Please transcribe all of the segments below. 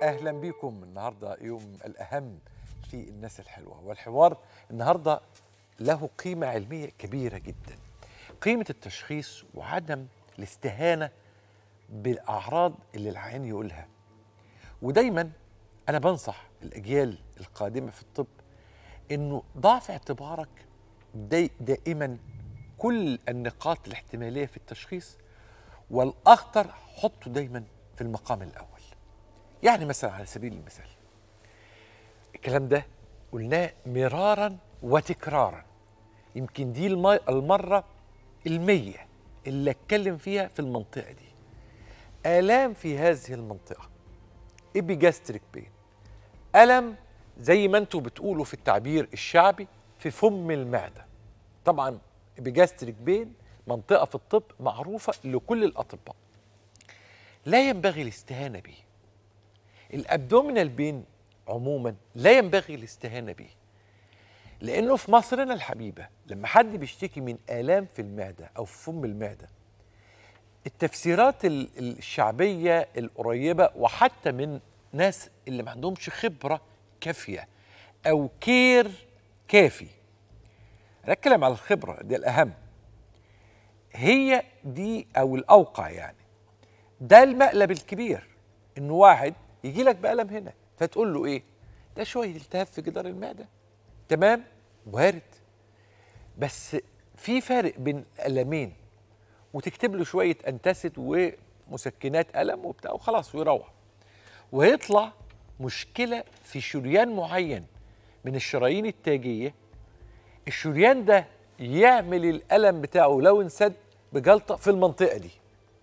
اهلا بيكم النهارده يوم الاهم في الناس الحلوه والحوار النهارده له قيمه علميه كبيره جدا قيمه التشخيص وعدم الاستهانه بالاعراض اللي العيان يقولها ودايما انا بنصح الاجيال القادمه في الطب انه ضع في اعتبارك داي دائما كل النقاط الاحتماليه في التشخيص والاخطر حطه دايما في المقام الاول يعني مثلا على سبيل المثال الكلام ده قلناه مرارا وتكرارا يمكن دي الم- المرة المية اللي اتكلم فيها في المنطقة دي آلام في هذه المنطقة إبيجاستريك بين ألم زي ما انتوا بتقولوا في التعبير الشعبي في فم المعدة طبعا إبيجاستريك بين منطقة في الطب معروفة لكل الأطباء لا ينبغي الاستهانة به الابدومينال بين عموما لا ينبغي الاستهانه به لانه في مصرنا الحبيبه لما حد بيشتكي من الام في المعده او في فم المعده التفسيرات ال- الشعبيه القريبه وحتى من ناس اللي ما عندهمش خبره كافيه او كير كافي انا اتكلم على الخبره دي الاهم هي دي او الاوقع يعني ده المقلب الكبير انه واحد يجي لك بألم هنا فتقول له ايه ده شويه التهاب في جدار المعده تمام وارد بس في فرق بين ألمين وتكتب له شويه انتاسيد ومسكنات ألم وبتاع وخلاص ويروح ويطلع مشكله في شريان معين من الشرايين التاجيه الشريان ده يعمل الألم بتاعه لو انسد بجلطه في المنطقه دي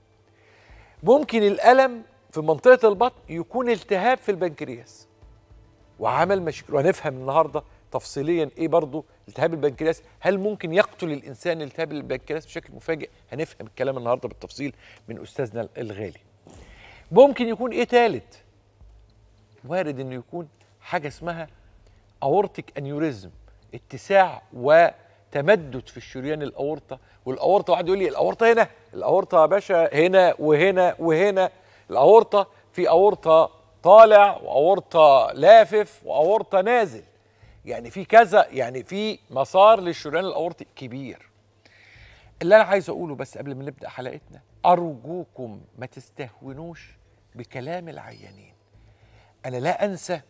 ممكن الألم في منطقة البطن يكون التهاب في البنكرياس وعمل مشاكل وهنفهم النهارده تفصيليا ايه برضو التهاب البنكرياس هل ممكن يقتل الانسان التهاب البنكرياس بشكل مفاجئ هنفهم الكلام النهارده بالتفصيل من استاذنا الغالي ممكن يكون ايه تالت وارد انه يكون حاجه اسمها اورتيك انيوريزم اتساع وتمدد في الشريان الاورطه والاورطه واحد يقول لي الاورطه هنا الاورطه يا باشا هنا وهنا وهنا الاورطه في اورطه طالع واورطه لافف واورطه نازل يعني في كذا يعني في مسار للشريان الاورطي كبير اللي انا عايز اقوله بس قبل ما نبدا حلقتنا ارجوكم ما تستهونوش بكلام العيانين انا لا انسى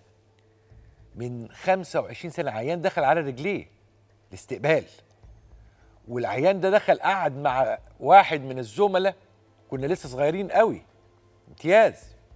من 25 سنه عيان دخل على رجليه الاستقبال والعيان ده دخل قعد مع واحد من الزملاء كنا لسه صغيرين قوي امتياز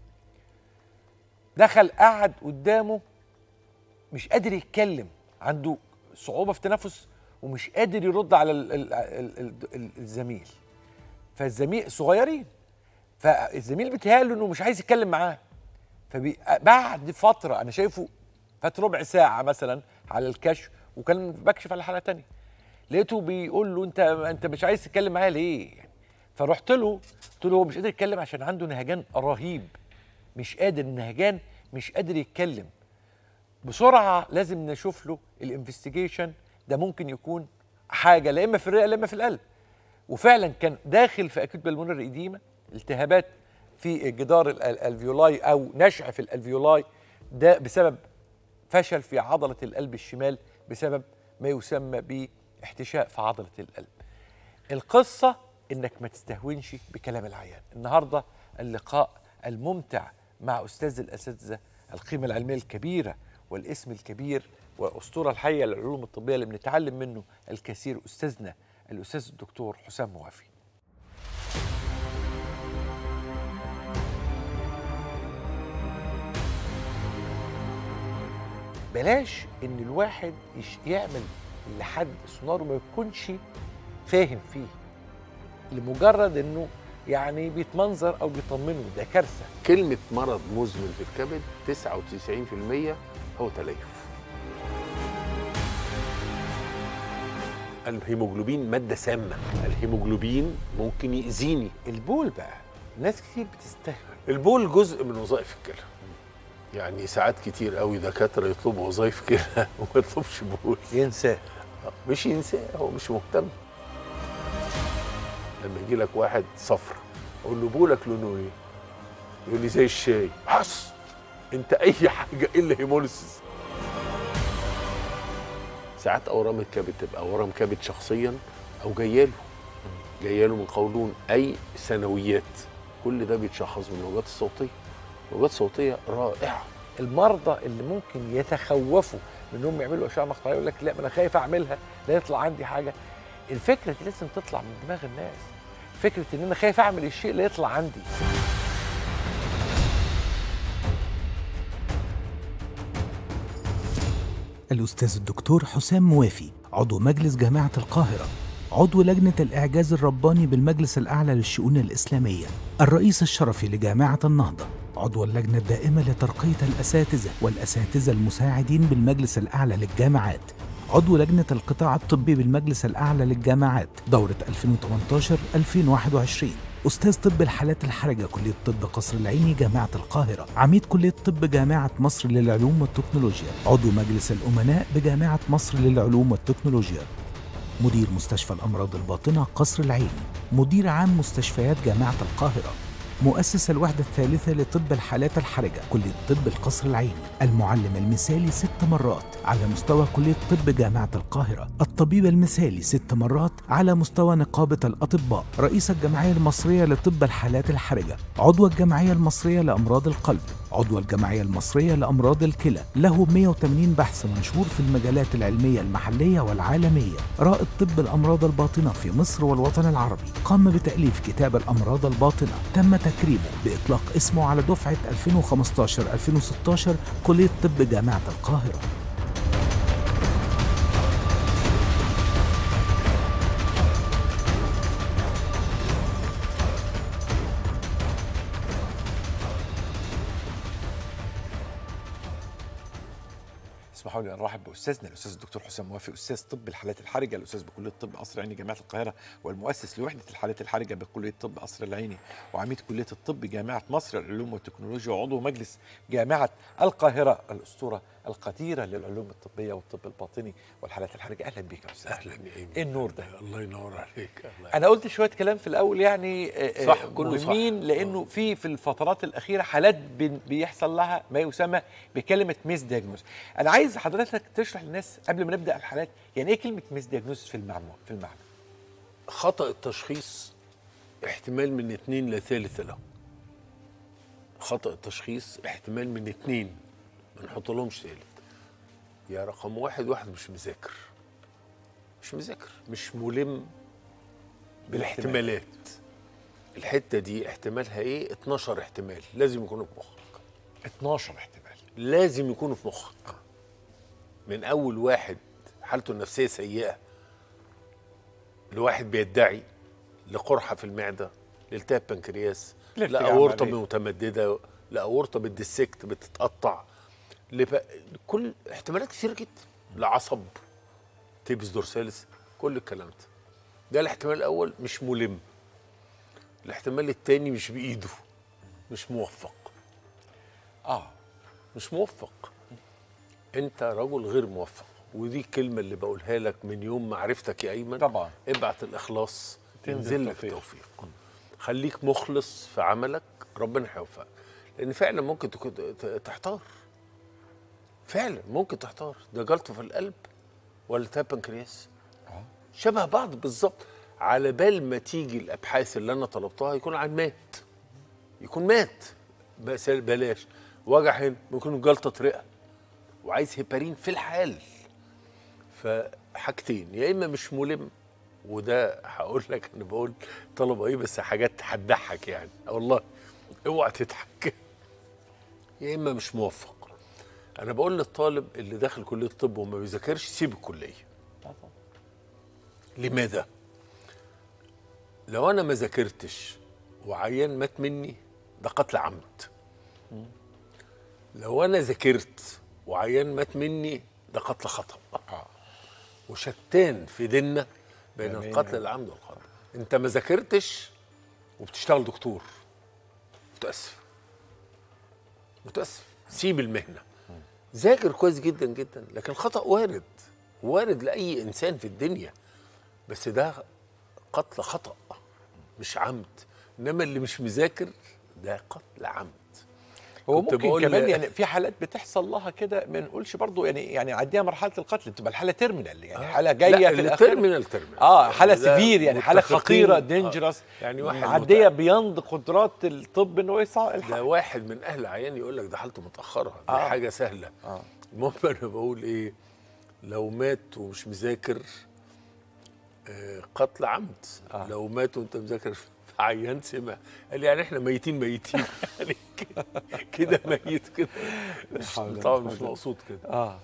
دخل قعد قدامه مش قادر يتكلم عنده صعوبة في التنفس ومش قادر يرد على ال ال ال ال ال الزميل فالزميل صغيرين فالزميل بيتهيأله انه مش عايز يتكلم معاه فبعد فترة انا شايفه فات ربع ساعة مثلا على الكشف وكان بكشف على حالة تانية لقيته بيقول له انت انت مش عايز تتكلم معايا ليه؟ يعني فرحت له قلت له هو مش قادر يتكلم عشان عنده نهجان رهيب مش قادر النهجان مش قادر يتكلم بسرعه لازم نشوف له الانفستيجيشن ده ممكن يكون حاجه لا اما في الرئه لا اما في القلب وفعلا كان داخل في اكيوت بالمونر ايديما التهابات في جدار ال- الالفيولاي او نشع في الالفيولاي ده بسبب فشل في عضله القلب الشمال بسبب ما يسمى باحتشاء في عضله القلب القصه انك ما تستهونش بكلام العيان النهارده اللقاء الممتع مع استاذ الاساتذه القيمه العلميه الكبيره والاسم الكبير والاسطوره الحيه للعلوم الطبيه اللي بنتعلم منه الكثير استاذنا الاستاذ الدكتور حسام موافي بلاش ان الواحد يش- يعمل لحد سونار ما يكونش فاهم فيه لمجرد انه يعني بيتمنظر او بيطمنه ده كارثه كلمة مرض مزمن في الكبد 99% هو تليف الهيموجلوبين مادة سامة الهيموجلوبين ممكن يأذيني البول بقى ناس كتير بتستهبل البول جزء من وظائف الكلى يعني ساعات كتير قوي دكاترة يطلبوا وظائف كلى وما يطلبش بول ينساه مش ينساه هو مش مهتم لما يجي لك واحد صفر اقول له بولك لونه ايه؟ يقول لي زي الشاي حص انت اي حاجه الا هيموليسيس ساعات اورام الكبد تبقى اورام كبد شخصيا او جايه له جايه له من قولون اي ثانويات كل ده بيتشخص بالموجات الصوتيه الموجات الصوتيه رائعه المرضى اللي ممكن يتخوفوا من انهم يعملوا اشعه مقطعيه يقول لك لا ما انا خايف اعملها لا يطلع عندي حاجه الفكره دي لازم تطلع من دماغ الناس فكره ان انا خايف اعمل الشيء لا يطلع عندي الأستاذ الدكتور حسام موافي عضو مجلس جامعة القاهرة عضو لجنة الإعجاز الرباني بالمجلس الأعلى للشؤون الإسلامية الرئيس الشرفي لجامعة النهضة عضو اللجنة الدائمة لترقية الأساتذة والأساتذة المساعدين بالمجلس الأعلى للجامعات عضو لجنة القطاع الطبي بالمجلس الأعلى للجامعات دورة 2018-2021 أستاذ طب الحالات الحرجة كلية طب قصر العيني جامعة القاهرة عميد كلية طب جامعة مصر للعلوم والتكنولوجيا عضو مجلس الأمناء بجامعة مصر للعلوم والتكنولوجيا مدير مستشفى الأمراض الباطنة قصر العيني مدير عام مستشفيات جامعة القاهرة مؤسس الوحدة الثالثة لطب الحالات الحرجة كلية طب القصر العيني المعلم المثالي ست مرات على مستوى كلية طب جامعة القاهرة الطبيب المثالي ست مرات على مستوى نقابة الأطباء رئيس الجمعية المصرية لطب الحالات الحرجة عضو الجمعية المصرية لأمراض القلب عضو الجمعية المصرية لأمراض الكلى له 180 بحث منشور في المجالات العلمية المحلية والعالمية رائد طب الأمراض الباطنة في مصر والوطن العربي قام بتأليف كتاب الأمراض الباطنة تم تكريمه بإطلاق اسمه على دفعة 2015-2016 كلية طب جامعة القاهرة اسمحوا لي ان ارحب باستاذنا الاستاذ الدكتور حسام موافي استاذ طب الحالات الحرجه الاستاذ بكليه طب قصر العيني جامعه القاهره والمؤسس لوحده الحالات الحرجه بكليه طب قصر العيني وعميد كليه الطب جامعه مصر للعلوم والتكنولوجيا وعضو مجلس جامعه القاهره الاسطوره القديره للعلوم الطبيه والطب الباطني والحالات الحرجه اهلا بك يا استاذ اهلا يا ايمن ايه النور ده الله ينور عليك الله انا قلت شويه كلام في الاول يعني آه، صح، آه، كله صح. مهمين لانه في في الفترات الاخيره حالات بن- بيحصل لها ما يسمى بكلمه ميس دياجنوز انا عايز حضرتك تشرح للناس قبل ما نبدا الحالات يعني ايه كلمه ميس دياجنوز في المعنى في المعنى خطأ التشخيص احتمال من اتنين لا ثالث له خطأ التشخيص احتمال من اتنين ما نحط لهمش ثالث يا رقم واحد واحد مش مذاكر مش مذاكر مش ملم بالاحتمالات الحتة دي احتمالها ايه 12 احتمال لازم يكونوا في مخك 12 احتمال لازم يكونوا في مخك من اول واحد حالته النفسيه سيئه لواحد بيدعي لقرحه في المعده لالتهاب بنكرياس لارتجاع لاورطه عملية. متمدده لاورطه بالديسكت بتتقطع لب... كل احتمالات كتير جدا لعصب تيبس دورسالس كل الكلام ده ده الاحتمال الاول مش ملم الاحتمال الثاني مش بايده مش موفق اه مش موفق انت رجل غير موفق ودي الكلمه اللي بقولها لك من يوم معرفتك يا ايمن طبعا. ابعت الاخلاص تنزل تنزل لك توفيق. توفيق خليك مخلص في عملك ربنا هيوفقك لان فعلا ممكن تكون ت- تحتار فعلا ممكن تحتار ده جلطه في القلب ولا تاب بنكرياس آه. شبه بعض بالظبط على بال ما تيجي الابحاث اللي انا طلبتها يكون عن مات يكون مات بس بلاش وجع هنا ممكن جلطه رئه وعايز هيبارين في الحال فحاجتين يا اما مش ملم وده هقول لك انا بقول طلبه ايه بس حاجات هتضحك يعني والله اوعى تضحك يا اما مش موفق انا بقول للطالب اللي داخل كليه الطب وما بيذاكرش سيب الكليه لماذا لو انا ما ذاكرتش وعيان مات مني ده قتل عمد لو انا ذاكرت وعيان مات مني ده قتل خطا اه وشتان في ديننا بين جميل. القتل العمد والخطا انت ما ذاكرتش وبتشتغل دكتور متاسف متاسف سيب المهنه ذاكر كويس جدا جدا لكن الخطا وارد وارد لاي انسان في الدنيا بس ده قتل خطا مش عمد انما اللي مش مذاكر ده قتل عمد هو كنت ممكن بقول كمان ل- يعني في حالات بتحصل لها كده ما نقولش برضو يعني يعني عديها مرحله القتل بتبقى الحاله تيرمينال يعني حاله جايه لا في الاخير الترمينال ترمينال اه حاله ده سيفير يعني حاله متفقين. خطيره آه. دينجرس يعني واحد معديه مت- بيند قدرات الطب ان هو يصع الحق ده واحد من اهل عيان يقول لك ده حالته متاخره دي آه. حاجه سهله آه. المهم انا بقول ايه لو مات ومش مذاكر آه، قتل عمد آه. لو مات وانت مذاكر عيان سمع قال لي يعني احنا ميتين ميتين يعني كده- كده ميت كده مش حول ولا طبعا قوة مش إلا مقصود كده اه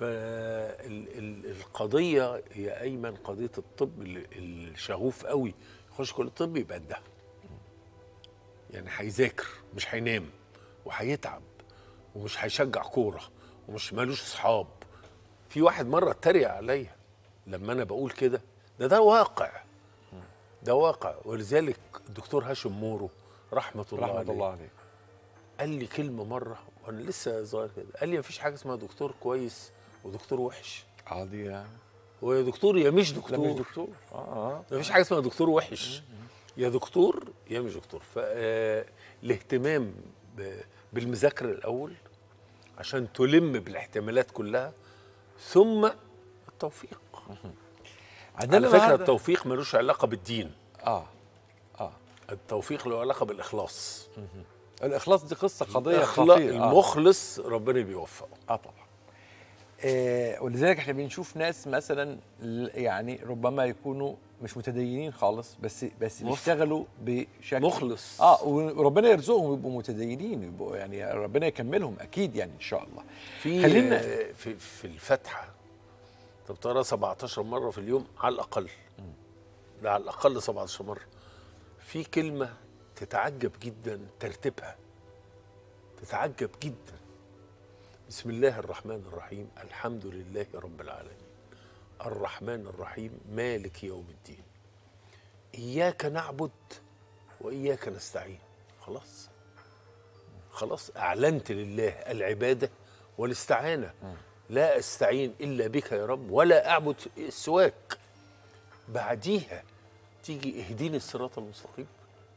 فالقضيه هي ايمن قضيه الطب اللي- الشغوف قوي يخش كل الطب يبقى ده يعني هيذاكر مش هينام وهيتعب ومش هيشجع كوره ومش مالوش اصحاب في واحد مره اتريق عليا لما انا بقول كده ده ده واقع ده واقع ولذلك الدكتور هاشم مورو رحمه الله رحمه عليه الله عليه قال لي كلمه مره وانا لسه صغير كده قال لي مفيش حاجه اسمها دكتور كويس ودكتور وحش عادي يعني هو يا دكتور يا مش لا دكتور مش دكتور اه اه مفيش حاجه اسمها دكتور وحش يا دكتور يا مش دكتور فالاهتمام بالمذاكره الاول عشان تلم بالاحتمالات كلها ثم التوفيق عندنا على فكره النهاردة- التوفيق ملوش علاقه بالدين اه اه التوفيق له علاقه بالاخلاص الاخلاص دي قصه قضيه الأخلاق خطيره آه. المخلص ربنا بيوفقه اه طبعا آه ولذلك احنا بنشوف ناس مثلا ل- يعني ربما يكونوا مش متدينين خالص بس بس مخ- بيشتغلوا بشكل مخلص اه وربنا يرزقهم يبقوا متدينين يبقوا يعني ربنا يكملهم اكيد يعني ان شاء الله في خلينا- خلينا في في الفاتحه انت بتقراها 17 مره في اليوم على الاقل ده على الاقل 17 مره في كلمه تتعجب جدا ترتيبها تتعجب جدا بسم الله الرحمن الرحيم الحمد لله رب العالمين الرحمن الرحيم مالك يوم الدين اياك نعبد واياك نستعين خلاص خلاص اعلنت لله العباده والاستعانه لا استعين الا بك يا رب ولا اعبد سواك بعديها تيجي اهديني الصراط المستقيم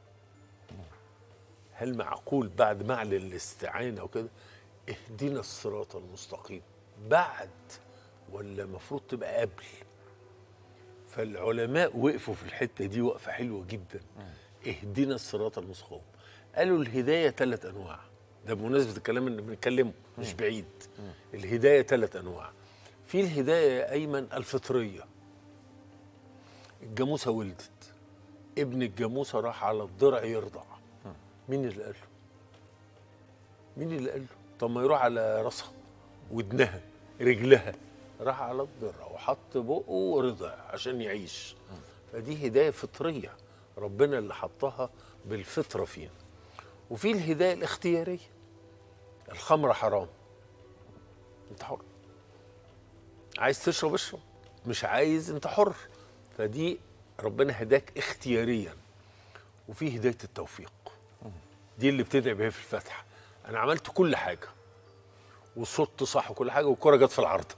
هل معقول بعد ما اعلن الاستعانه وكده اهدنا الصراط المستقيم بعد ولا المفروض تبقى قبل فالعلماء وقفوا في الحته دي وقفه حلوه جدا اهدنا الصراط المستقيم قالوا الهدايه ثلاث انواع ده بمناسبه الكلام اللي بنتكلمه مش بعيد الهدايه ثلاث انواع في الهدايه يا ايمن الفطريه الجاموسه ولدت ابن الجاموسه راح على الضرع يرضع مين اللي قال له مين اللي قال له طب ما يروح على راسها ودنها رجلها راح على الضرع وحط بقه ورضع عشان يعيش فدي هدايه فطريه ربنا اللي حطها بالفطره فينا وفي الهدايه الاختياريه الخمره حرام انت حر عايز تشرب اشرب مش عايز انت حر فدي ربنا هداك اختياريا وفي هدايه التوفيق دي اللي بتدعي بيها في الفاتحه انا عملت كل حاجه وصدت صح وكل حاجه والكره جت في العارضه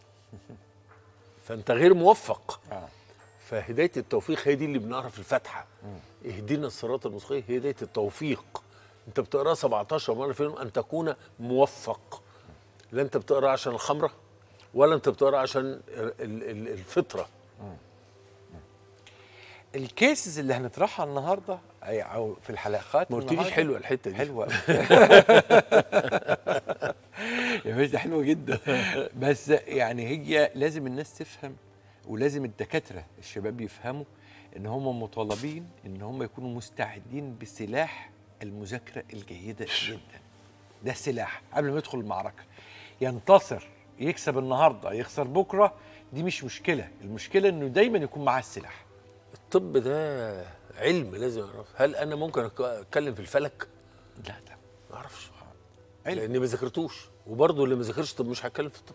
فانت غير موفق آه. فهدايه التوفيق هي دي اللي بنقراها في الفاتحه اهدنا الصراط المستقيم هي هدايه التوفيق انت بتقراها 17 مره في اليوم ان تكون موفق لا انت بتقرا عشان الخمره ولا انت بتقرا عشان ال- ال- الفطره الكيسز اللي هنطرحها النهارده أي- او في الحلقات ما قلتليش النهاردة- حلوه الحته دي حلوه يا باشا حلوه جدا بس يعني هي لازم الناس تفهم ولازم الدكاتره الشباب يفهموا ان هم مطالبين ان هم يكونوا مستعدين بسلاح المذاكره الجيده جدا ده السلاح قبل ما يدخل المعركه ينتصر يكسب النهارده يخسر بكره دي مش مشكله المشكله انه دايما يكون معاه السلاح الطب ده علم لازم اعرف هل انا ممكن أك- اتكلم في الفلك لا لا ما اعرفش علم. لاني ما ذاكرتوش وبرضه اللي ما ذاكرش طب مش هتكلم في الطب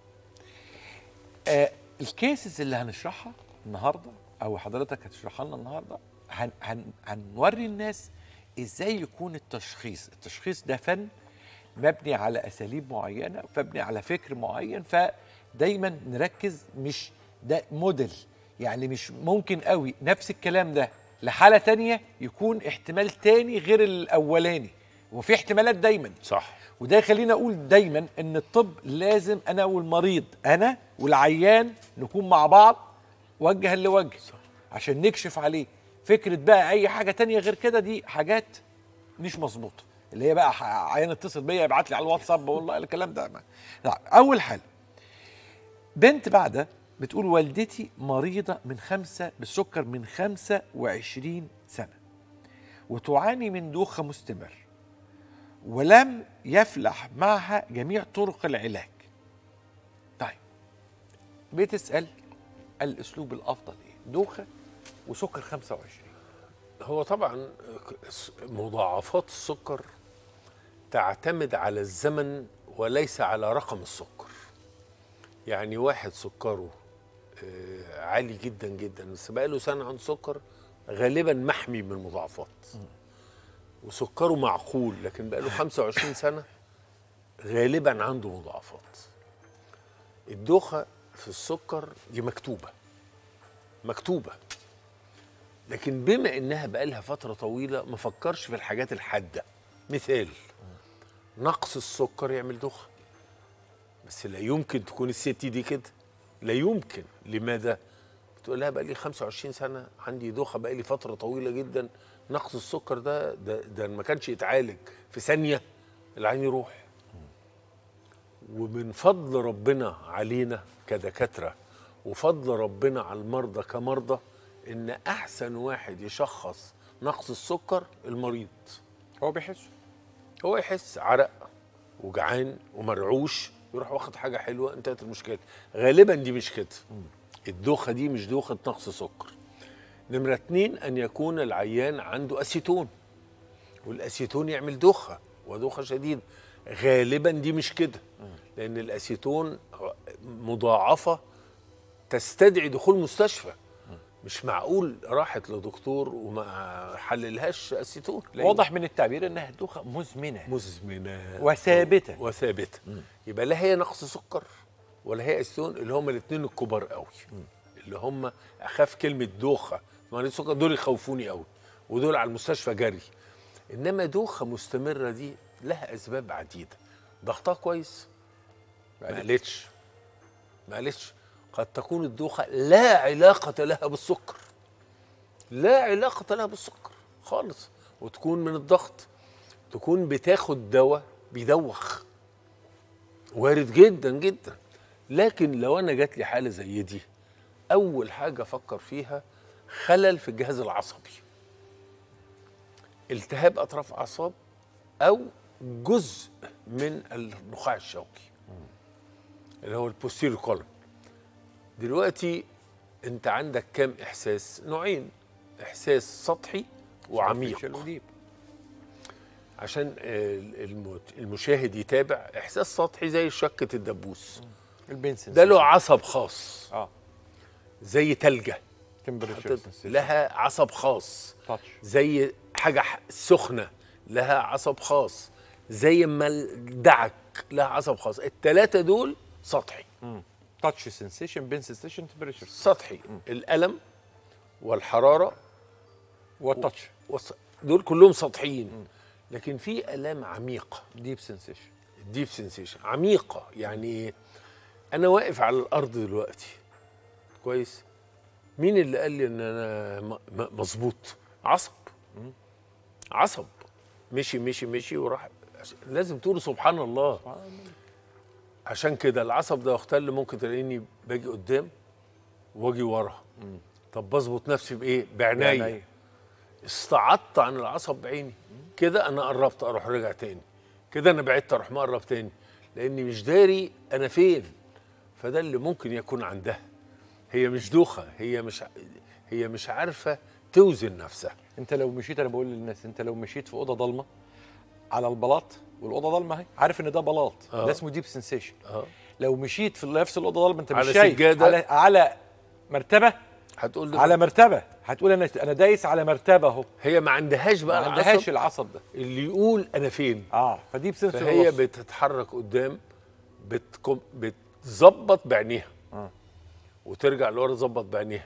آه الكيسز اللي هنشرحها النهارده او حضرتك هتشرحها لنا النهارده هن هن هنوري الناس ازاي يكون التشخيص التشخيص ده فن مبني على اساليب معينه مبني على فكر معين فدايما نركز مش ده موديل يعني مش ممكن قوي نفس الكلام ده لحاله تانية يكون احتمال تاني غير الاولاني وفي احتمالات دايما صح وده يخليني اقول دايما ان الطب لازم انا والمريض انا والعيان نكون مع بعض وجها لوجه عشان نكشف عليه فكره بقى اي حاجه تانية غير كده دي حاجات مش مظبوطه اللي هي بقى ح- عيان اتصل بيا يبعت لي على الواتساب والله الكلام ده ما. لا اول حاجه بنت بعدها بتقول والدتي مريضه من خمسه بالسكر من 25 سنه وتعاني من دوخه مستمر ولم يفلح معها جميع طرق العلاج طيب بتسأل الأسلوب الأفضل إيه دوخة وسكر 25 هو طبعا مضاعفات السكر تعتمد على الزمن وليس على رقم السكر يعني واحد سكره آه، عالي جدا جدا بس بقاله سنه عنده سكر غالبا محمي من المضاعفات وسكره معقول لكن بقاله 25 سنه غالبا عنده مضاعفات الدوخه في السكر دي مكتوبه مكتوبه لكن بما انها بقالها فتره طويله ما فكرش في الحاجات الحاده مثال نقص السكر يعمل دوخه بس لا يمكن تكون الست دي كده لا يمكن لماذا تقول لها بقى لي 25 سنه عندي دوخه بقى لي فتره طويله جدا نقص السكر ده ده, ده ما كانش يتعالج في ثانيه العين يروح ومن فضل ربنا علينا كدكاتره وفضل ربنا على المرضى كمرضى ان احسن واحد يشخص نقص السكر المريض هو بيحس هو يحس عرق وجعان ومرعوش يروح واخد حاجه حلوه انتهت المشكله غالبا دي مش كده الدوخه دي مش دوخه نقص سكر نمره اتنين ان يكون العيان عنده اسيتون والاسيتون يعمل دوخه ودوخه شديده غالبا دي مش كده لان الاسيتون مضاعفه تستدعي دخول مستشفى مش معقول راحت لدكتور وما حللهاش اسيتون لأن واضح من التعبير انها دوخه مزمنه مزمنه وثابته وثابته يبقى لا هي نقص سكر ولا هي اسيتون اللي هم الاثنين الكبار قوي اللي هم اخاف كلمه دوخه مريض سكر دول يخوفوني قوي ودول على المستشفى جري انما دوخه مستمره دي لها اسباب عديده ضغطها كويس ما قالتش ما قالتش قد تكون الدوخه لا علاقه لها بالسكر لا علاقه لها بالسكر خالص وتكون من الضغط تكون بتاخد دواء بيدوخ وارد جدا جدا لكن لو انا جات لي حاله زي دي اول حاجه افكر فيها خلل في الجهاز العصبي التهاب اطراف اعصاب او جزء من النخاع الشوكي اللي هو البوستيريور كولوم دلوقتي انت عندك كام احساس نوعين احساس سطحي وعميق وديب عشان آه، المت- المشاهد يتابع احساس سطحي زي شكه الدبوس البنسن ده له عصب خاص اه زي تلجه تمبريتشر لها عصب خاص تاتش زي حاجه ح- سخنه لها عصب خاص زي ما الدعك لها عصب خاص الثلاثه دول سطحي تاتش سنسيشن بين سنسيشن تمبريتشر سطحي الالم والحراره والتاتش والص- دول كلهم سطحيين لكن في الام عميقه ديب سنسيشن ديب سنسيشن عميقه يعني إيه؟ انا واقف على الارض دلوقتي كويس مين اللي قال لي ان انا م- م- مظبوط عصب عصب مشي مشي مشي وراح عش- لازم تقول سبحان الله عشان كده العصب ده يختل ممكن تلاقيني باجي قدام واجي ورا طب بظبط نفسي بايه بعناية استعدت عن العصب بعيني كده انا قربت اروح رجع تاني كده انا بعدت اروح مقرب تاني لاني مش داري انا فين فده اللي ممكن يكون عندها هي مش دوخه هي مش ع- هي مش عارفه توزن نفسها انت لو مشيت انا بقول للناس انت لو مشيت في اوضه ضلمه على البلاط والاوضه ضلمه اهي عارف ان ده بلاط آه. ده اسمه ديب سنسيشن اه لو مشيت في نفس الاوضه ضلمه انت مش على شايف سجادة. على على مرتبه هتقول لي على مرتبه هتقول انا انا دايس على مرتبه اهو هي ما عندهاش ما بقى عندهاش العصب العصب ده اللي يقول انا فين اه فديب سنسور فهي ونص. بتتحرك قدام بتكم بتظبط بعينيها آه. وترجع لورا تظبط بعينيها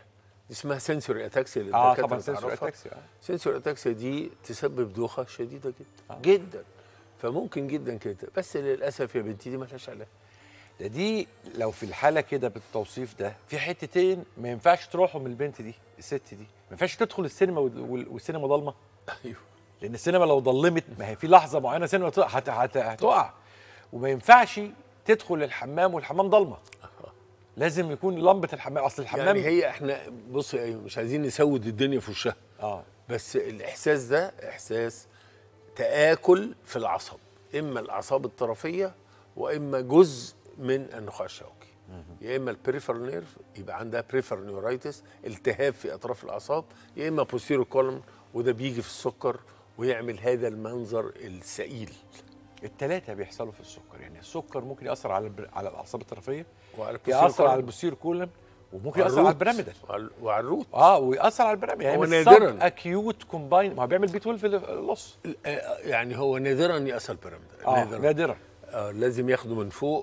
دي اسمها سنسوري اتاكسيا اللي اه الدكاترة طبعا سنسور تعرفها. اتاكسي آه. سنسور اتاكسيا دي تسبب دوخه شديده جدا آه. جدا فممكن جدا كده بس للاسف يا بنتي دي ملهاش علاج ده دي لو في الحاله كده بالتوصيف ده في حتتين ما ينفعش تروحوا من البنت دي الست دي ما ينفعش تدخل السينما وال- وال- والسينما ضلمه ايوه لان السينما لو ضلمت ما هي في لحظه معينه السينما هت- هت- هت- هتقع وما ينفعش تدخل الحمام والحمام ضلمه لازم يكون لمبه الحمام اصل الحمام يعني هي احنا بص يا ايوه مش عايزين نسود الدنيا في وشها اه بس الاحساس ده احساس تآكل في العصب اما الاعصاب الطرفيه واما جزء من النخاع الشوكي يا اما البريفر نيرف يبقى عندها بريفر نيورايتس التهاب في اطراف الاعصاب يا اما بوستيرو كولم وده بيجي في السكر ويعمل هذا المنظر السئيل الثلاثه بيحصلوا في السكر يعني السكر ممكن ياثر على البر... على الاعصاب الطرفيه وعلى ياثر على column البوستير كولم وممكن وعلى ياثر على الروت البيراميدال وعلى- وعلى الروت اه ويأثر على البيراميدال يعني هو مش نادراً. اكيوت كومباين ما هو بيعمل بي 12 في اللص آه، يعني هو نادرا يأثر بيراميدال اه نادرا نادرا آه لازم ياخده من فوق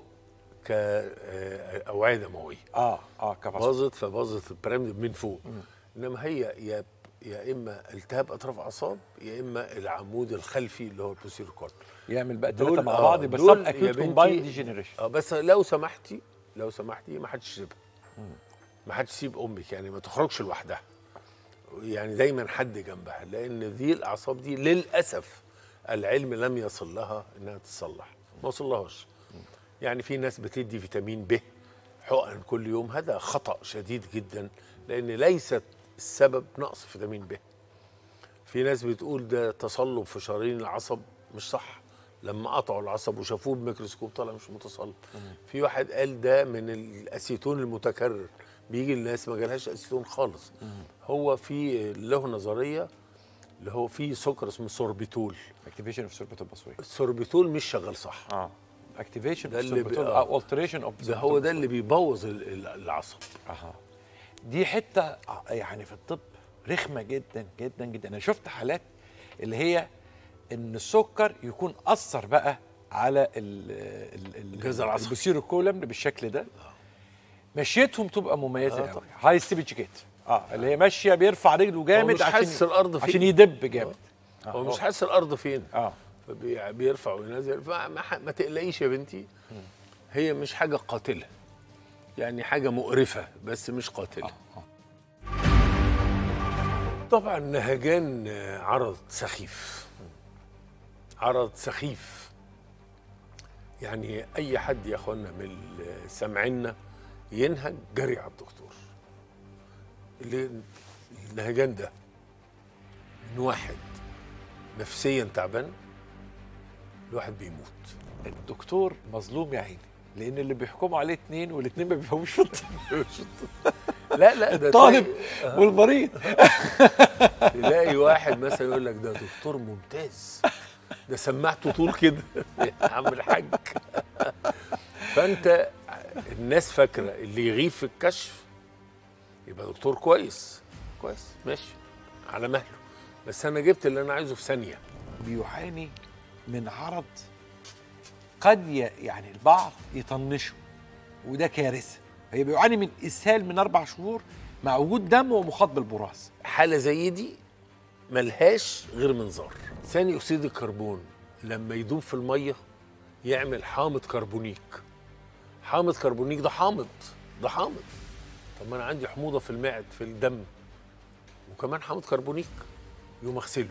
كأوعية دموية اه اه كفاصل باظت فباظت البيراميد من فوق انما هي يا يا اما التهاب اطراف اعصاب يا اما العمود الخلفي اللي هو البوستيريور كورد يعمل بقى دول- الثلاثه مع آه، بعض يبقى دول سب يا اكيوت بنتي- كومباين ديجنريشن اه بس لو سمحتي لو سمحتي ما حدش يسيبها ما حدش يسيب امك يعني ما تخرجش لوحدها يعني دايما حد جنبها لان دي الاعصاب دي للاسف العلم لم يصل لها انها تصلح ما وصلهاش يعني في ناس بتدي فيتامين ب حقن كل يوم هذا خطا شديد جدا لان ليست السبب نقص فيتامين ب في ناس بتقول ده تصلب في شرايين العصب مش صح لما قطعوا العصب وشافوه بميكروسكوب طلع مش متصلب في واحد قال ده من الاسيتون المتكرر بيجي الناس ما جالهاش اسيتون خالص هو في له نظريه اللي هو في سكر اسمه سوربيتول اكتيفيشن اوف سيربيتال باسوي السوربيتول مش شغال صح اه اكتيفيشن ده اوف اللي بي- سيربيتال آه. التريشن اوف ده هو ده اللي بيبوظ ال- ال- العصب اها دي حته ع- يعني في الطب رخمه جدا جدا جدا انا شفت حالات اللي هي ان السكر يكون اثر بقى على ال ال ال الجهاز العصبي. البوستيريور كولم بالشكل ده مشيتهم تبقى مميزه آه قوي طبعا. هاي ستيبج جيت اه اللي هي ماشيه بيرفع رجله جامد مش حاسس الأرض فين. عشان يدب جامد آه. هو مش حاسس الارض فين اه فبيرفع وينزل فما ح- ما تقلقيش يا بنتي هي مش حاجه قاتله يعني حاجه مقرفه بس مش قاتله طبعا نهجان آه، عرض سخيف عرض سخيف يعني اي حد يا اخوانا من اللي سامعينا ينهج جري على الدكتور اللي النهجان ده من واحد نفسيا تعبان لواحد بيموت الدكتور مظلوم يا عيني لان اللي بيحكموا عليه اتنين والاتنين ما بيفهموش في الطب لا لا ده الطالب تلاقي- والمريض تلاقي واحد مثلا يقول لك ده دكتور ممتاز ده سمعته طول كده يا عم الحاج فانت الناس فاكره اللي يغيب في الكشف يبقى دكتور كويس كويس ماشي على مهله بس انا جبت اللي انا عايزه في ثانيه بيعاني من عرض قد ي- يعني البعض يطنشه وده كارثه هي بيعاني من اسهال من اربع شهور مع وجود دم ومخاط بالبراز حاله زي دي ملهاش غير منظار ثاني اكسيد الكربون لما يدوب في الميه يعمل حامض كربونيك حامض كربونيك ده حامض ده حامض طب ما انا عندي حموضه في المعد في الدم وكمان حامض كربونيك يقوم اغسله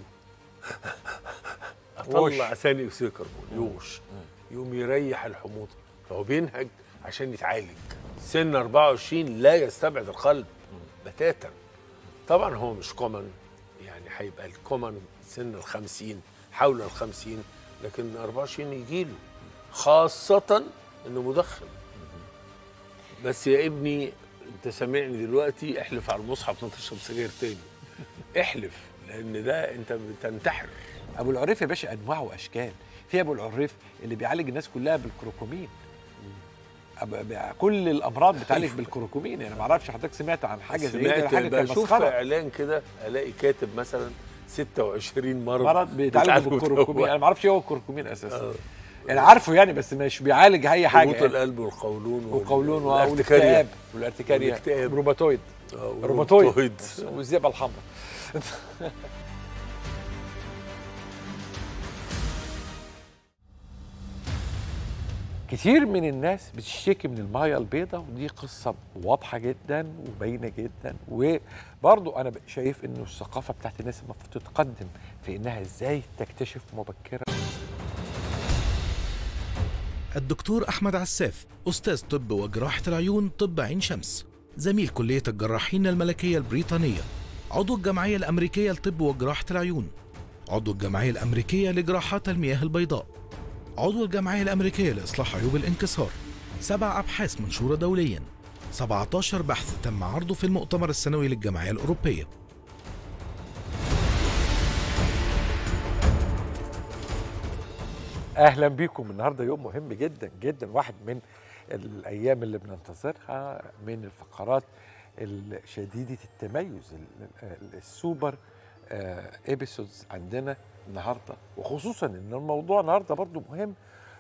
اطلع ثاني اكسيد الكربون يوش يقوم يريح الحموضه فهو بينهج عشان يتعالج سن 24 لا يستبعد القلب بتاتا طبعا هو مش كومن يعني هيبقى الكومن سن الخمسين حول الخمسين لكن 24 يجيله خاصة انه مدخن بس يا ابني انت سامعني دلوقتي احلف على المصحف ما تشرب سجاير تاني احلف لان ده انت بتنتحر ابو العريف يا باشا انواع واشكال في ابو العريف اللي بيعالج الناس كلها بالكروكومين أب- ب- كل الامراض بتعالج بالكروكومين يعني ما اعرفش حضرتك سمعت عن حاجه زي كده سمعت حاجه كانت بشوف مسخره اعلان كده الاقي كاتب مثلا 26 مرض مرض بيتعالج بيتعالجوا بالكروكومين بالهواء. انا ما اعرفش ايه هو الكروكومين اساسا آه. يعني عارفه يعني بس مش بيعالج اي حاجه هبوط يعني. القلب والقولون وال- وقولون والارتكارية. والاكتئاب والارتكاريا والاكتئاب. الروماتويد آه، الروماتويد والروماتويد. والذئبه الحمراء كتير من الناس بتشتكي من المايه البيضاء ودي قصه واضحه جدا وباينه جدا وبرضو انا ب- شايف انه الثقافه بتاعت الناس المفروض تتقدم في انها ازاي تكتشف مبكرا الدكتور أحمد عساف أستاذ طب وجراحة العيون طب عين شمس زميل كلية الجراحين الملكية البريطانية عضو الجمعية الأمريكية لطب وجراحة العيون عضو الجمعية الأمريكية لجراحات المياه البيضاء عضو الجمعية الأمريكية لإصلاح عيوب الانكسار سبع أبحاث منشورة دوليا 17 بحث تم عرضه في المؤتمر السنوي للجمعية الأوروبية اهلا بيكم النهارده يوم مهم جدا جدا واحد من الايام اللي بننتظرها من الفقرات الشديده التميز ال- ال- السوبر ابيسودز عندنا النهارده وخصوصا ان الموضوع النهارده برضو مهم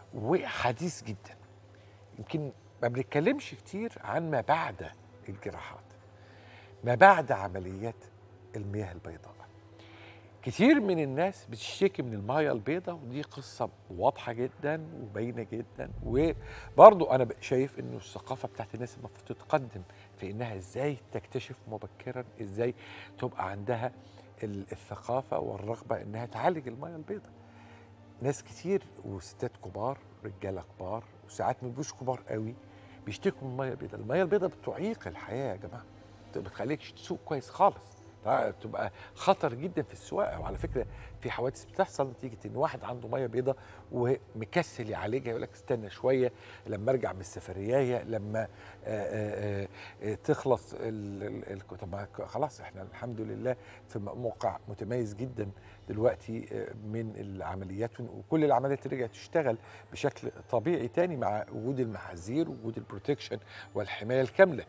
وحديث جدا يمكن ما بنتكلمش كتير عن ما بعد الجراحات ما بعد عمليات المياه البيضاء كتير من الناس بتشتكي من المايه البيضاء ودي قصه واضحه جدا وباينه جدا وبرضو انا ب- شايف انه الثقافه بتاعت الناس المفروض تتقدم في انها ازاي تكتشف مبكرا ازاي تبقى عندها ال- الثقافه والرغبه انها تعالج المايه البيضاء ناس كتير وستات كبار رجاله كبار وساعات ما بيبقوش كبار قوي بيشتكوا من الميه البيضاء الميه البيضاء بتعيق الحياه يا جماعه ما بتخليكش تسوق كويس خالص تبقى خطر جدا في السواقه وعلى فكره في حوادث بتحصل نتيجه ان واحد عنده ميه بيضاء ومكسل يعالجها يقول لك استنى شويه لما ارجع من السفريايه لما آآ آآ آآ تخلص ال- ال- ال- طب ما خلاص احنا الحمد لله في موقع متميز جدا دلوقتي آه، من العمليات وكل العمليات رجعت تشتغل بشكل طبيعي تاني مع وجود المحاذير ووجود البروتكشن والحمايه الكامله.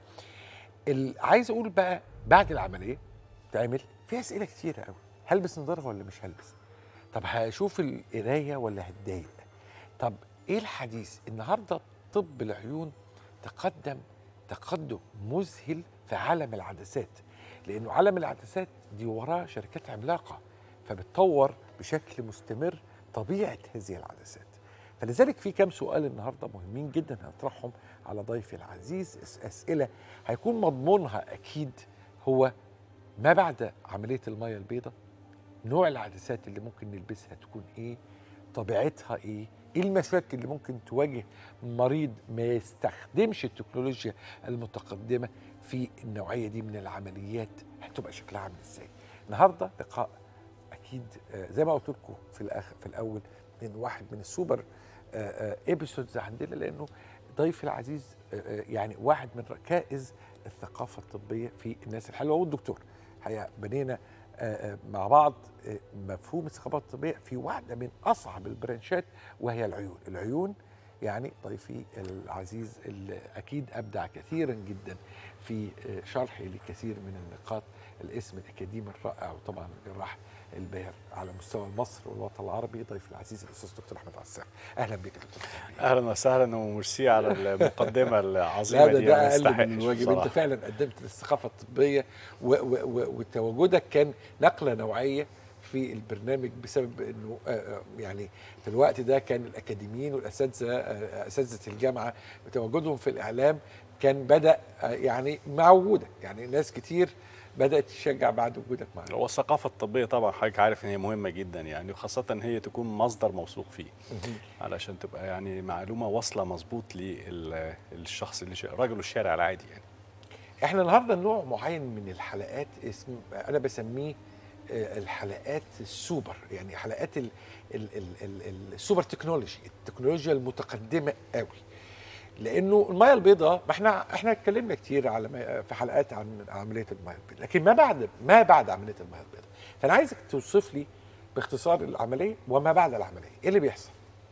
ال- عايز اقول بقى بعد العمليه تعمل في اسئله كتيره قوي هلبس نظاره ولا مش هلبس طب هشوف القرايه ولا هتضايق طب ايه الحديث النهارده طب العيون تقدم تقدم مذهل في عالم العدسات لانه عالم العدسات دي وراه شركات عملاقه فبتطور بشكل مستمر طبيعه هذه العدسات فلذلك في كام سؤال النهارده مهمين جدا هنطرحهم على ضيفي العزيز أس- اسئله هيكون مضمونها اكيد هو ما بعد عمليه الميه البيضاء نوع العدسات اللي ممكن نلبسها تكون ايه طبيعتها ايه ايه المشاكل اللي ممكن تواجه مريض ما يستخدمش التكنولوجيا المتقدمه في النوعيه دي من العمليات هتبقى شكلها عامل ازاي النهارده لقاء اكيد آه، زي ما قلت لكم في الأخ في الاول من واحد من السوبر ايبيسودز عندنا لانه ضيفي العزيز آه، آه، يعني واحد من ركائز الثقافه الطبيه في الناس الحلوه والدكتور الحقيقه بنينا آه، آه، مع بعض آه، مفهوم الثقافه الطبيه في واحده من اصعب البرانشات وهي العيون العيون يعني ضيفي العزيز اللي اكيد ابدع كثيرا جدا في آه، شرحه لكثير من النقاط الاسم الاكاديمي الرائع وطبعا الجراح الباهر على مستوى مصر والوطن العربي ضيف العزيز الاستاذ دكتور احمد عساف اهلا بك يا دكتور اهلا وسهلا وميرسي على المقدمه العظيمه لا ده دي ده ما اقل يستحقش من الواجب انت بصراحة. فعلا قدمت للثقافه الطبيه و- و- و- وتواجدك كان نقله نوعيه في البرنامج بسبب انه آه، آه، يعني في الوقت ده كان الاكاديميين والاساتذه آه، اساتذه الجامعه تواجدهم في الاعلام كان بدا آه، يعني مع وجودك يعني ناس كتير بدات تشجع بعد وجودك معانا هو الثقافه الطبيه طبعا حضرتك عارف ان هي مهمه جدا يعني وخاصه ان هي تكون مصدر موثوق فيه علشان تبقى يعني معلومه واصله مظبوط للشخص اللي شا- رجل الشارع العادي يعني احنا النهارده نوع معين من الحلقات اسم انا بسميه آه، الحلقات السوبر يعني حلقات ال ال ال ال السوبر تكنولوجي التكنولوجيا المتقدمه قوي لانه الميه البيضاء ما احنا احنا اتكلمنا كتير على ما- في حلقات عن عمليه الميه البيضاء لكن ما بعد ما بعد عمليه الميه البيضاء فانا عايزك توصف لي باختصار العمليه وما بعد العمليه ايه اللي بيحصل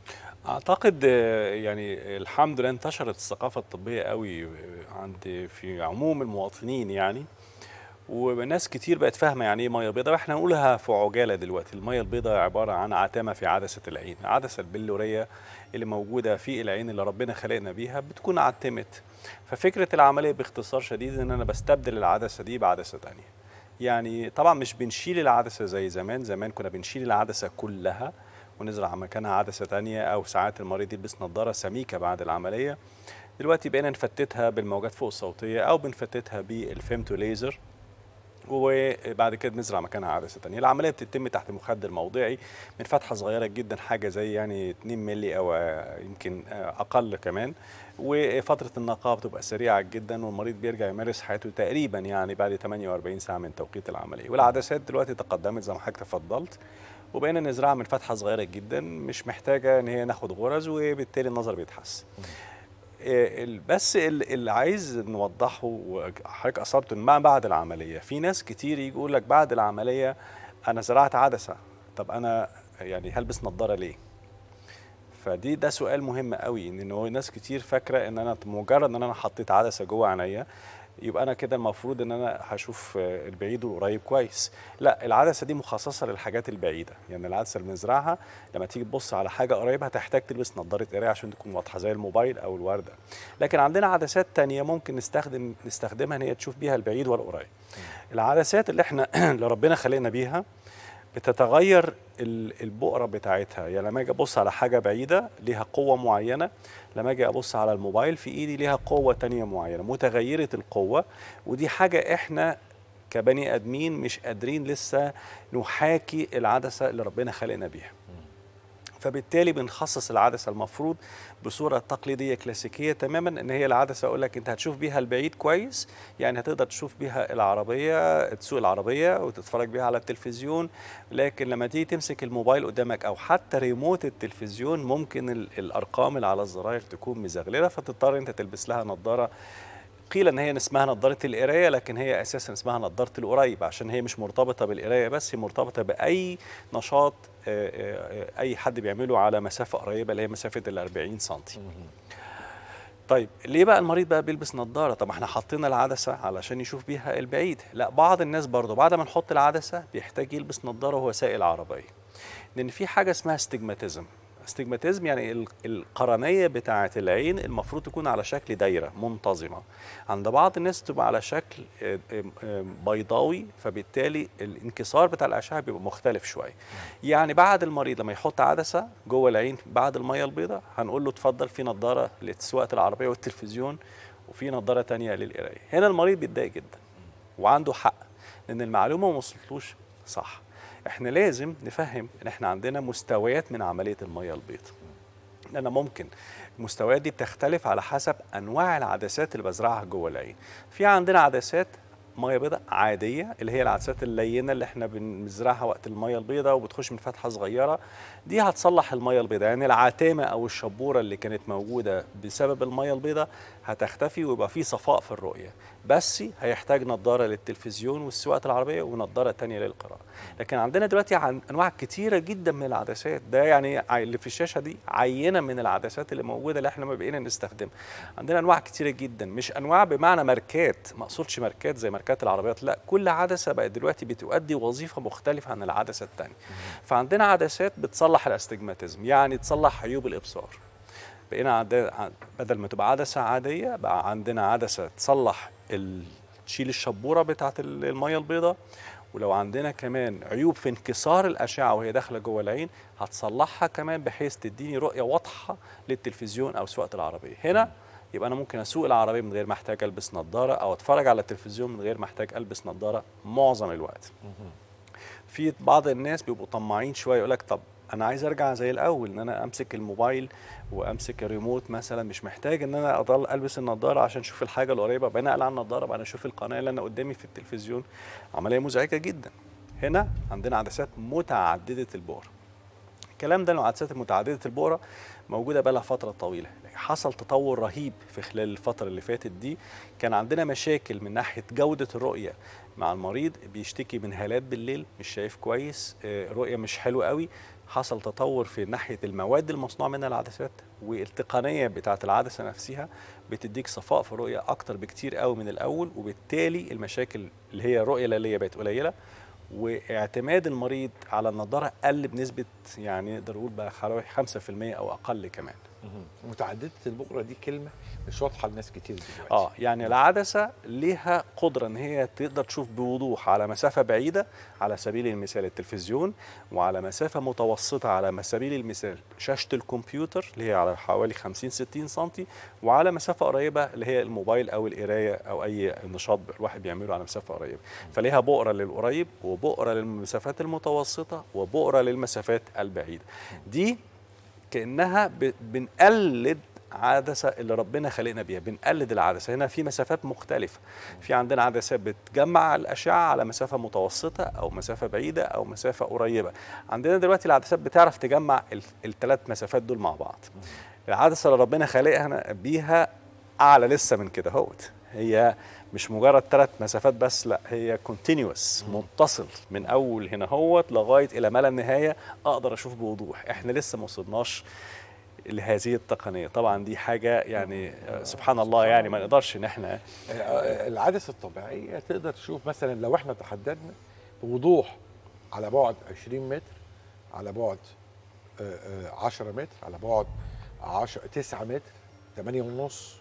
اعتقد آه، يعني الحمد لله انتشرت الثقافه الطبيه قوي آه، عند في عموم المواطنين يعني وناس كتير بقت فاهمه يعني ايه ميه بيضاء واحنا هنقولها في عجاله دلوقتي الميه البيضاء عباره عن عتمه في عدسه العين العدسه البلوريه اللي موجوده في العين اللي ربنا خلقنا بيها بتكون عتمت ففكره العمليه باختصار شديد ان انا بستبدل العدسه دي بعدسه تانية يعني طبعا مش بنشيل العدسه زي زمان زمان كنا بنشيل العدسه كلها ونزرع مكانها عدسه تانية او ساعات المريض يلبس نظاره سميكه بعد العمليه دلوقتي بقينا نفتتها بالموجات فوق الصوتيه او بنفتتها بالفيمتو ليزر وبعد كده بنزرع مكانها عدسه تانية العمليه بتتم تحت مخدر موضعي من فتحه صغيره جدا حاجه زي يعني 2 مللي او آه، يمكن آه، اقل كمان وفتره النقاهه بتبقى سريعه جدا والمريض بيرجع يمارس حياته تقريبا يعني بعد 48 ساعه من توقيت العمليه والعدسات دلوقتي تقدمت زي ما حضرتك تفضلت وبقينا نزرعها من فتحه صغيره جدا مش محتاجه ان هي ناخد غرز وبالتالي النظر بيتحسن آه، ال- بس ال- اللي عايز نوضحه وحضرتك اثرته إن ما بعد العمليه في ناس كتير يجي يقول لك بعد العمليه انا زرعت عدسه طب انا يعني هلبس نظاره ليه فدي ده سؤال مهم قوي ان هو ناس كتير فاكره ان انا مجرد ان انا حطيت عدسه جوه عينيا يبقى انا كده المفروض ان انا هشوف آه، البعيد والقريب كويس لا العدسه دي مخصصه للحاجات البعيده يعني العدسه اللي بنزرعها لما تيجي تبص على حاجه قريبه هتحتاج تلبس نظاره قرايه عشان تكون واضحه زي الموبايل او الورده لكن عندنا عدسات تانية ممكن نستخدم نستخدمها ان هي تشوف بيها البعيد والقريب العدسات اللي احنا اللي ربنا خلقنا بيها بتتغير ال- البؤره بتاعتها يعني لما اجي ابص على حاجه بعيده ليها قوه معينه لما اجي ابص على الموبايل في ايدي ليها قوه تانية معينه متغيره القوه ودي حاجه احنا كبني ادمين مش قادرين لسه نحاكي العدسه اللي ربنا خلقنا بيها فبالتالي بنخصص العدسه المفروض بصوره تقليديه كلاسيكيه تماما ان هي العدسه اقول لك انت هتشوف بيها البعيد كويس يعني هتقدر تشوف بيها العربيه تسوق العربيه وتتفرج بيها على التلفزيون لكن لما تيجي تمسك الموبايل قدامك او حتى ريموت التلفزيون ممكن ال- الارقام اللي على الزراير تكون مزغلله فتضطر انت تلبس لها نظاره قيل ان هي اسمها نظاره القرايه لكن هي اساسا اسمها نظاره القريب عشان هي مش مرتبطه بالقرايه بس هي مرتبطه باي نشاط آه، آه، آه، اي حد بيعمله على مسافه قريبه اللي هي مسافه ال 40 سم طيب ليه بقى المريض بقى بيلبس نظاره طب ما احنا حاطين العدسه علشان يشوف بيها البعيد لا بعض الناس برضه بعد ما نحط العدسه بيحتاج يلبس نظاره وهو سايق العربيه لان في حاجه اسمها استجماتيزم استجماتيزم يعني ال- القرنيه بتاعه العين المفروض تكون على شكل دايره منتظمه عند بعض الناس تبقى على شكل آه، آه، آه، بيضاوي فبالتالي الانكسار بتاع الاشعه بيبقى مختلف شويه يعني بعد المريض لما يحط عدسه جوه العين بعد الميه البيضاء هنقول له اتفضل في نظاره لسواقه العربيه والتلفزيون وفي نظاره تانية للقرايه هنا المريض بيتضايق جدا وعنده حق لان المعلومه ما وصلتلوش صح احنا لازم نفهم ان احنا عندنا مستويات من عمليه الميه البيضاء لان ممكن المستويات دي بتختلف على حسب انواع العدسات اللي بزرعها جوه العين في عندنا عدسات ميه بيضاء عاديه اللي هي العدسات اللينه اللي احنا بنزرعها وقت الميه البيضاء وبتخش من فتحه صغيره دي هتصلح الميه البيضاء يعني العتامه او الشبوره اللي كانت موجوده بسبب الميه البيضاء هتختفي ويبقى في صفاء في الرؤيه بس هيحتاج نظاره للتلفزيون والسواقه العربيه ونظاره تانية للقراءه لكن عندنا دلوقتي عن انواع كتيره جدا من العدسات ده يعني ع- اللي في الشاشه دي عينه من العدسات اللي موجوده اللي احنا ما بقينا نستخدمها عندنا انواع كتيره جدا مش انواع بمعنى ماركات ما اقصدش ماركات زي ماركات العربيات لا كل عدسه بقت دلوقتي بتؤدي وظيفه مختلفه عن العدسه الثانيه فعندنا عدسات بتصلح الاستجماتيزم يعني تصلح عيوب الابصار بقينا عند... عن- بدل ما تبقى عدسه عاديه بقى عندنا عدسه تصلح ال... تشيل الشبوره بتاعه ال- الميه البيضاء ولو عندنا كمان عيوب في انكسار الاشعه وهي داخله جوه العين هتصلحها كمان بحيث تديني رؤيه واضحه للتلفزيون او سواقه العربيه هنا يبقى انا ممكن اسوق العربيه من غير ما احتاج البس نظاره او اتفرج على التلفزيون من غير ما احتاج البس نظاره معظم الوقت في بعض الناس بيبقوا طماعين شويه يقول لك طب انا عايز ارجع زي الاول ان انا امسك الموبايل وامسك الريموت مثلا مش محتاج ان انا اضل البس النضاره عشان اشوف الحاجه القريبه بقى اقلع النضاره بقى انا اشوف القناه اللي انا قدامي في التلفزيون عمليه مزعجه جدا هنا عندنا عدسات متعدده البؤر الكلام ده العدسات المتعدده البؤره موجوده بقى لها فتره طويله حصل تطور رهيب في خلال الفتره اللي فاتت دي كان عندنا مشاكل من ناحيه جوده الرؤيه مع المريض بيشتكي من هالات بالليل مش شايف كويس آه، رؤيه مش حلوه قوي حصل تطور في ناحيه المواد المصنوع منها العدسات والتقنيه بتاعه العدسه نفسها بتديك صفاء في الرؤيه اكتر بكتير قوي من الاول وبالتالي المشاكل اللي هي الرؤيه الليليه بقت قليله واعتماد المريض على النضاره قل بنسبه يعني نقدر نقول بقى حوالي 5% او اقل كمان متعدده البقره دي كلمه مش واضحه لناس كتير دلوقتي اه يعني العدسه ليها قدره ان هي تقدر تشوف بوضوح على مسافه بعيده على سبيل المثال التلفزيون وعلى مسافه متوسطه على سبيل المثال شاشه الكمبيوتر اللي هي على حوالي 50 60 سم وعلى مسافه قريبه اللي هي الموبايل او القرايه او اي نشاط الواحد بيعمله على مسافه قريبه فليها بؤره للقريب وبؤره للمسافات المتوسطه وبؤره للمسافات البعيده دي كانها ب- بنقلد عدسه اللي ربنا خلقنا بيها بنقلد العدسه هنا في مسافات مختلفه في عندنا عدسات بتجمع الاشعه على مسافه متوسطه او مسافه بعيده او مسافه قريبه عندنا دلوقتي العدسات بتعرف تجمع الثلاث مسافات دول مع بعض العدسه اللي ربنا خلقها بيها اعلى لسه من كده اهوت هي مش مجرد ثلاث مسافات بس لا هي كونتينيوس متصل من اول هنا هوت لغايه الى ما لا نهايه اقدر اشوف بوضوح احنا لسه ما وصلناش لهذه التقنيه طبعا دي حاجه يعني آه، سبحان الله يعني ما نقدرش ان احنا آه، العدسه الطبيعيه تقدر تشوف مثلا لو احنا تحددنا بوضوح على بعد 20 متر على بعد آه، آه، 10 متر على بعد 10 9 متر 8 ونص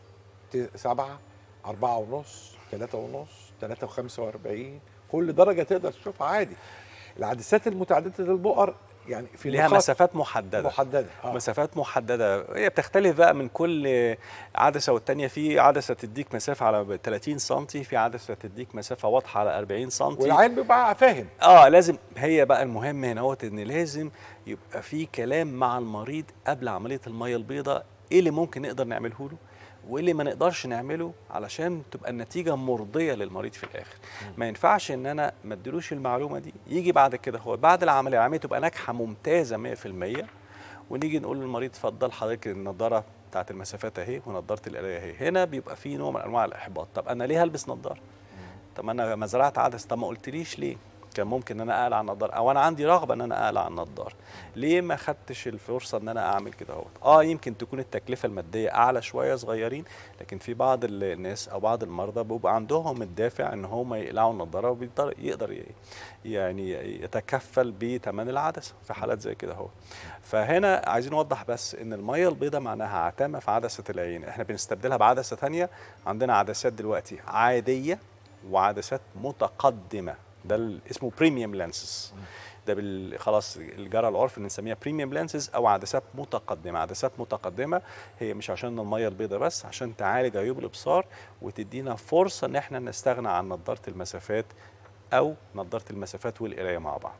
7 4 ونص 3 ونص 3 و45 كل درجه تقدر تشوفها عادي العدسات المتعدده البؤر يعني في ليها نقاط مسافات محدده محدده آه. مسافات محدده هي بتختلف بقى من كل عدسه والتانيه في عدسه تديك مسافه على 30 سم في عدسه تديك مسافه واضحه على 40 سم والعين بيبقى فاهم اه لازم هي بقى المهم هنا هو ان لازم يبقى في كلام مع المريض قبل عمليه الميه البيضاء ايه اللي ممكن نقدر نعمله له وايه اللي ما نقدرش نعمله علشان تبقى النتيجه مرضيه للمريض في الاخر ما ينفعش ان انا ما اديلوش المعلومه دي يجي بعد كده هو بعد العمليه العمليه تبقى ناجحه ممتازه 100% ونيجي نقول للمريض اتفضل حضرتك النضاره بتاعت المسافات اهي ونضاره القرايه اهي هنا بيبقى في نوع من انواع الاحباط طب انا ليه هلبس نضاره طب انا ما زرعت عدسه طب ما قلتليش ليه كان ممكن ان انا اقلع النضاره او انا عندي رغبه ان انا اقلع النضاره ليه ما خدتش الفرصه ان انا اعمل كده اهوت اه يمكن تكون التكلفه الماديه اعلى شويه صغيرين لكن في بعض ال- الناس او بعض المرضى بيبقى عندهم الدافع ان هم يقلعوا النضاره وبيقدر يقدر ي- يعني يتكفل بثمن العدسه في حالات زي كده اهو فهنا عايزين نوضح بس ان الميه البيضاء معناها عتامه في عدسه العين احنا بنستبدلها بعدسه ثانيه عندنا عدسات دلوقتي عاديه وعدسات متقدمه ده ال- اسمه بريميوم لانسز ده بال... خلاص الجرى العرف ان نسميها بريميوم لانسز او عدسات متقدمه عدسات متقدمه هي مش عشان الميه البيضاء بس عشان تعالج عيوب الابصار وتدينا فرصه ان احنا نستغنى عن نظاره المسافات او نظاره المسافات والقرايه مع بعض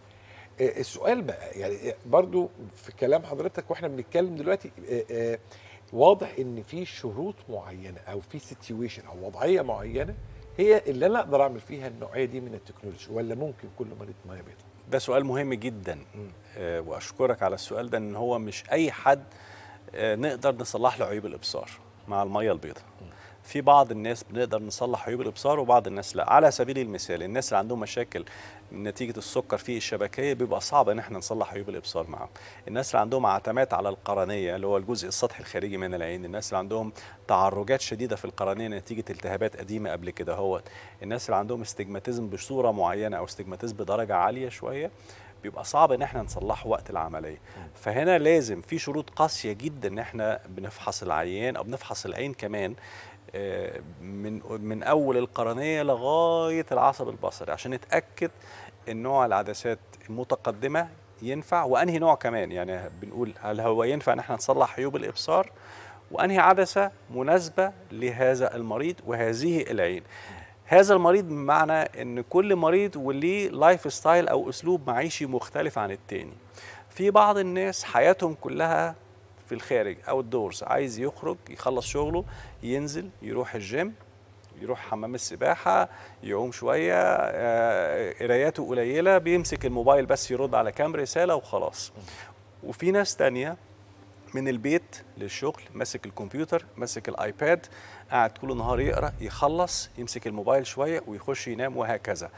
آه، السؤال بقى يعني برضو في كلام حضرتك واحنا بنتكلم دلوقتي آه، آه، واضح ان في شروط معينه او في سيتويشن او وضعيه معينه هي اللي انا اقدر اعمل فيها النوعيه دي من التكنولوجيا ولا ممكن كل مريض ميه بيضاء ده سؤال مهم جدا آه واشكرك على السؤال ده ان هو مش اي حد آه نقدر نصلح له عيوب الابصار مع الميه البيضاء في بعض الناس بنقدر نصلح عيوب الابصار وبعض الناس لا على سبيل المثال الناس اللي عندهم مشاكل نتيجه السكر في الشبكيه بيبقى صعب ان احنا نصلح عيوب الابصار معاهم الناس اللي عندهم عتمات على القرنيه اللي هو الجزء السطحي الخارجي من العين الناس اللي عندهم تعرجات شديده في القرنيه نتيجه التهابات قديمه قبل كده هوت الناس اللي عندهم استجماتيزم بصوره معينه او استجماتيزم بدرجه عاليه شويه بيبقى صعب ان احنا نصلحه وقت العمليه فهنا لازم في شروط قاسيه جدا ان احنا بنفحص العيان او بنفحص العين كمان آه، من من اول القرنيه لغايه العصب البصري عشان نتاكد ان نوع العدسات المتقدمه ينفع وانهي نوع كمان يعني بنقول هل هو ينفع ان احنا نصلح عيوب الابصار وانهي عدسه مناسبه لهذا المريض وهذه العين هذا المريض بمعنى ان كل مريض وليه لايف ستايل او اسلوب معيشي مختلف عن التاني في بعض الناس حياتهم كلها في الخارج او الدورز عايز يخرج يخلص شغله ينزل يروح الجيم يروح حمام السباحة يعوم شوية آه، قراياته قليلة بيمسك الموبايل بس يرد على كام رسالة وخلاص وفي ناس تانية من البيت للشغل ماسك الكمبيوتر ماسك الايباد قاعد طول النهار يقرا يخلص يمسك الموبايل شويه ويخش ينام وهكذا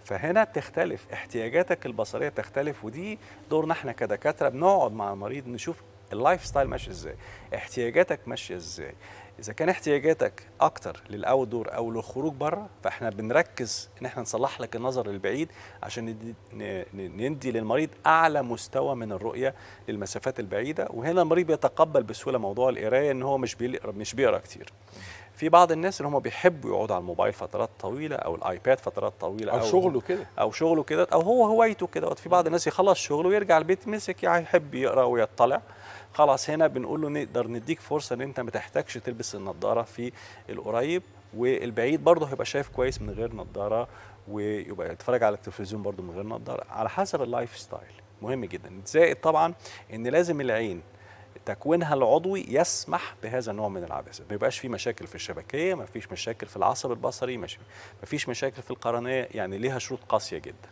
فهنا بتختلف احتياجاتك البصريه بتختلف ودي دورنا احنا كدكاتره بنقعد مع المريض نشوف اللايف ستايل ماشي ازاي احتياجاتك ماشيه ازاي اذا كان احتياجاتك اكتر للاوت دور او للخروج بره فاحنا بنركز ان احنا نصلح لك النظر البعيد عشان ندي, ن- ن- ندي للمريض اعلى مستوى من الرؤيه للمسافات البعيده وهنا المريض بيتقبل بسهوله موضوع القرايه ان هو مش بيقرا مش بيقرا كتير في بعض الناس اللي هم بيحبوا يقعدوا على الموبايل فترات طويله او الايباد فترات طويله او شغله كده او شغله كده او هو هوايته كده في بعض الناس يخلص شغله ويرجع البيت مسك يعني يحب يقرا ويطلع خلاص هنا بنقول له نقدر نديك فرصه ان انت ما تحتاجش تلبس النضاره في القريب والبعيد برضه هيبقى شايف كويس من غير نضاره ويبقى يتفرج على التلفزيون برضه من غير نضاره على حسب اللايف ستايل مهم جدا زائد طبعا ان لازم العين تكوينها العضوي يسمح بهذا النوع من العدسات ما يبقاش في مشاكل في الشبكيه ما فيش مشاكل في العصب البصري ما فيش مشاكل في القرنيه يعني ليها شروط قاسيه جدا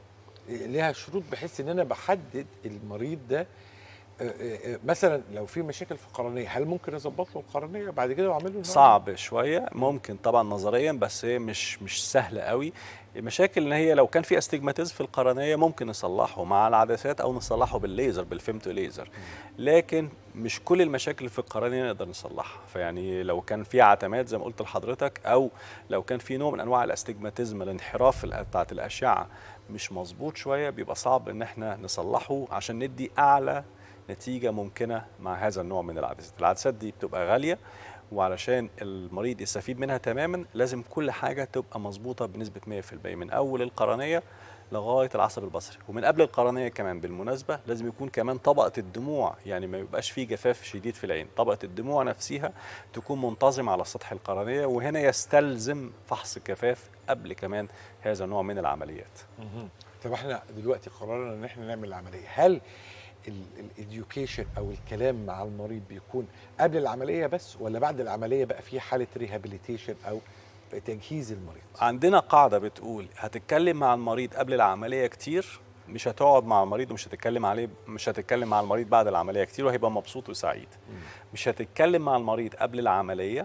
ليها شروط بحيث ان انا بحدد المريض ده آه، آه، آه، مثلا لو في مشاكل في القرنيه هل ممكن اظبط له القرنيه بعد كده واعمل له نوع صعب شويه ممكن طبعا نظريا بس هي مش مش سهله قوي المشاكل ان هي لو كان في استجماتيزم في القرنيه ممكن نصلحه مع العدسات او نصلحه بالليزر بالفيمتو ليزر لكن مش كل المشاكل في القرنيه نقدر نصلحها فيعني لو كان في عتمات زي ما قلت لحضرتك او لو كان في نوع من انواع الاستجماتيزم الانحراف ال- بتاعت الاشعه مش مظبوط شويه بيبقى صعب ان احنا نصلحه عشان ندي اعلى نتيجه ممكنه مع هذا النوع من العدسات العدسات دي بتبقى غاليه وعلشان المريض يستفيد منها تماما لازم كل حاجه تبقى مظبوطه بنسبه 100% من اول القرنيه لغايه العصب البصري ومن قبل القرنيه كمان بالمناسبه لازم يكون كمان طبقه الدموع يعني ما يبقاش فيه جفاف شديد في العين طبقه الدموع نفسها تكون منتظمه على سطح القرنيه وهنا يستلزم فحص الجفاف قبل كمان هذا النوع من العمليات طب احنا دلوقتي قررنا ان احنا نعمل العمليه هل الاديوكيشن او الكلام مع المريض بيكون قبل العمليه بس ولا بعد العمليه بقى في حاله ريهابيليتيشن او تجهيز المريض عندنا قاعده بتقول هتتكلم مع المريض قبل العمليه كتير مش هتقعد مع المريض ومش هتتكلم عليه مش هتتكلم مع المريض بعد العمليه كتير وهيبقى مبسوط وسعيد مش هتتكلم مع المريض قبل العمليه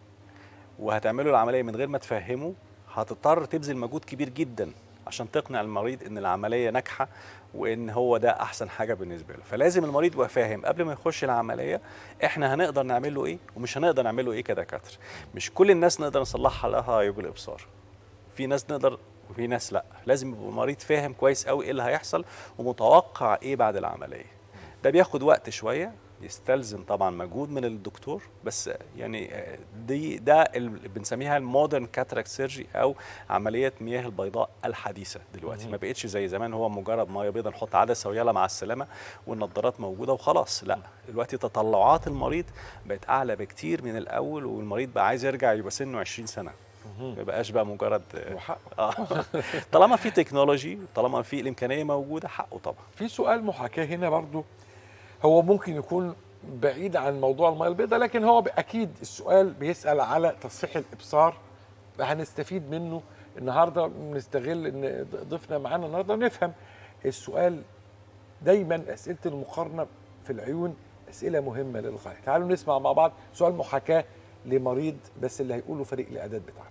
وهتعمله العمليه من غير ما تفهمه هتضطر تبذل مجهود كبير جدا عشان تقنع المريض ان العمليه ناجحه وان هو ده احسن حاجه بالنسبه له فلازم المريض يبقى فاهم قبل ما يخش العمليه احنا هنقدر نعمل له ايه ومش هنقدر نعمل له ايه كدكاتره مش كل الناس نقدر نصلحها لها عيوب الابصار في ناس نقدر وفي ناس لا لازم يبقى المريض فاهم كويس قوي ايه اللي هيحصل ومتوقع ايه بعد العمليه ده بياخد وقت شويه يستلزم طبعا مجهود من الدكتور بس يعني دي ده اللي بنسميها المودرن كاتراكت سيرجي او عمليه مياه البيضاء الحديثه دلوقتي ما بقتش زي زمان هو مجرد ميه بيضاء نحط عدسه ويلا مع السلامه والنضارات موجوده وخلاص لا دلوقتي تطلعات المريض بقت اعلى بكتير من الاول والمريض بقى عايز يرجع يبقى سنه 20 سنه ما بقاش بقى مجرد وحقه. آه. طالما في تكنولوجي طالما في الامكانيه موجوده حقه طبعا في سؤال محاكاه هنا برضو هو ممكن يكون بعيد عن موضوع الميه البيضاء لكن هو اكيد السؤال بيسال على تصحيح الابصار هنستفيد منه النهارده بنستغل ان ضيفنا معانا النهارده ونفهم السؤال دايما اسئله المقارنه في العيون اسئله مهمه للغايه تعالوا نسمع مع بعض سؤال محاكاه لمريض بس اللي هيقوله فريق الاعداد بتاعنا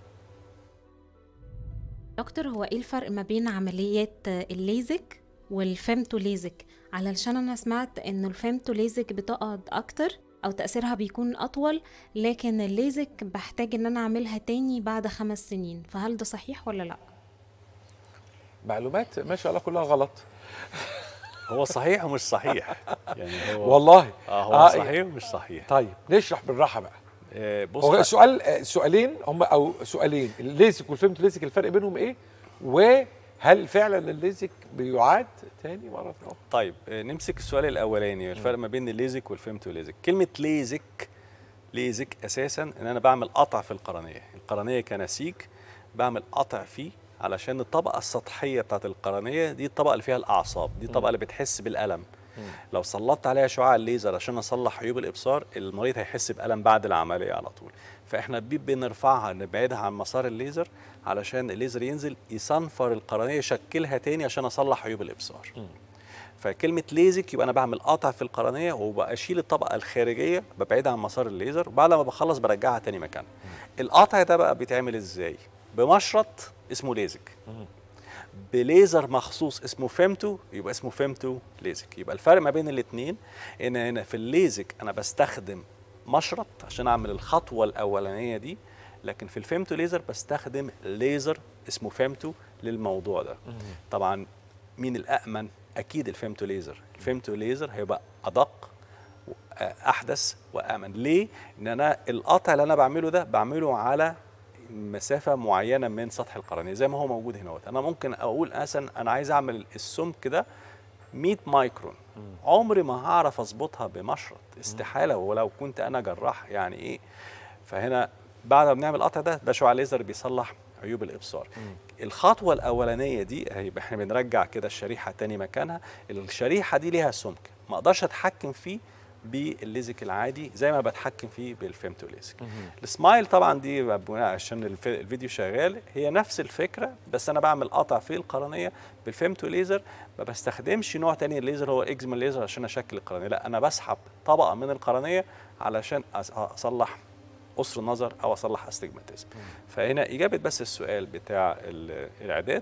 دكتور هو ايه الفرق ما بين عمليات الليزك والفيمتو ليزك علشان انا سمعت ان الفيمتو ليزك بتقعد اكتر او تاثيرها بيكون اطول لكن الليزك بحتاج ان انا اعملها تاني بعد خمس سنين فهل ده صحيح ولا لا معلومات ما شاء الله كلها غلط هو صحيح ومش صحيح يعني هو والله اه هو آه، صحيح ومش صحيح طيب نشرح بالراحه بقى آه بص هو سؤال آه، سؤالين هم او سؤالين الليزك والفيمتو ليزك الفرق بينهم ايه وهل فعلا الليزك بيعاد تاني مره اخرى طيب آه، نمسك السؤال الاولاني الفرق ما بين الليزك والفيمتو ليزك كلمه ليزك ليزك اساسا ان انا بعمل قطع في القرنيه القرنيه كنسيج بعمل قطع فيه علشان الطبقه السطحيه بتاعت القرنيه دي الطبقه اللي فيها الاعصاب دي الطبقه اللي بتحس بالالم لو سلطت عليها شعاع الليزر عشان اصلح عيوب الابصار المريض هيحس بالم بعد العمليه على طول فاحنا بي- بنرفعها نبعدها عن مسار الليزر علشان الليزر ينزل يصنفر القرنيه يشكلها تاني عشان اصلح عيوب الابصار فكلمه ليزك يبقى انا بعمل قطع في القرنيه وبشيل الطبقه الخارجيه ببعدها عن مسار الليزر وبعد ما بخلص برجعها تاني مكانها القطع ده بقى بيتعمل ازاي بمشرط اسمه ليزك بليزر مخصوص اسمه فيمتو يبقى اسمه فيمتو ليزك يبقى الفرق ما بين الاثنين ان هنا في الليزك انا بستخدم مشرط عشان اعمل الخطوه الاولانيه دي لكن في الفيمتو ليزر بستخدم ليزر اسمه فيمتو للموضوع ده طبعا مين الامن اكيد الفيمتو ليزر الفيمتو ليزر هيبقى ادق احدث وامن ليه ان انا القطع اللي انا بعمله ده بعمله على مسافه معينه من سطح القرنيه زي ما هو موجود هنا انا ممكن اقول مثلا انا عايز اعمل السمك ده 100 مايكرون عمري ما هعرف اظبطها بمشرط استحاله ولو كنت انا جراح يعني ايه فهنا بعد ما بنعمل القطع ده ده شعاع ليزر بيصلح عيوب الابصار الخطوه الاولانيه دي هيبقى احنا بنرجع كده الشريحه تاني مكانها الشريحه دي ليها سمك ما اقدرش اتحكم فيه بالليزك العادي زي ما بتحكم فيه بالفيمتو ليزك السمايل طبعا دي بناء عشان الف- الفيديو شغال هي نفس الفكره بس انا بعمل قطع في القرنيه بالفيمتو ليزر ما بستخدمش نوع تاني الليزر هو اكزيما ليزر عشان اشكل القرنيه لا انا بسحب طبقه من القرنيه علشان أص- اصلح قصر النظر او اصلح استجماتيزم فهنا اجابه بس السؤال بتاع ال- الاعداد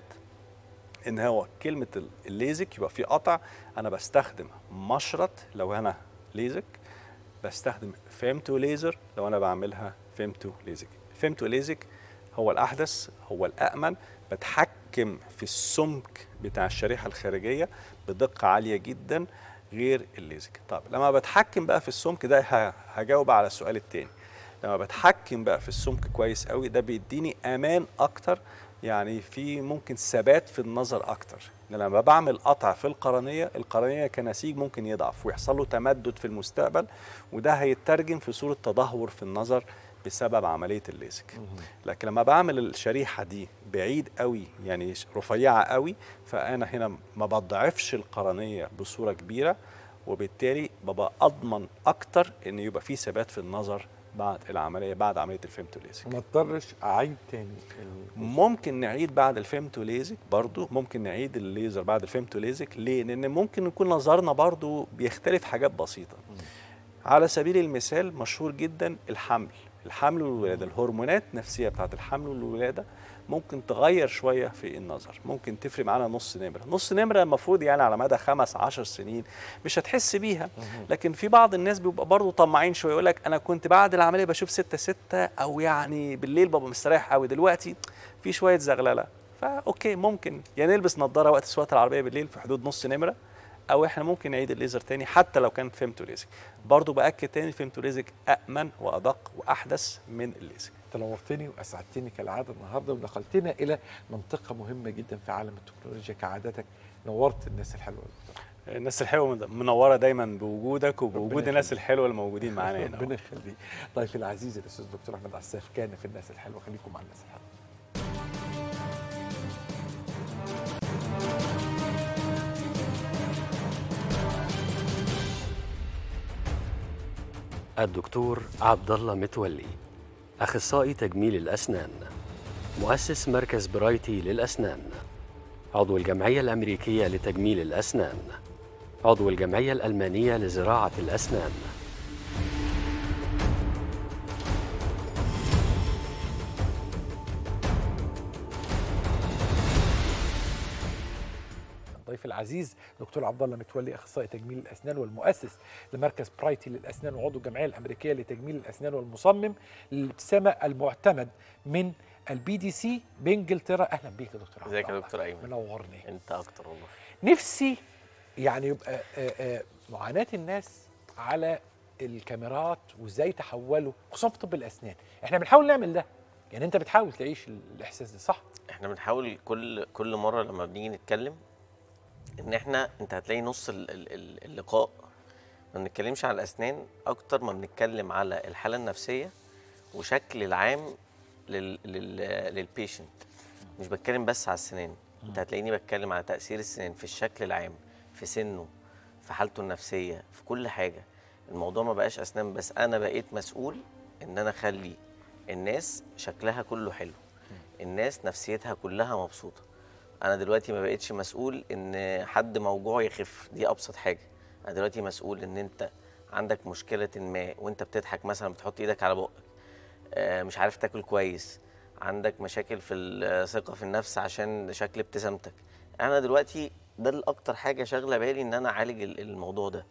ان هو كلمه ال- الليزك يبقى في قطع انا بستخدم مشرط لو انا ليزك بستخدم فيمتو ليزر لو انا بعملها فيمتو ليزك فيمتو ليزك هو الاحدث هو الامن بتحكم في السمك بتاع الشريحه الخارجيه بدقه عاليه جدا غير الليزك طب لما بتحكم بقى في السمك ده ه- هجاوب على السؤال التاني لما بتحكم بقى في السمك كويس قوي ده بيديني امان اكتر يعني في ممكن ثبات في النظر اكتر إن لما بعمل قطع في القرنيه القرنيه كنسيج ممكن يضعف ويحصل له تمدد في المستقبل وده هيترجم في صوره تدهور في النظر بسبب عمليه الليزك لكن لما بعمل الشريحه دي بعيد قوي يعني رفيعه قوي فانا هنا ما بضعفش القرنيه بصوره كبيره وبالتالي ببقى اضمن اكتر ان يبقى في ثبات في النظر بعد العمليه بعد عمليه الفيمتو ليزك ما اضطرش اعيد تاني ال- ممكن نعيد بعد الفيمتو ليزك برضو ممكن نعيد الليزر بعد الفيمتو ليزك ليه لان ممكن يكون نظرنا برضو بيختلف حاجات بسيطه على سبيل المثال مشهور جدا الحمل الحمل والولاده الهرمونات النفسيه بتاعت الحمل والولاده ممكن تغير شويه في النظر ممكن تفرق معانا نص نمره نص نمره المفروض يعني على مدى خمس عشر سنين مش هتحس بيها لكن في بعض الناس بيبقى برضه طماعين شويه يقول لك انا كنت بعد العمليه بشوف ستة ستة او يعني بالليل ببقى مستريح قوي دلوقتي في شويه زغلله فا اوكي ممكن يعني نلبس نظاره وقت سواقه العربيه بالليل في حدود نص نمره او احنا ممكن نعيد الليزر تاني حتى لو كان فيمتو ليزك برضه باكد تاني فيمتو ليزك امن وادق واحدث من الليزك انت نورتني واسعدتني كالعاده النهارده ودخلتنا الى منطقه مهمه جدا في عالم التكنولوجيا كعادتك نورت الناس الحلوه يا دكتور. الناس الحلوه منوره دايما بوجودك وبوجود ربنا الناس يخليك. الحلوه الموجودين معانا هنا ربنا يخليك ضيفي العزيز الاستاذ دكتور احمد عساف كان في الناس الحلوه خليكم مع الناس الحلوه الدكتور عبد الله متولي اخصائي تجميل الاسنان مؤسس مركز برايتي للاسنان عضو الجمعيه الامريكيه لتجميل الاسنان عضو الجمعيه الالمانيه لزراعه الاسنان الضيف العزيز دكتور عبد الله متولي اخصائي تجميل الاسنان والمؤسس لمركز برايتي للاسنان وعضو الجمعيه الامريكيه لتجميل الاسنان والمصمم للابتسامه المعتمد من البي دي سي بانجلترا اهلا بيك يا دكتور عبد ازيك يا الله. دكتور ايمن منورني انت اكتر والله نفسي يعني يبقى آه، آه، معاناه الناس على الكاميرات وازاي تحولوا خصوصا في طب الاسنان احنا بنحاول نعمل ده يعني انت بتحاول تعيش الاحساس ده صح احنا بنحاول كل كل مره لما بنيجي نتكلم ان احنا انت هتلاقي نص ال- ال- ال- اللقاء ما بنتكلمش على الاسنان اكتر ما بنتكلم على الحاله النفسيه وشكل العام لل لل للبيشنت مش بتكلم بس على السنان انت هتلاقيني بتكلم على تاثير السنان في الشكل العام في سنه في حالته النفسيه في كل حاجه الموضوع ما بقاش اسنان بس انا بقيت مسؤول ان انا اخلي الناس شكلها كله حلو الناس نفسيتها كلها مبسوطه انا دلوقتي ما بقتش مسؤول ان حد موجوع يخف دي ابسط حاجه انا دلوقتي مسؤول ان انت عندك مشكله ما وانت بتضحك مثلا بتحط ايدك على بقك آه، مش عارف تاكل كويس عندك مشاكل في الثقه في النفس عشان شكل ابتسامتك انا دلوقتي ده الاكتر حاجه شاغله بالي ان انا اعالج ال- الموضوع ده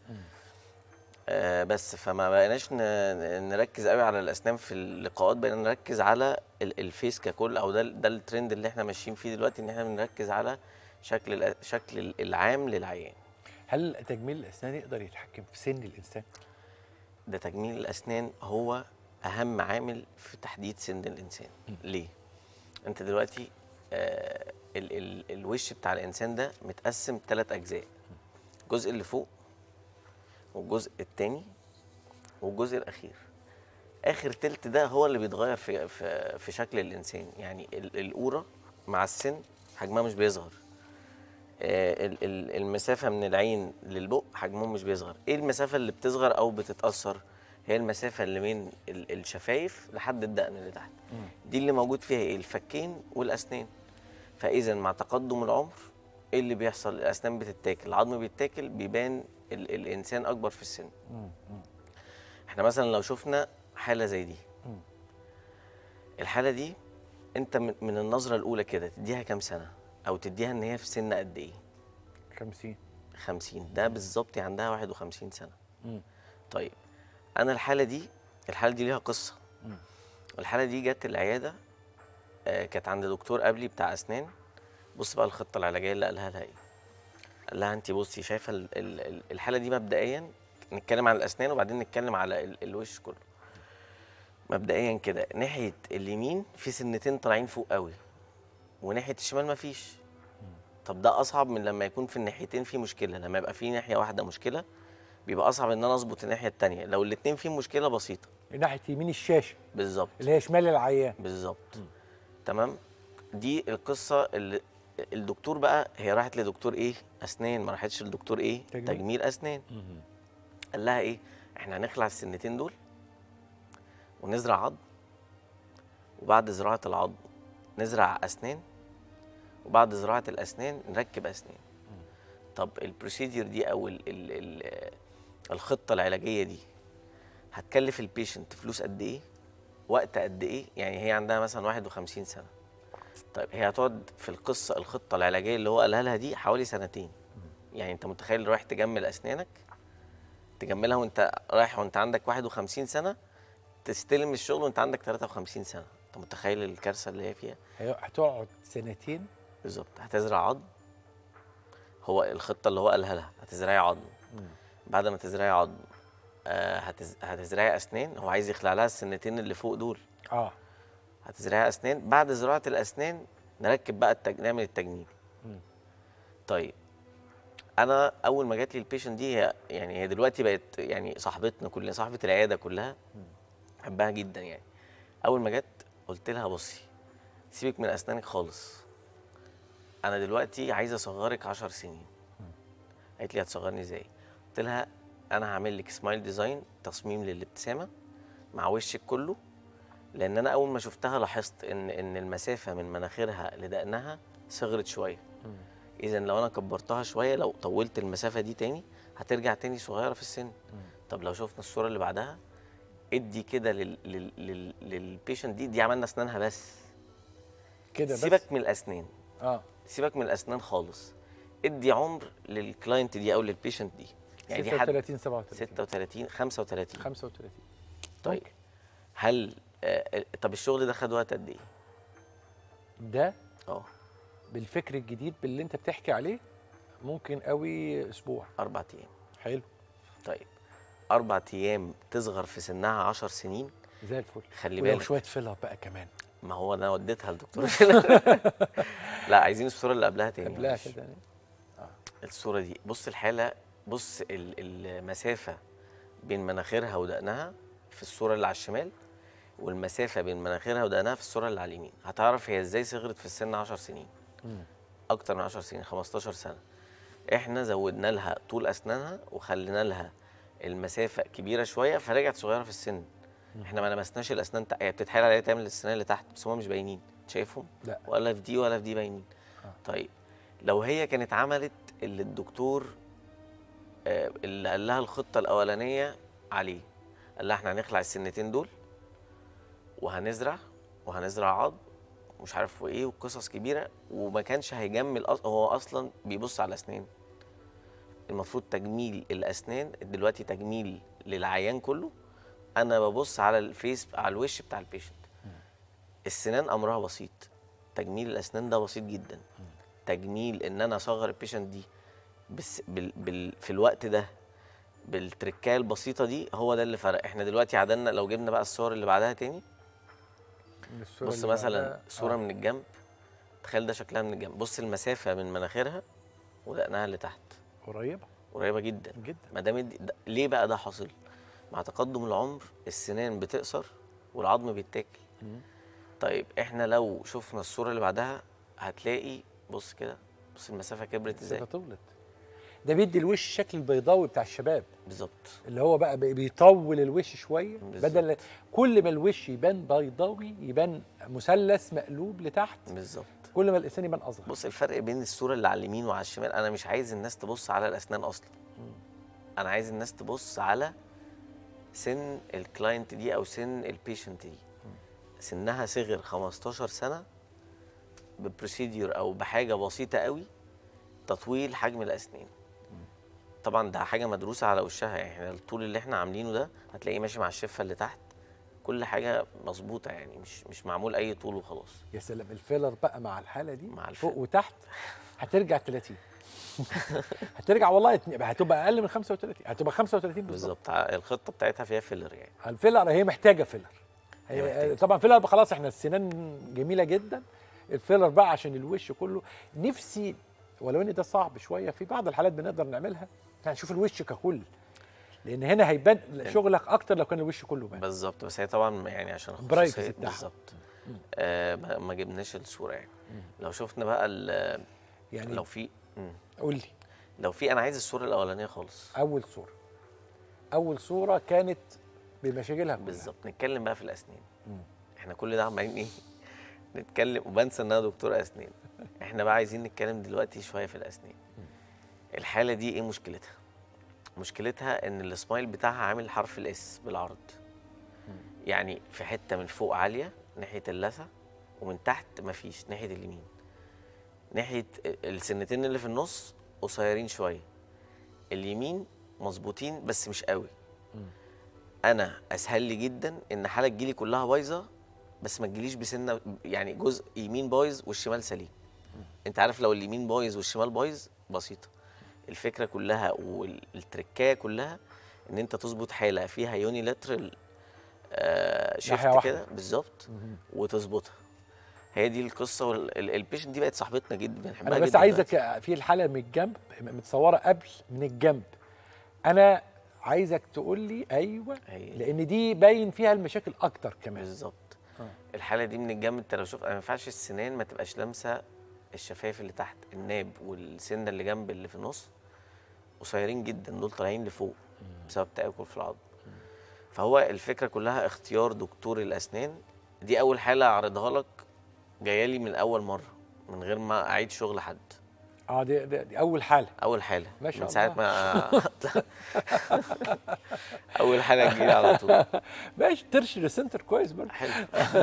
آه بس فما بقيناش ن- نركز قوي على الاسنان في اللقاءات بقينا نركز على ال- الفيس ككل او ده ده الترند اللي احنا ماشيين فيه دلوقتي ان احنا بنركز على شكل الأ- شكل العام للعيان هل تجميل الاسنان يقدر يتحكم في سن الانسان ده تجميل الاسنان هو اهم عامل في تحديد سن الانسان ليه انت دلوقتي آه ال ال الوش بتاع الانسان ده متقسم ثلاث اجزاء الجزء اللي فوق والجزء التاني والجزء الاخير اخر تلت ده هو اللي بيتغير في في, في شكل الانسان يعني ال- القوره مع السن حجمها مش بيصغر آه، ال- ال- المسافه من العين للبق حجمهم مش بيصغر ايه المسافه اللي بتصغر او بتتاثر هي المسافه اللي من ال- الشفايف لحد الدقن اللي تحت دي اللي موجود فيها ايه الفكين والاسنان فاذا مع تقدم العمر ايه اللي بيحصل الاسنان بتتاكل العظم بيتاكل بيبان ال الانسان اكبر في السن احنا مثلا لو شفنا حاله زي دي الحاله دي انت من من النظره الاولى كده تديها كام سنه او تديها ان هي في سن قد ايه 50 50 ده بالظبط عندها 51 سنه طيب انا الحاله دي الحاله دي ليها قصه الحاله دي جت العياده آه، كانت عند دكتور قبلي بتاع اسنان بص بقى الخطه العلاجيه اللي قالها لها ايه قال لها انت بصي شايفه ال- ال- ال- الحاله دي مبدئيا نتكلم عن الاسنان وبعدين نتكلم على ال- الوش كله مبدئيا كده ناحيه اليمين في سنتين طالعين فوق قوي وناحيه الشمال مفيش طب ده اصعب من لما يكون في الناحيتين في مشكله لما يبقى في ناحيه واحده مشكله بيبقى اصعب ان انا اظبط الناحيه التانية لو الاتنين فيهم مشكله بسيطه ناحيه يمين الشاشه بالظبط اللي هي شمال العيان بالظبط تمام دي القصه اللي الدكتور بقى هي راحت لدكتور ايه اسنان ما راحتش لدكتور ايه تجميل. تجميل اسنان قال لها ايه احنا هنخلع السنتين دول ونزرع عظم وبعد زراعه العظم نزرع اسنان وبعد زراعه الاسنان نركب اسنان طب البروسيدير دي او ال ال ال الخطه العلاجيه دي هتكلف البيشنت فلوس قد ايه وقت قد ايه يعني هي عندها مثلا 51 سنه طيب هي هتقعد في القصه الخطه العلاجيه اللي هو قالها لها دي حوالي سنتين يعني انت متخيل رايح تجمل اسنانك تجملها وانت رايح وانت عندك 51 سنه تستلم الشغل وانت عندك 53 سنه انت متخيل الكارثه اللي هي فيها هي- هتقعد سنتين بالظبط هتزرع عظم هو الخطه اللي هو قالها لها هتزرعي عظم بعد ما تزرعي عظم آه هتز... هتزرعي اسنان هو عايز يخلع لها السنتين اللي فوق دول اه هتزرعي اسنان بعد زراعه الاسنان نركب بقى التج... نعمل التجميل طيب انا اول ما جات لي البيشنت دي هي يعني هي دلوقتي بقت يعني صاحبتنا كلنا صاحبه العياده كلها بحبها جدا يعني اول ما جت قلت لها بصي سيبك من اسنانك خالص انا دلوقتي عايزه اصغرك 10 سنين قالت لي هتصغرني ازاي قلت لها انا هعمل لك سمايل ديزاين تصميم للابتسامه مع وشك كله لان انا اول ما شفتها لاحظت ان ان المسافه من مناخيرها لدقنها صغرت شويه اذا لو انا كبرتها شويه لو طولت المسافه دي تاني هترجع تاني صغيره في السن طب لو شفنا الصوره اللي بعدها ادي كده لل لل لل للبيشنت دي دي عملنا اسنانها بس كده بس سيبك من الاسنان اه سيبك من الاسنان خالص ادي عمر للكلاينت دي او للبيشنت دي يعني دي حد 36 37 36 35 35 طيب هل آه آه، طب الشغل ده خد وقت قد ايه؟ ده اه بالفكر الجديد باللي انت بتحكي عليه ممكن قوي اسبوع اربع ايام حلو طيب اربع ايام تصغر في سنها 10 سنين زي الفل خلي ولو بالك شويه فيلر بقى كمان ما هو انا وديتها للدكتور لا عايزين الصوره اللي قبلها تاني قبلها معلش. كده الصوره دي بص الحاله بص ال- المسافه بين مناخيرها ودقنها في الصوره اللي على الشمال والمسافه بين مناخيرها ودقنها في الصوره اللي على اليمين هتعرف هي ازاي صغرت في السن 10 سنين اكتر من 10 سنين 15 سنه احنا زودنا لها طول اسنانها وخلينا لها المسافه كبيره شويه فرجعت صغيره في السن احنا ما لمسناش الاسنان تق- هي بتتحايل عليها تعمل الاسنان اللي تحت بس هم مش باينين شايفهم لا. ولا في دي ولا في دي باينين طيب لو هي كانت عملت اللي الدكتور آه، اللي قال لها الخطه الاولانيه عليه قال لها احنا هنخلع السنتين دول وهنزرع وهنزرع عظم ومش عارف وايه وقصص كبيره وما كانش هيجمل أص... هو اصلا بيبص على الاسنان المفروض تجميل الاسنان دلوقتي تجميل للعيان كله انا ببص على الفيس على الوش بتاع البيشنت السنان امرها بسيط تجميل الاسنان ده بسيط جدا تجميل ان انا اصغر البيشنت دي بس بال... بال... في الوقت ده بالتركايه البسيطه دي هو ده اللي فرق احنا دلوقتي عدلنا لو جبنا بقى الصور اللي بعدها تاني الصورة بص اللي مثلا بعدها- صوره آه. من الجنب تخيل ده شكلها من الجنب بص المسافه من مناخيرها ودقنها اللي تحت قريبه قريبه جدا جدا ما دام الد- ده- ليه بقى ده حاصل مع تقدم العمر السنان بتقصر والعظم بيتاكل طيب احنا لو شفنا الصوره اللي بعدها هتلاقي بص كده بص المسافه كبرت ازاي المسافة طولت ده بيدي الوش الشكل البيضاوي بتاع الشباب بالظبط اللي هو بقى بي- بيطول الوش شويه بالظبط. بدل كل ما الوش يبان بيضاوي يبان مثلث مقلوب لتحت بالظبط كل ما الانسان يبان اصغر بص الفرق بين الصوره اللي على اليمين وعلى الشمال انا مش عايز الناس تبص على الاسنان اصلا انا عايز الناس تبص على سن الكلاينت دي او سن البيشنت دي سنها صغر 15 سنه ببروسيديور او بحاجه بسيطه قوي تطويل حجم الاسنان طبعا ده حاجه مدروسه على وشها يعني احنا الطول اللي احنا عاملينه ده هتلاقيه ماشي مع الشفه اللي تحت كل حاجه مظبوطه يعني مش مش معمول اي طول وخلاص يا سلام الفيلر بقى مع الحاله دي مع فوق الفيلر. وتحت هترجع 30 هترجع والله اتنين- هتبقى اقل من 35 هتبقى 35 بالظبط بالظبط ع- الخطه بتاعتها فيها فيلر يعني الفيلر هي محتاجه فيلر هي هي محتاجة. طبعا فيلر بقى خلاص احنا السنان جميله جدا الفيلر بقى عشان الوش كله نفسي ولو ان ده صعب شويه في بعض الحالات بنقدر نعملها احنا نشوف الوش ككل لان هنا هيبان شغلك اكتر لو كان الوش كله بان بالظبط بس هي طبعا يعني عشان برايفسي خصوصية بتاعها. بالظبط آه ما ما جبناش الصوره يعني لو شفنا بقى ال- يعني لو في مم. قول لي لو في انا عايز الصوره الاولانيه خالص اول صوره اول صوره كانت بمشاكلها كلها. بالظبط نتكلم بقى في الاسنان احنا كل ده عمالين ايه نتكلم وبنسى ان انا دكتور اسنان احنا بقى عايزين نتكلم دلوقتي شويه في الاسنان الحاله دي ايه مشكلتها مشكلتها ان السمايل بتاعها عامل حرف الاس بالعرض يعني في حته من فوق عاليه ناحيه اللثه ومن تحت مفيش ناحيه اليمين ناحيه السنتين اللي في النص قصيرين شويه اليمين مظبوطين بس مش قوي انا اسهل لي جدا ان حاله تجيلي كلها بايظه بس ما تجيليش بسنه يعني جزء يمين بايظ والشمال سليم انت عارف لو اليمين بايظ والشمال بايظ بسيطه الفكره كلها والتركايه كلها ان انت تظبط حاله فيها يونيلاترال آه ناحية شيفت واحدة. كده بالظبط وتظبطها هي دي القصه والبيشنت دي بقت صاحبتنا جدا بنحبها انا بس جدا عايزك دلوقتي. في الحاله من الجنب متصوره قبل من الجنب انا عايزك تقول لي ايوه هي. لان دي باين فيها المشاكل اكتر كمان بالظبط آه. الحاله دي من الجنب انت لو شفت ما ينفعش السنان ما تبقاش لامسه الشفايف اللي تحت الناب والسنه اللي جنب اللي في النص قصيرين جدا دول طالعين لفوق بسبب تاكل في العظم فهو الفكره كلها اختيار دكتور الاسنان دي اول حاله اعرضها لك جايه لي من اول مره من غير ما اعيد شغل حد اه دي, دي, دي اول حاله اول حاله ما شاء من ساعه الله. ما اول حاله تجيلي على طول ماشي ترشد السنتر كويس برضه حلو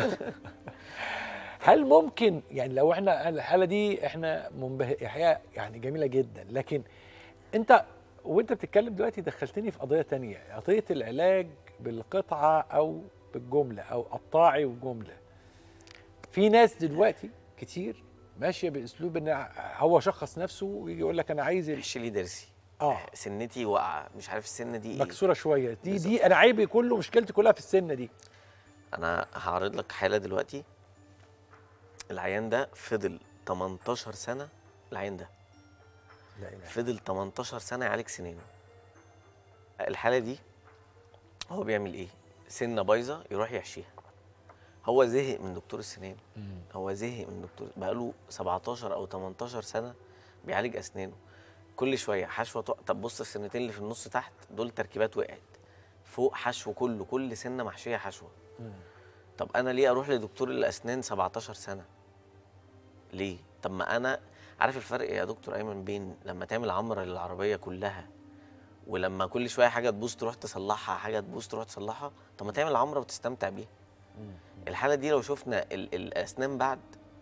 هل ممكن يعني لو احنا الحاله دي احنا منبه احياء يعني جميله جدا لكن انت وانت بتتكلم دلوقتي دخلتني في قضيه تانية قضيه العلاج بالقطعه او بالجمله او قطاعي وجمله في ناس دلوقتي كتير ماشيه باسلوب ان هو شخص نفسه ويجي يقول لك انا عايز ال- حش لي ضرسي اه سنتي واقعه مش عارف السنه دي ايه مكسوره شويه دي دي انا عيبي كله مشكلتي كلها في السنه دي انا هعرض لك حاله دلوقتي العيان ده فضل 18 سنه العيان ده لا اله فضل 18 سنه يعالج سنينه الحاله دي هو بيعمل ايه سنه بايظه يروح يحشيها هو زهق من دكتور السنان هو زهق من دكتور بقاله 17 او 18 سنه بيعالج اسنانه كل شويه حشوه تق... طب بص السنتين اللي في النص تحت دول تركيبات وقعت فوق حشو كله كل سنه محشيه حشوه طب انا ليه اروح لدكتور الاسنان 17 سنه ليه طب ما انا عارف الفرق يا دكتور ايمن بين لما تعمل عمره للعربيه كلها ولما كل شويه حاجه تبوظ تروح تصلحها حاجه تبوظ تروح تصلحها طب ما تعمل عمره وتستمتع بيها الحاله دي لو شفنا ال- الاسنان بعد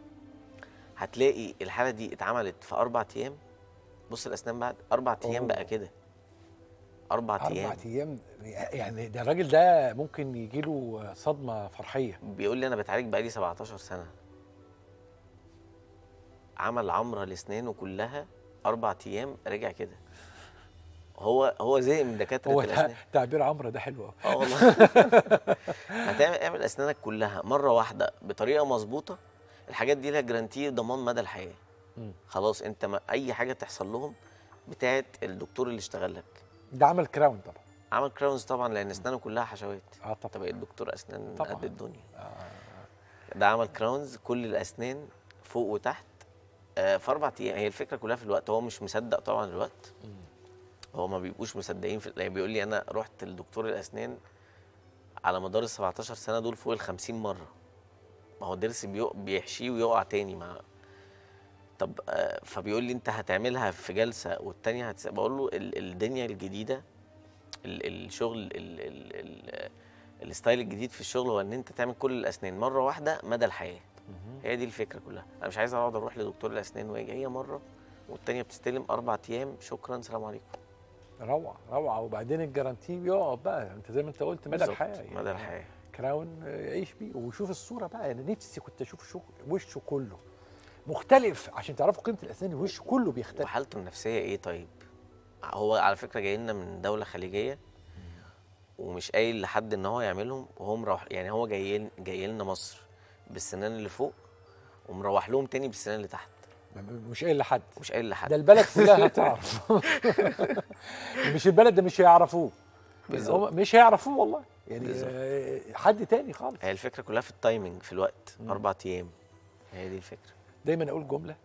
هتلاقي الحاله دي اتعملت في اربع ايام بص الاسنان بعد اربع ايام أوه. بقى كده اربع ايام اربع ايام يعني ده الراجل ده ممكن يجي له صدمه فرحيه بيقول لي انا بتعالج بقالي 17 سنه عمل عمره لاسنانه كلها اربع ايام رجع كده هو هو زهق من دكاتره هو الاسنان تع- تعبير عمرو ده حلو أوي. اه والله هتعمل اعمل اسنانك كلها مره واحده بطريقه مظبوطه الحاجات دي لها جرانتي ضمان مدى الحياه مم. خلاص انت ما اي حاجه تحصل لهم بتاعت الدكتور اللي اشتغل لك ده عمل كراون طبعا عمل كراونز طبعا لان اسنانه كلها حشوات اه انت طبعا بقيت دكتور اسنان طبعاً. قد الدنيا آه. ده عمل كراونز كل الاسنان فوق وتحت آه في اربع ايام هي الفكره كلها في الوقت هو مش مصدق طبعا الوقت هو ما بيبقوش مصدقين في يعني بيقول لي انا رحت لدكتور الاسنان على مدار ال 17 سنه دول فوق ال 50 مره ما هو الضرس بيق- بيحشيه ويقع تاني مع طب آه فبيقول لي انت هتعملها في جلسه والتانيه هتس... بقول له ال- الدنيا الجديده ال- الشغل ال- ال- ال- الستايل الجديد في الشغل هو ان انت تعمل كل الاسنان مره واحده مدى الحياه هي دي الفكره كلها انا مش عايز اقعد اروح لدكتور الاسنان واجي هي مره والتانيه بتستلم اربع ايام شكرا سلام عليكم روعه روعه وبعدين الجرانتي بيقعد بقى انت زي ما انت قلت مدى بالظبط، الحياه يعني. مدى الحياه كراون آه، يعيش بيه وشوف الصوره بقى انا نفسي كنت اشوف شو وشه كله مختلف عشان تعرفوا قيمه الاسنان الوش كله بيختلف وحالته النفسيه ايه طيب هو على فكره جاي لنا من دوله خليجيه ومش قايل لحد ان هو يعملهم وهو مروح يعني هو جاي جاي لنا مصر بالسنان اللي فوق ومروح لهم تاني بالسنان اللي تحت م- مش قايل لحد مش قايل لحد ده البلد كلها هتعرف مش البلد ده مش هيعرفوه بالظبط. هم مش هيعرفوه والله يعني بالظبط. آه، حد تاني خالص هي الفكره كلها في التايمنج في الوقت اربع ايام هي دي الفكره دايما اقول جمله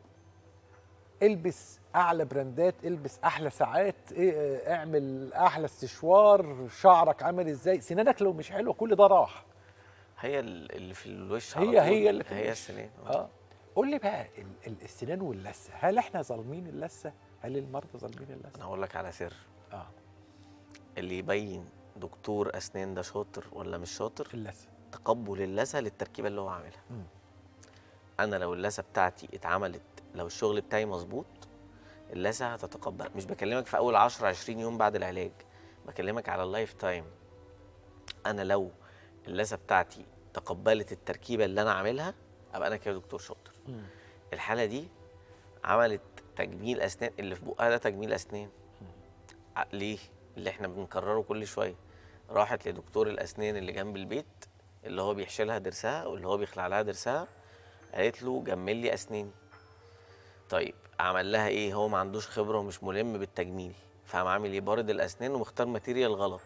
البس اعلى براندات البس احلى ساعات إيه، آه، اعمل احلى استشوار شعرك عامل ازاي سنانك لو مش حلوه كل ده راح هي ال- اللي في الوش هي- على طول. هي اللي في هي الوش. السنان اه قول لي بقى ال- ال- السنان واللثه هل احنا ظالمين اللثه هل المرضى ظالمين انا اللثه هقول لك على سر اه اللي يبين دكتور اسنان ده شاطر ولا مش شاطر اللثه تقبل اللثه للتركيبه اللي هو عاملها مم. انا لو اللثه بتاعتي اتعملت لو الشغل بتاعي مظبوط اللثه هتتقبل مش بكلمك في اول 10 20 يوم بعد العلاج بكلمك على اللايف تايم انا لو اللثه بتاعتي تقبلت التركيبه اللي انا عاملها ابقى انا كده دكتور شاطر مم. الحاله دي عملت تجميل اسنان اللي في بقها ده تجميل اسنان ع- ليه اللي احنا بنكرره كل شويه راحت لدكتور الاسنان اللي جنب البيت اللي هو بيحشي لها ضرسها واللي هو بيخلع لها ضرسها قالت له جمل لي اسناني طيب عمل لها ايه هو ما عندوش خبره ومش ملم بالتجميل فقام عامل ايه بارد الاسنان ومختار ماتيريال غلط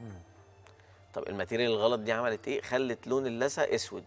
طب الماتيريال الغلط دي عملت ايه خلت لون اللثه اسود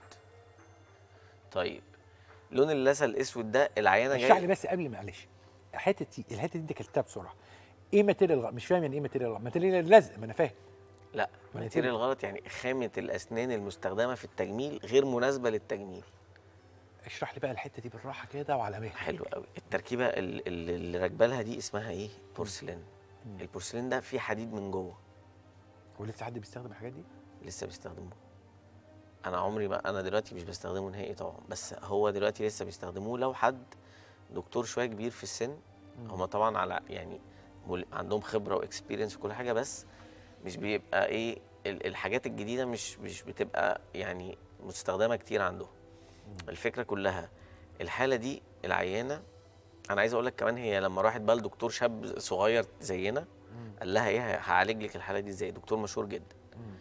طيب لون اللثه الاسود ده العيانه اشرح لي جايه بس قبل معلش الحته دي الحته دي انت كلتها بسرعه ايه ماتيريال غلط مش فاهم يعني ايه ماتيريال غلط ماتيريال اللزق ما انا فاهم لا ماتيريال غلط يعني خامه الاسنان المستخدمه في التجميل غير مناسبه للتجميل اشرح لي بقى الحته دي بالراحه كده وعلى مهل حلو قوي التركيبه ال- ال- اللي راكبه لها دي اسمها ايه بورسلين البورسلين ده فيه حديد من جوه ولسه حد بيستخدم الحاجات دي لسه بيستخدموه انا عمري ما انا دلوقتي مش بستخدمه نهائي طبعا بس هو دلوقتي لسه بيستخدموه لو حد دكتور شويه كبير في السن هما طبعا على يعني مل- عندهم خبره واكسبيرينس وكل حاجه بس مش بيبقى ايه ال- الحاجات الجديده مش مش بتبقى يعني مستخدمه كتير عندهم الفكره كلها الحاله دي العيانه انا عايز اقول لك كمان هي لما راحت بقى لدكتور شاب صغير زينا قال لها ايه هعالج لك الحاله دي ازاي دكتور مشهور جدا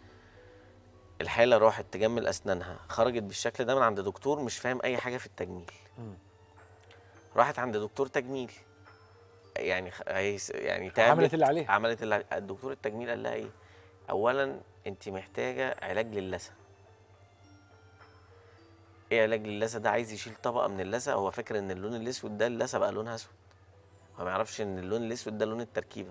الحاله راحت تجمل اسنانها خرجت بالشكل ده من عند دكتور مش فاهم اي حاجه في التجميل راحت عند دكتور تجميل يعني خ- هيس- يعني تعبت عملت اللي عليها. عملت اللي عليها. الدكتور التجميل قال لها ايه اولا انت محتاجه علاج للثه ايه علاج للثه ده عايز يشيل طبقه من اللثه هو فاكر ان اللون الاسود ده اللثه بقى لونها اسود هو ما يعرفش ان اللون الاسود ده لون التركيبه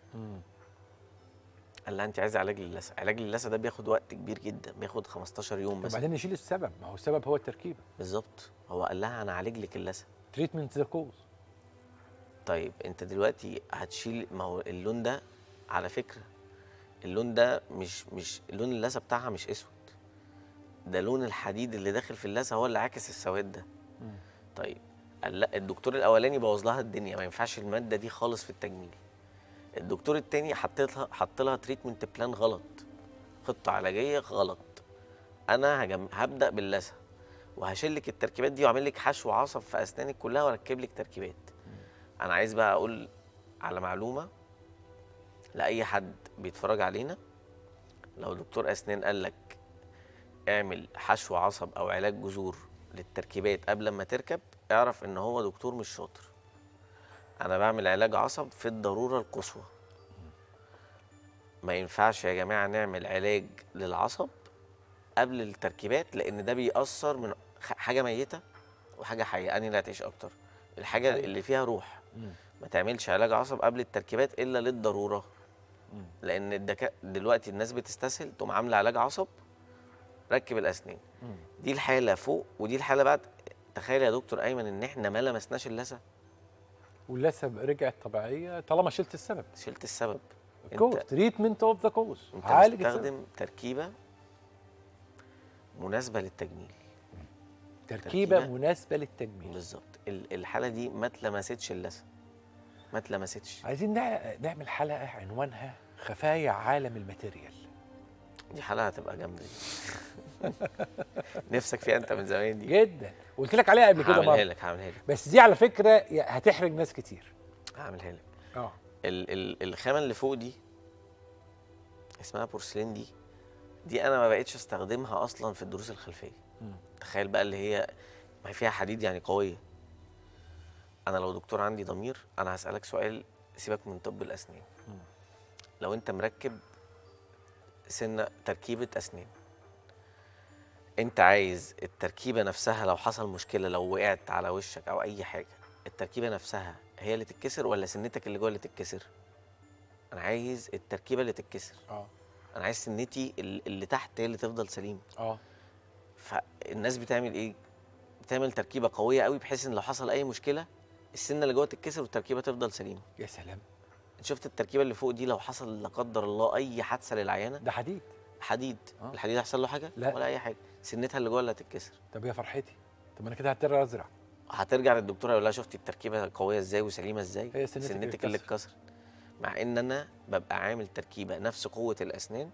قال لها انت عايزه علاج للثه علاج للثه ده بياخد وقت كبير جدا بياخد 15 يوم بس وبعدين نشيل السبب ما هو السبب هو التركيبه بالظبط هو قال لها انا عالج لك اللثه تريتمنت ذا كوز طيب انت دلوقتي هتشيل ما هو اللون ده على فكره اللون ده مش مش لون اللثه بتاعها مش اسود ده لون الحديد اللي داخل في اللثه هو اللي عاكس السواد ده طيب قال لا الدكتور الاولاني بوظ لها الدنيا ما ينفعش الماده دي خالص في التجميل الدكتور التاني حط لها حط لها تريتمنت بلان غلط خطه علاجيه غلط انا هجم... هبدا باللثه وهشيل لك التركيبات دي واعمل لك حشو عصب في اسنانك كلها واركب لك تركيبات انا عايز بقى اقول على معلومه لاي حد بيتفرج علينا لو دكتور اسنان قال لك اعمل حشو عصب او علاج جذور للتركيبات قبل ما تركب اعرف ان هو دكتور مش شاطر انا بعمل علاج عصب في الضروره القصوى ما ينفعش يا جماعه نعمل علاج للعصب قبل التركيبات لان ده بيأثر من خ- حاجه ميته وحاجه حيه انهي اللي هتعيش اكتر الحاجه أيوة. اللي فيها روح ما تعملش علاج عصب قبل التركيبات الا للضروره لان الدكا... دلوقتي الناس بتستسهل تقوم عامله علاج عصب ركب الاسنان دي الحاله فوق ودي الحاله بعد تخيل يا دكتور ايمن ان احنا ما لمسناش اللثه واللثه رجعت طبيعيه طالما شلت السبب شلت السبب كوز تريتمنت اوف ذا كوز انت عالج السبب مستخدم تركيبه مناسبه للتجميل تركيبه تركيبة. مناسبه للتجميل بالظبط ال- الحاله دي ما اتلمستش اللثه ما اتلمستش عايزين نع- نعمل حلقه عنوانها خفايا عالم الماتيريال دي حلقه هتبقى جامده دي نفسك فيها انت من زمان دي جدا قلت لك عليها قبل كده هعملها مره لك هعملها لك بس دي على فكره يا- هتحرج ناس كتير هعملها لك اه ال ال الخامه اللي فوق دي اسمها بورسلين دي دي انا ما بقتش استخدمها اصلا في الدروس الخلفيه تخيل بقى اللي هي ما هي فيها حديد يعني قويه انا لو دكتور عندي ضمير انا هسالك سؤال سيبك من طب الاسنان لو انت مركب سنه تركيبه اسنان انت عايز التركيبه نفسها لو حصل مشكله لو وقعت على وشك او اي حاجه التركيبه نفسها هي اللي تتكسر ولا سنتك اللي جوه اللي تتكسر انا عايز التركيبه اللي تتكسر اه انا عايز سنتي ال- اللي تحت هي اللي تفضل سليمه اه فالناس بتعمل ايه بتعمل تركيبه قويه قوي بحيث ان لو حصل اي مشكله السنه اللي جوه تتكسر والتركيبه تفضل سليمه يا سلام انت شفت التركيبه اللي فوق دي لو حصل لا قدر الله اي حادثه للعيانه ده حديد حديد آه. الحديد هيحصل له حاجه لا. ولا اي حاجه سنتها اللي جوه اللي هتتكسر طب يا فرحتي طب انا كده هضطر ازرع هترجع للدكتور هيقول لها شفتي التركيبه قويه ازاي وسليمه ازاي هي سنتك اللي سنتك اللي اتكسرت. اتكسرت مع ان انا ببقى عامل تركيبه نفس قوه الاسنان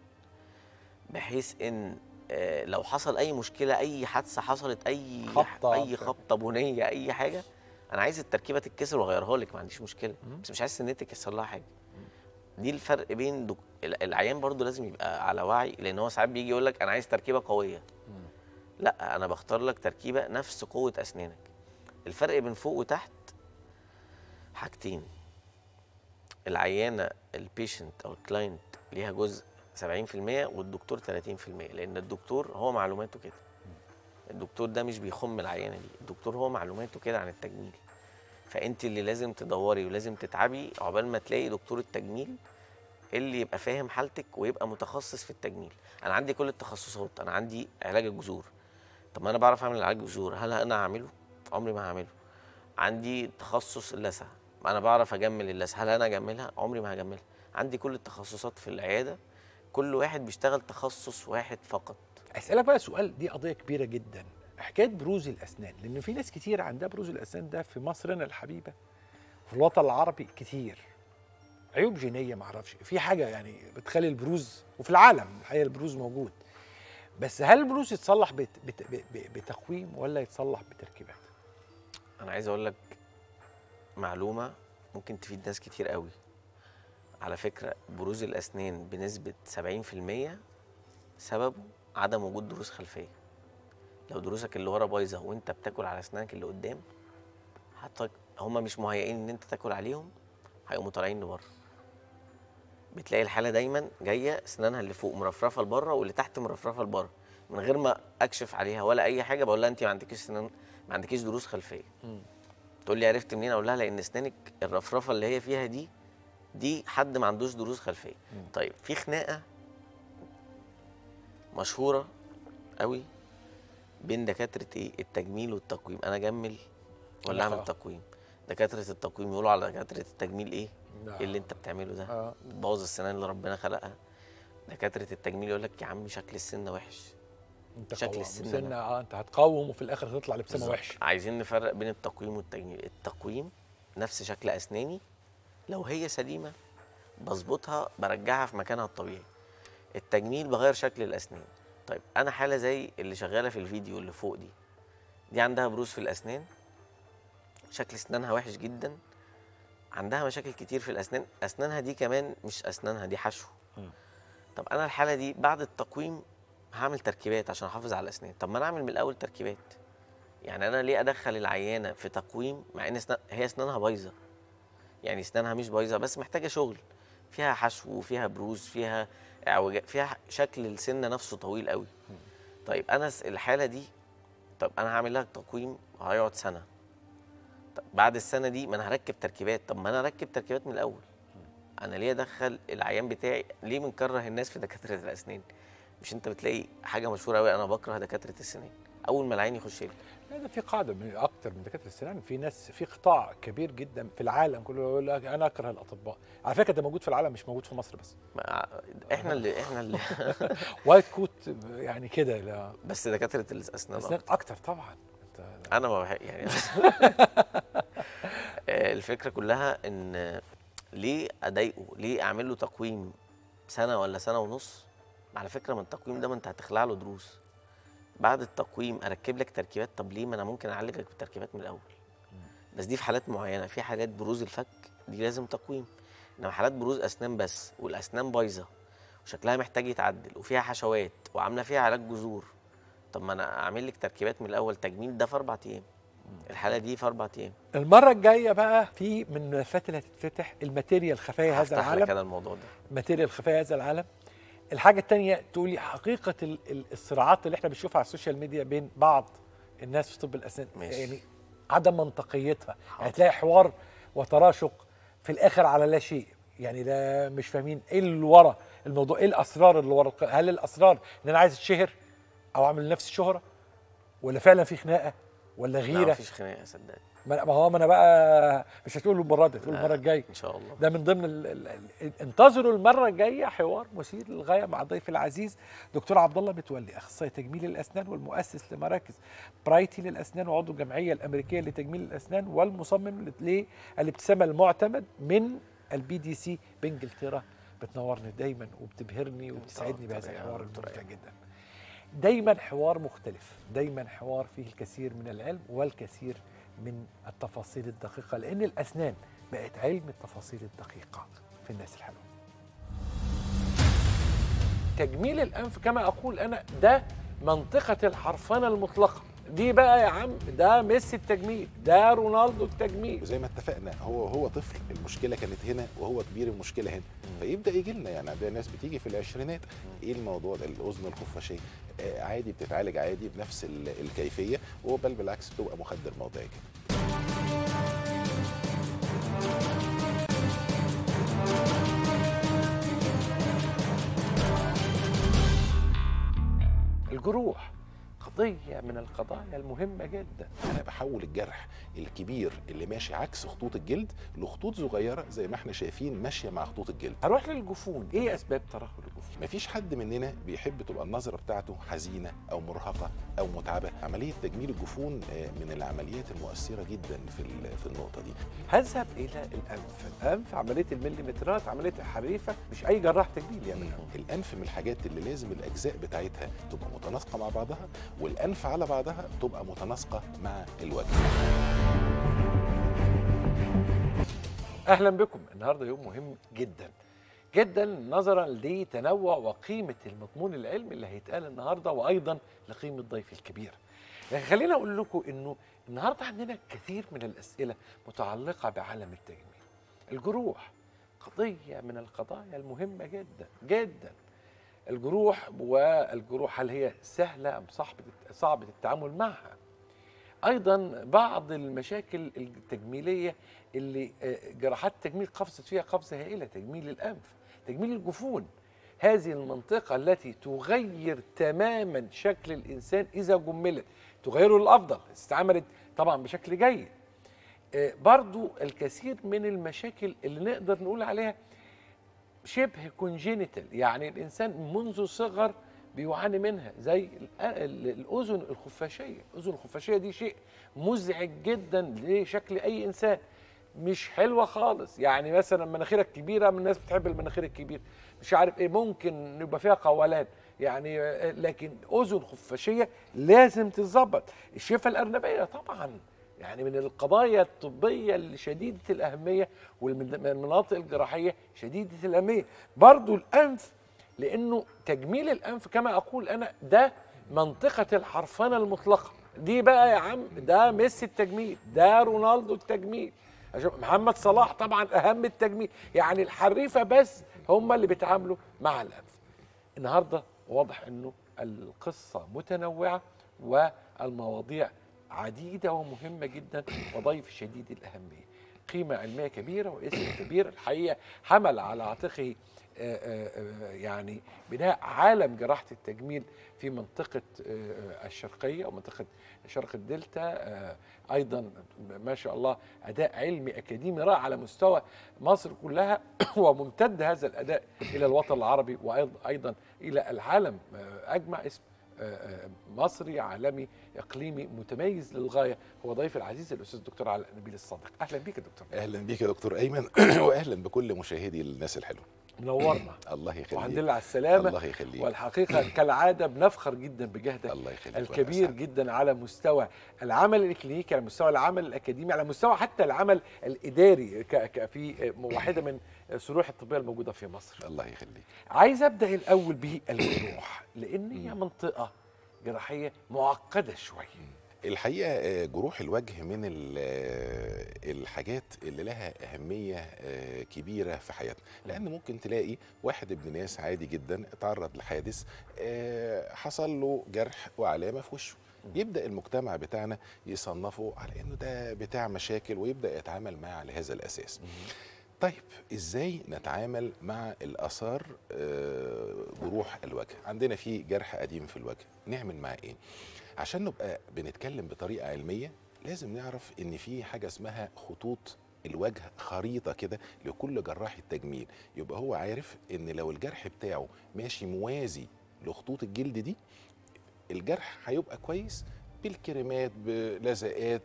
بحيث ان آه، لو حصل اي مشكله اي حادثه حصلت اي خبطة. اي خبطه بنيه اي حاجه انا عايز التركيبه تتكسر واغيرها لك ما عنديش مشكله بس مش عايز سنتك يحصل لها حاجه دي الفرق بين دك... ال- العيان برضو لازم يبقى على وعي لان هو ساعات بيجي يقول لك انا عايز تركيبه قويه لا انا بختار لك تركيبه نفس قوه اسنانك الفرق بين فوق وتحت حاجتين العيانه البيشنت او الكلاينت ليها جزء 70% والدكتور 30% لان الدكتور هو معلوماته كده الدكتور ده مش بيخم العيانه دي الدكتور هو معلوماته كده عن التجميل فانت اللي لازم تدوري ولازم تتعبي عقبال ما تلاقي دكتور التجميل اللي يبقى فاهم حالتك ويبقى متخصص في التجميل انا عندي كل التخصصات انا عندي علاج الجذور طب ما انا بعرف اعمل علاج الجذور هل انا هعمله عمري ما هعمله عندي تخصص اللثه ما انا بعرف اجمل اللثه هل انا اجملها عمري ما هجملها عندي كل التخصصات في العياده كل واحد بيشتغل تخصص واحد فقط اسالك بقى سؤال دي قضيه كبيره جدا حكايه بروز الاسنان لان في ناس كتير عندها بروز الاسنان ده في مصرنا الحبيبه في الوطن العربي كتير عيوب جينيه معرفش في حاجه يعني بتخلي البروز وفي العالم الحقيقه البروز موجود بس هل البروز يتصلح بت بت ب- بتقويم ولا يتصلح بتركيبات انا عايز اقول لك معلومه ممكن تفيد ناس كتير قوي على فكره بروز الاسنان بنسبه 70% سببه عدم وجود دروس خلفيه لو دروسك اللي ورا بايظه وانت بتاكل على اسنانك اللي قدام حتى هما مش مهيئين ان انت تاكل عليهم هيقوموا طالعين لبره بتلاقي الحاله دايما جايه اسنانها اللي فوق مرفرفه لبره واللي تحت مرفرفه لبره من غير ما اكشف عليها ولا اي حاجه بقول لها انت ما عندكيش سنان ما عندكيش دروس خلفيه تقول لي عرفت منين اقول لها لان اسنانك الرفرفه اللي هي فيها دي دي حد ما عندوش دروس خلفيه طيب في خناقه مشهوره قوي بين دكاتره ايه التجميل والتقويم انا اجمل ولا اعمل آه. تقويم دكاتره التقويم يقولوا على دكاتره التجميل ايه لا. ايه اللي انت بتعمله ده آه. بوظ السنان اللي ربنا خلقها دكاتره التجميل يقول لك يا عم شكل السنه وحش انت شكل قوام. السن سنة ده. اه انت هتقوم وفي الاخر هتطلع لبسمه بالظبط. وحش عايزين نفرق بين التقويم والتجميل التقويم نفس شكل اسناني لو هي سليمه بظبطها برجعها في مكانها الطبيعي التجميل بغير شكل الاسنان طيب انا حاله زي اللي شغاله في الفيديو اللي فوق دي دي عندها بروز في الاسنان شكل اسنانها وحش جدا عندها مشاكل كتير في الاسنان اسنانها دي كمان مش اسنانها دي حشو طب انا الحاله دي بعد التقويم هعمل تركيبات عشان احافظ على الاسنان طب ما انا اعمل من الاول تركيبات يعني انا ليه ادخل العيانه في تقويم مع ان اسنان هي اسنانها بايظه يعني اسنانها مش بايظه بس محتاجه شغل فيها حشو وفيها بروز فيها اعوجاج فيها شكل السنه نفسه طويل قوي طيب انا س- الحاله دي طب انا هعمل لها تقويم هيقعد سنه طب بعد السنه دي ما انا هركب تركيبات طب ما انا اركب تركيبات من الاول انا ليه ادخل العيان بتاعي ليه بنكره الناس في دكاتره الاسنان مش انت بتلاقي حاجه مشهوره قوي انا بكره دكاتره السنان اول ما العين يخش لي لا ده في قاعده من اكتر من دكاتره السنان في ناس في قطاع كبير جدا في العالم كله يقول لك انا اكره الاطباء على فكره ده موجود في العالم مش موجود في مصر بس ما- احنا اللي احنا اللي وايت كوت يعني كده لا بس دكاتره الاسنان اسنان أكتر. اكتر طبعا انت انا ما بحب يعني آه، الفكره كلها ان ليه اضايقه ليه اعمل له تقويم سنه ولا سنه ونص على فكره من التقويم ده ما انت هتخلع له دروس بعد التقويم اركب لك تركيبات طب ليه ما انا ممكن اعالجك بالتركيبات من الاول بس دي في حالات معينه في حالات بروز الفك دي لازم تقويم انما حالات بروز اسنان بس والاسنان بايظه وشكلها محتاج يتعدل وفيها حشوات وعامله فيها علاج جذور طب ما انا اعمل لك تركيبات من الاول تجميل ده في اربع ايام الحاله دي في اربع ايام المره الجايه بقى في من الملفات اللي هتتفتح الماتيريال خفايا هذا هفتح لك العالم انا الموضوع ده ماتيريال خفايا هذا العالم الحاجه الثانيه تقولي حقيقه ال- ال- الصراعات اللي احنا بنشوفها على السوشيال ميديا بين بعض الناس في طب الاسنان ماشي. يعني عدم منطقيتها يعني تلاقي حوار وتراشق في الاخر على لا شيء يعني لا مش فاهمين ايه اللي ورا الموضوع ايه الاسرار اللي ورا هل الاسرار ان انا عايز اتشهر او اعمل لنفسي شهره ولا فعلا في خناقه ولا لا غيره مفيش خناقه صدقني ما ما هو ما انا بقى مش هتقول له المره دي هتقول لا، المره الجايه ان شاء الله ده من ضمن ال ال ال انتظروا المره الجايه حوار مثير للغايه مع ضيفي العزيز دكتور عبد الله متولي اخصائي تجميل الاسنان والمؤسس لمراكز برايتي للاسنان وعضو الجمعيه الامريكيه لتجميل الاسنان والمصمم للابتسامه المعتمد من البي دي سي بانجلترا بتنورني دايما وبتبهرني وبتسعدني بهذا أكتر يا الحوار دكتور الممتع أيمن. جدا دايما حوار مختلف دايما حوار فيه الكثير من العلم والكثير من التفاصيل الدقيقة لأن الأسنان بقت علم التفاصيل الدقيقة في الناس الحلوة تجميل الأنف كما أقول أنا ده منطقة الحرفنة المطلقة دي بقى يا عم ده ميسي التجميل ده رونالدو التجميل وزي ما اتفقنا هو هو طفل المشكله كانت هنا وهو كبير المشكله هنا فيبدا يجي لنا يعني عندنا ناس بتيجي في العشرينات ايه الموضوع ده الاذن الخفاشيه آه عادي بتتعالج عادي بنفس ال- الكيفيه وبل بالعكس بتبقى مخدر موضعي كده الجروح قضية من القضايا المهمة جدا انا بحول الجرح الكبير اللي ماشي عكس خطوط الجلد لخطوط صغيره زي ما احنا شايفين ماشيه مع خطوط الجلد هروح للجفون ايه اسباب ترهل الجفون مفيش حد مننا بيحب تبقى النظره بتاعته حزينه او مرهقه او متعبه عمليه تجميل الجفون آه، من العمليات المؤثره جدا في ال- في النقطه دي هذهب الى الانف الانف عمليه المليمترات عمليه الحريفه مش اي جراح تجميل يعملها الانف من الحاجات اللي لازم الاجزاء بتاعتها تبقى متناسقه مع بعضها والانف على بعضها تبقى متناسقه مع الوجه اهلا بكم النهارده يوم مهم جدا جدا نظرا لتنوع وقيمه المضمون العلمي اللي هيتقال النهارده وايضا لقيمه ضيفي الكبير لكن خليني اقول لكم انه النهارده عندنا كثير من الاسئله متعلقه بعالم التجميل الجروح قضيه من القضايا المهمه جدا جدا الجروح والجروح هل هي سهله ام صعبه صعبه التعامل معها ايضا بعض المشاكل التجميليه اللي آه، جراحات التجميل قفزت فيها قفزه هائله تجميل الانف تجميل الجفون هذه المنطقه التي تغير تماما شكل الانسان اذا جملت تغيره للافضل استعملت طبعا بشكل جيد آه، برضو الكثير من المشاكل اللي نقدر نقول عليها شبه كونجينيتال يعني الانسان منذ صغر بيعاني منها زي ال- ال- الاذن الخفاشيه الاذن الخفاشيه دي شيء مزعج جدا لشكل اي انسان مش حلوه خالص يعني مثلا مناخيرك كبيره من الناس بتحب المناخير الكبير مش عارف ايه ممكن يبقى فيها قولان يعني آه، لكن اذن خفاشيه لازم تتظبط الشفه الارنبيه طبعا يعني من القضايا الطبيه الشديده الاهميه ومن المناطق الجراحيه شديده الاهميه برضو الانف لانه تجميل الانف كما اقول انا ده منطقه الحرفنه المطلقه دي بقى يا عم ده ميسي التجميل ده رونالدو التجميل عشان محمد صلاح طبعا اهم التجميل يعني الحريفه بس هم اللي بيتعاملوا مع الانف النهارده واضح انه القصه متنوعه والمواضيع عديده ومهمه جدا وضيف شديد الاهميه قيمه علميه كبيره واسم كبير الحقيقه حمل على عاتقه آه، آه، آه، يعني بناء عالم جراحه التجميل في منطقه آه، الشرقيه ومنطقه شرق الدلتا آه، ايضا ما شاء الله اداء علمي اكاديمي رائع على مستوى مصر كلها وممتد هذا الاداء الى الوطن العربي وايضا الى العالم آه، اجمع اسم آه، آه، مصري عالمي اقليمي متميز للغايه هو ضيف العزيز الاستاذ الدكتور علاء نبيل الصادق اهلا بيك يا دكتور اهلا بيك يا دكتور ايمن واهلا بكل مشاهدي الناس الحلوه منورنا الله يخليك والحمد لله على السلامه الله يخليك والحقيقه كالعاده بنفخر جدا بجهدك الله يخليك الكبير وأنا أسعد. جدا على مستوى العمل الكلينيكي على مستوى العمل الاكاديمي على مستوى حتى العمل الاداري ك- ك- في واحده من الصروح الطبيه الموجوده في مصر الله يخليك عايز ابدا الاول بالجروح لان هي منطقه جراحيه معقده شويه الحقيقه آه، جروح الوجه من ال- آه، الحاجات اللي لها اهميه آه، كبيره في حياتنا لان ممكن تلاقي واحد ابن ناس عادي جدا اتعرض لحادث آه، حصل له جرح وعلامه في وشه يبدا المجتمع بتاعنا يصنفه على انه ده بتاع مشاكل ويبدا يتعامل معاه على هذا الاساس طيب ازاي نتعامل مع الاثار آه، جروح الوجه عندنا في جرح قديم في الوجه نعمل معاه ايه عشان نبقى بنتكلم بطريقه علميه لازم نعرف ان في حاجه اسمها خطوط الوجه خريطه كده لكل جراح التجميل يبقى هو عارف ان لو الجرح بتاعه ماشي موازي لخطوط الجلد دي الجرح هيبقى كويس بالكريمات بلزقات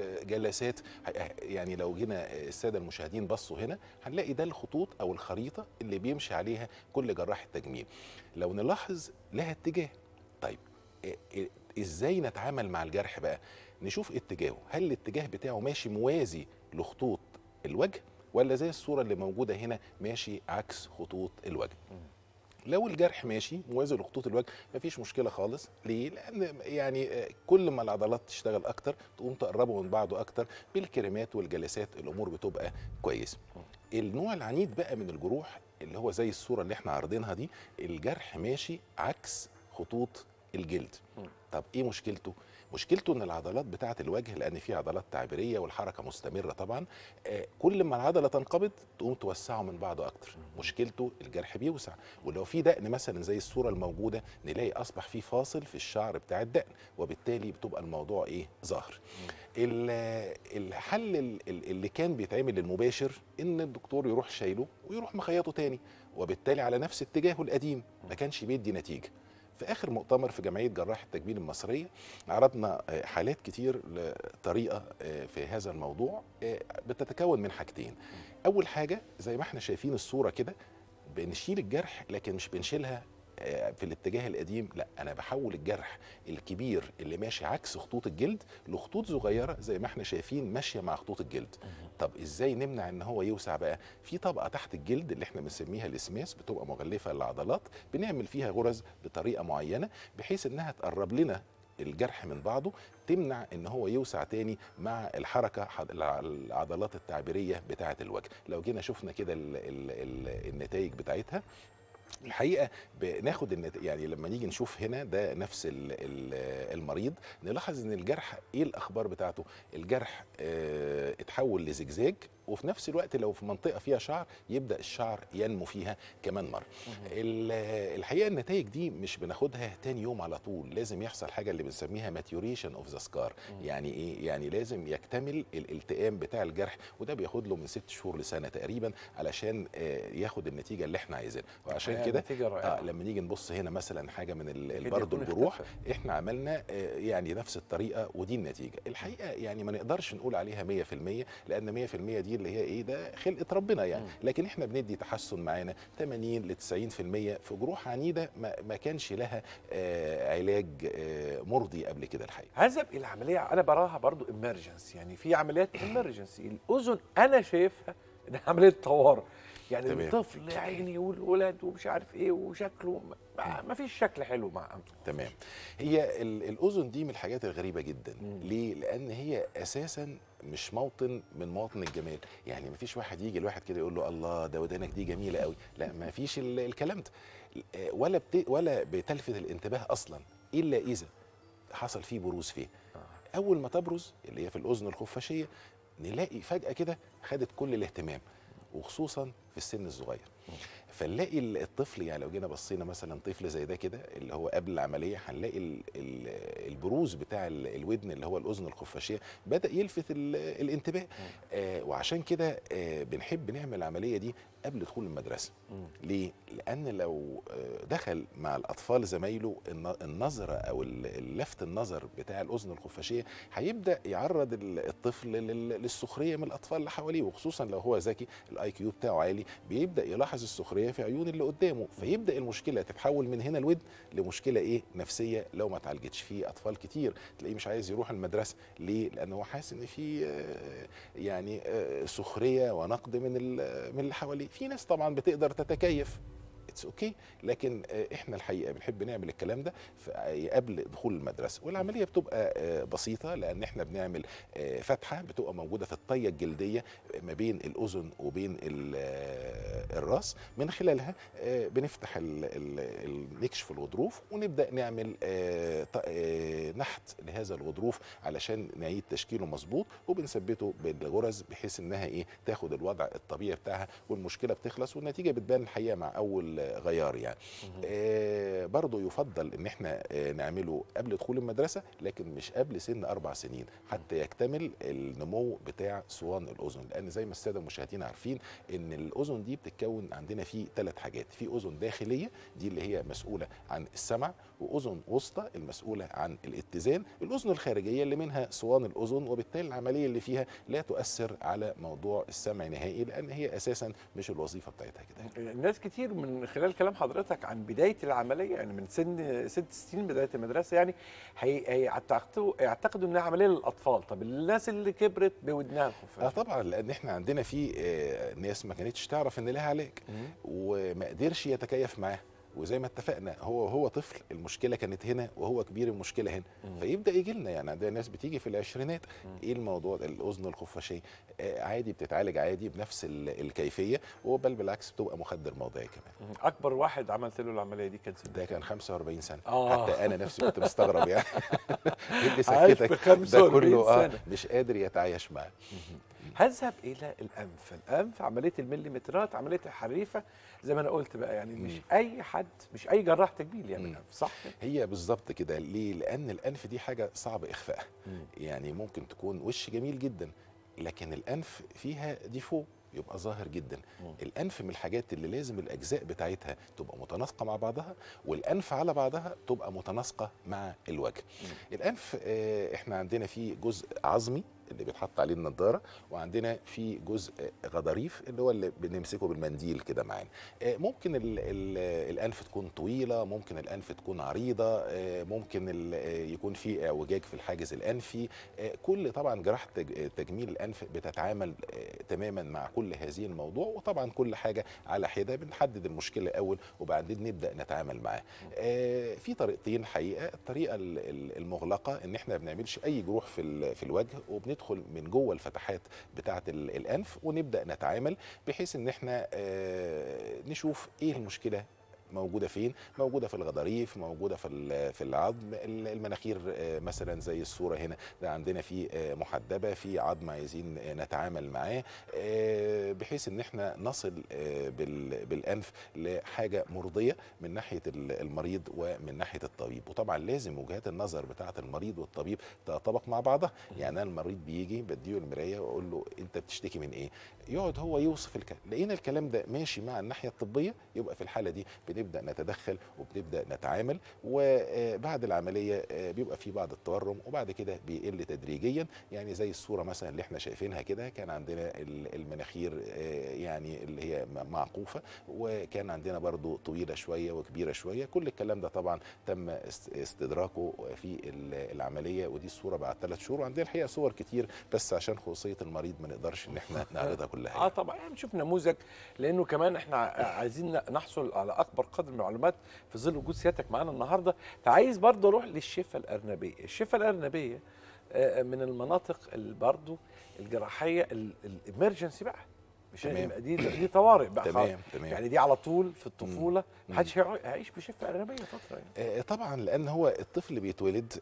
بجلسات ه- يعني لو جينا الساده المشاهدين بصوا هنا هنلاقي ده الخطوط او الخريطه اللي بيمشي عليها كل جراح التجميل لو نلاحظ لها اتجاه طيب إيه- إيه- ازاي نتعامل مع الجرح بقى نشوف اتجاهه هل الاتجاه بتاعه ماشي موازي لخطوط الوجه ولا زي الصوره اللي موجوده هنا ماشي عكس خطوط الوجه لو الجرح ماشي موازي لخطوط الوجه مفيش مشكله خالص ليه لان يعني آه، كل ما العضلات تشتغل اكتر تقوم تقربوا من بعض اكتر بالكريمات والجلسات الامور بتبقى كويسه النوع العنيد بقى من الجروح اللي هو زي الصوره اللي احنا عارضينها دي الجرح ماشي عكس خطوط الجلد طب ايه مشكلته مشكلته ان العضلات بتاعه الوجه لان في عضلات تعبيريه والحركه مستمره طبعا آه، كل ما العضله تنقبض تقوم توسعه من بعض اكتر مشكلته الجرح بيوسع ولو في دقن مثلا زي الصوره الموجوده نلاقي اصبح في فاصل في الشعر بتاع الدقن وبالتالي بتبقى الموضوع ايه ظاهر ال- الحل ال- ال- اللي كان بيتعمل المباشر ان الدكتور يروح شايله ويروح مخيطه تاني وبالتالي على نفس اتجاهه القديم ما كانش بيدي نتيجه في اخر مؤتمر في جمعيه جراح التجميل المصريه عرضنا آه، حالات كتير لطريقه آه، في هذا الموضوع آه، بتتكون من حاجتين اول حاجه زي ما احنا شايفين الصوره كده بنشيل الجرح لكن مش بنشيلها آه، في الاتجاه القديم لا انا بحول الجرح الكبير اللي ماشي عكس خطوط الجلد لخطوط صغيره زي ما احنا شايفين ماشيه مع خطوط الجلد طب ازاي نمنع ان هو يوسع بقى في طبقه تحت الجلد اللي احنا بنسميها الاسماس بتبقى مغلفه للعضلات بنعمل فيها غرز بطريقه معينه بحيث انها تقرب لنا الجرح من بعضه تمنع ان هو يوسع تاني مع الحركه حض- الع- العضلات التعبيريه بتاعه الوجه لو جينا شفنا كده ال- ال- ال- النتائج بتاعتها الحقيقه بناخد النت... يعني لما نيجي نشوف هنا ده نفس ال... ال... المريض نلاحظ ان الجرح ايه الاخبار بتاعته الجرح اه اتحول لزجزاج وفي نفس الوقت لو في منطقه فيها شعر يبدا الشعر ينمو فيها كمان مره ال- الحقيقه النتائج دي مش بناخدها تاني يوم على طول لازم يحصل حاجه اللي بنسميها ماتيوريشن اوف ذا سكار يعني ايه يعني لازم يكتمل الالتئام بتاع الجرح وده بياخد له من ست شهور لسنه تقريبا علشان آه، ياخد النتيجه اللي احنا عايزينها وعشان الحقيقة كده النتيجة رائعة. آه لما نيجي نبص هنا مثلا حاجه من ال- أكيد برضه يكون الجروح اختفى. احنا عملنا آه، يعني نفس الطريقه ودي النتيجه الحقيقه يعني ما نقدرش نقول عليها 100% لان 100% دي اللي هي ايه ده خلقه ربنا يعني لكن احنا بندي تحسن معانا 80 ل 90% في جروح عنيده ما, ما كانش لها آه، علاج آه، مرضي قبل كده الحقيقه هذهب الى عمليه انا براها برضو امرجنسي يعني في عمليات امرجنسي الاذن انا شايفها انها عمليه طوارئ يعني تمام. الطفل يا عيني والولد ومش عارف ايه وشكله ما- ما فيش شكل حلو مع أنفه. تمام هي ال- الاذن دي من الحاجات الغريبه جدا ليه لان هي اساسا مش موطن من مواطن الجمال يعني ما فيش واحد يجي الواحد كده يقول له الله ده ودانك دي جميله قوي لا ما فيش ال- الكلام ده آه، ولا بت... ولا بتلفت الانتباه اصلا الا اذا حصل فيه بروز فيه اول ما تبرز اللي هي في الاذن الخفاشيه نلاقي فجاه كده خدت كل الاهتمام وخصوصا في السن الصغير فنلاقي ال- الطفل يعني لو جينا بصينا مثلا طفل زي ده كده اللي هو قبل العمليه هنلاقي ال- ال- البروز بتاع ال- الودن اللي هو الاذن الخفاشيه بدا يلفت ال- الانتباه آه وعشان كده آه بنحب نعمل العمليه دي قبل دخول المدرسه ليه لان لو آه، دخل مع الاطفال زمايله الن- النظره او ال- لفت النظر بتاع الاذن الخفاشيه هيبدا يعرض ال- الطفل لل- للسخريه من الاطفال اللي حواليه وخصوصا لو هو ذكي الاي كيو بتاعه عالي بيبدا يلاحظ السخريه في عيون اللي قدامه فيبدا المشكله تتحول من هنا الودن لمشكله ايه نفسيه لو ما اتعالجتش في اطفال كتير تلاقيه مش عايز يروح المدرسه ليه لانه هو حاسس ان في آه، يعني آه، سخريه ونقد من ال- من اللي حواليه في ناس طبعا بتقدر تتكيف اتس اوكي لكن آه، احنا الحقيقه بنحب نعمل الكلام ده في- آه، قبل دخول المدرسه والعمليه بتبقى آه، بسيطه لان احنا بنعمل آه، فتحه بتبقى موجوده في الطيه الجلديه ما بين الاذن وبين ال- آه، الراس من خلالها آه، بنفتح ال- ال- النكش الغضروف ونبدا نعمل آه، ط- آه، نحت لهذا الغضروف علشان نعيد تشكيله مظبوط وبنثبته بالغرز بحيث انها ايه تاخد الوضع الطبيعي بتاعها والمشكله بتخلص والنتيجه بتبان الحقيقه مع اول آه، غيار يعني آه برضو يفضل ان احنا آه نعمله قبل دخول المدرسه لكن مش قبل سن اربع سنين حتى يكتمل النمو بتاع صوان الاذن لان زي ما الساده المشاهدين عارفين ان الاذن دي بتتكون عندنا في ثلاث حاجات في اذن داخليه دي اللي هي مسؤوله عن السمع واذن وسطى المسؤوله عن الاتزان الاذن الخارجيه اللي منها صوان الاذن وبالتالي العمليه اللي فيها لا تؤثر على موضوع السمع نهائي لان هي اساسا مش الوظيفه بتاعتها كده الناس كتير من خلال كلام حضرتك عن بدايه العمليه يعني من سن ست سنين بدايه المدرسه يعني هي- هيعتقدوا يعتقدوا انها عمليه للاطفال طب الناس اللي كبرت بودنها اه الخفاش طبعا لان احنا عندنا في آه، ناس ما كانتش تعرف ان لها علاج وما قدرش يتكيف معاه وزي ما اتفقنا هو هو طفل المشكله كانت هنا وهو كبير المشكله هنا فيبدا يجي لنا يعني عندنا ناس بتيجي في العشرينات ايه الموضوع ده؟ الاذن الخفاشيه آه عادي بتتعالج عادي بنفس ال- الكيفيه وبل بالعكس بتبقى مخدر موضعي كمان اكبر واحد عملت له العمليه دي كان سنه ده كان 45 سنه آه. حتى انا نفسي كنت مستغرب يعني ايه اللي عايش سكتك ب ده 45 كله اه سنة. مش قادر يتعايش معاه هذهب الى الانف الانف عمليه المليمترات عمليه الحريفه زي ما انا قلت بقى يعني مش اي حد مش اي جراح تجميل يعمل مم. انف صح كده؟ هي بالظبط كده ليه لان الانف دي حاجه صعب اخفائها يعني ممكن تكون وش جميل جدا لكن الانف فيها ديفو يبقى ظاهر جدا الانف من الحاجات اللي لازم الاجزاء بتاعتها تبقى متناسقه مع بعضها والانف على بعضها تبقى متناسقه مع الوجه الانف آه، احنا عندنا فيه جزء عظمي اللي بيتحط عليه النضاره وعندنا في جزء غضاريف اللي هو اللي بنمسكه بالمنديل كده معانا آه، ممكن ال ال الانف تكون طويله ممكن الانف تكون عريضه آه، ممكن ال- آه، يكون في اعوجاج في الحاجز الانفي آه، كل طبعا جراحه تج- تجميل الانف بتتعامل آه، تماما مع كل هذه الموضوع وطبعا كل حاجه على حده بنحدد المشكله اول وبعدين نبدا نتعامل معاها آه، في طريقتين حقيقه الطريقه ال- ال- المغلقه ان احنا ما بنعملش اي جروح في ال- في الوجه وبندخل من جوه الفتحات بتاعه ال- الانف ونبدا نتعامل بحيث ان احنا آه، نشوف ايه المشكله موجوده فين موجوده في الغضاريف موجوده في ال- في العظم ال- المناخير آه، مثلا زي الصوره هنا ده عندنا في آه، محدبه في عظم عايزين آه، نتعامل معاه آه، بحيث ان احنا نصل آه، بال- بالانف لحاجه مرضيه من ناحيه ال- المريض ومن ناحيه الطبيب وطبعا لازم وجهات النظر بتاعه المريض والطبيب تتطابق مع بعضها يعني انا المريض بيجي بديه المرايه واقول له انت بتشتكي من ايه يقعد هو يوصف الكلام لقينا الكلام ده ماشي مع الناحيه الطبيه يبقى في الحاله دي بنبدا نتدخل وبنبدا نتعامل وبعد العمليه آه، بيبقى في بعض التورم وبعد كده بيقل تدريجيا يعني زي الصوره مثلا اللي احنا شايفينها كده كان عندنا ال- المناخير آه، يعني اللي هي م- معقوفه وكان عندنا برضو طويله شويه وكبيره شويه كل الكلام ده طبعا تم است- استدراكه في ال- العمليه ودي الصوره بعد ثلاث شهور وعندنا الحقيقه صور كتير بس عشان خصوصيه المريض ما نقدرش ان احنا نعرضها كلها اه طبعا يعني نشوف نموذج لانه كمان احنا ع- عايزين نحصل على اكبر قدر من المعلومات في ظل وجود سيادتك معانا النهارده فعايز برضه اروح للشفه الارنبيه الشفه الارنبيه آه، من المناطق اللي برضه الجراحيه الامرجنسي بقى مش تمام. دي دي طوارئ بقى تمام خالص. تمام يعني دي على طول في الطفوله مم. محدش هيع- هيعيش بشفه ارنبيه فتره يعني آه، طبعا لان هو الطفل بيتولد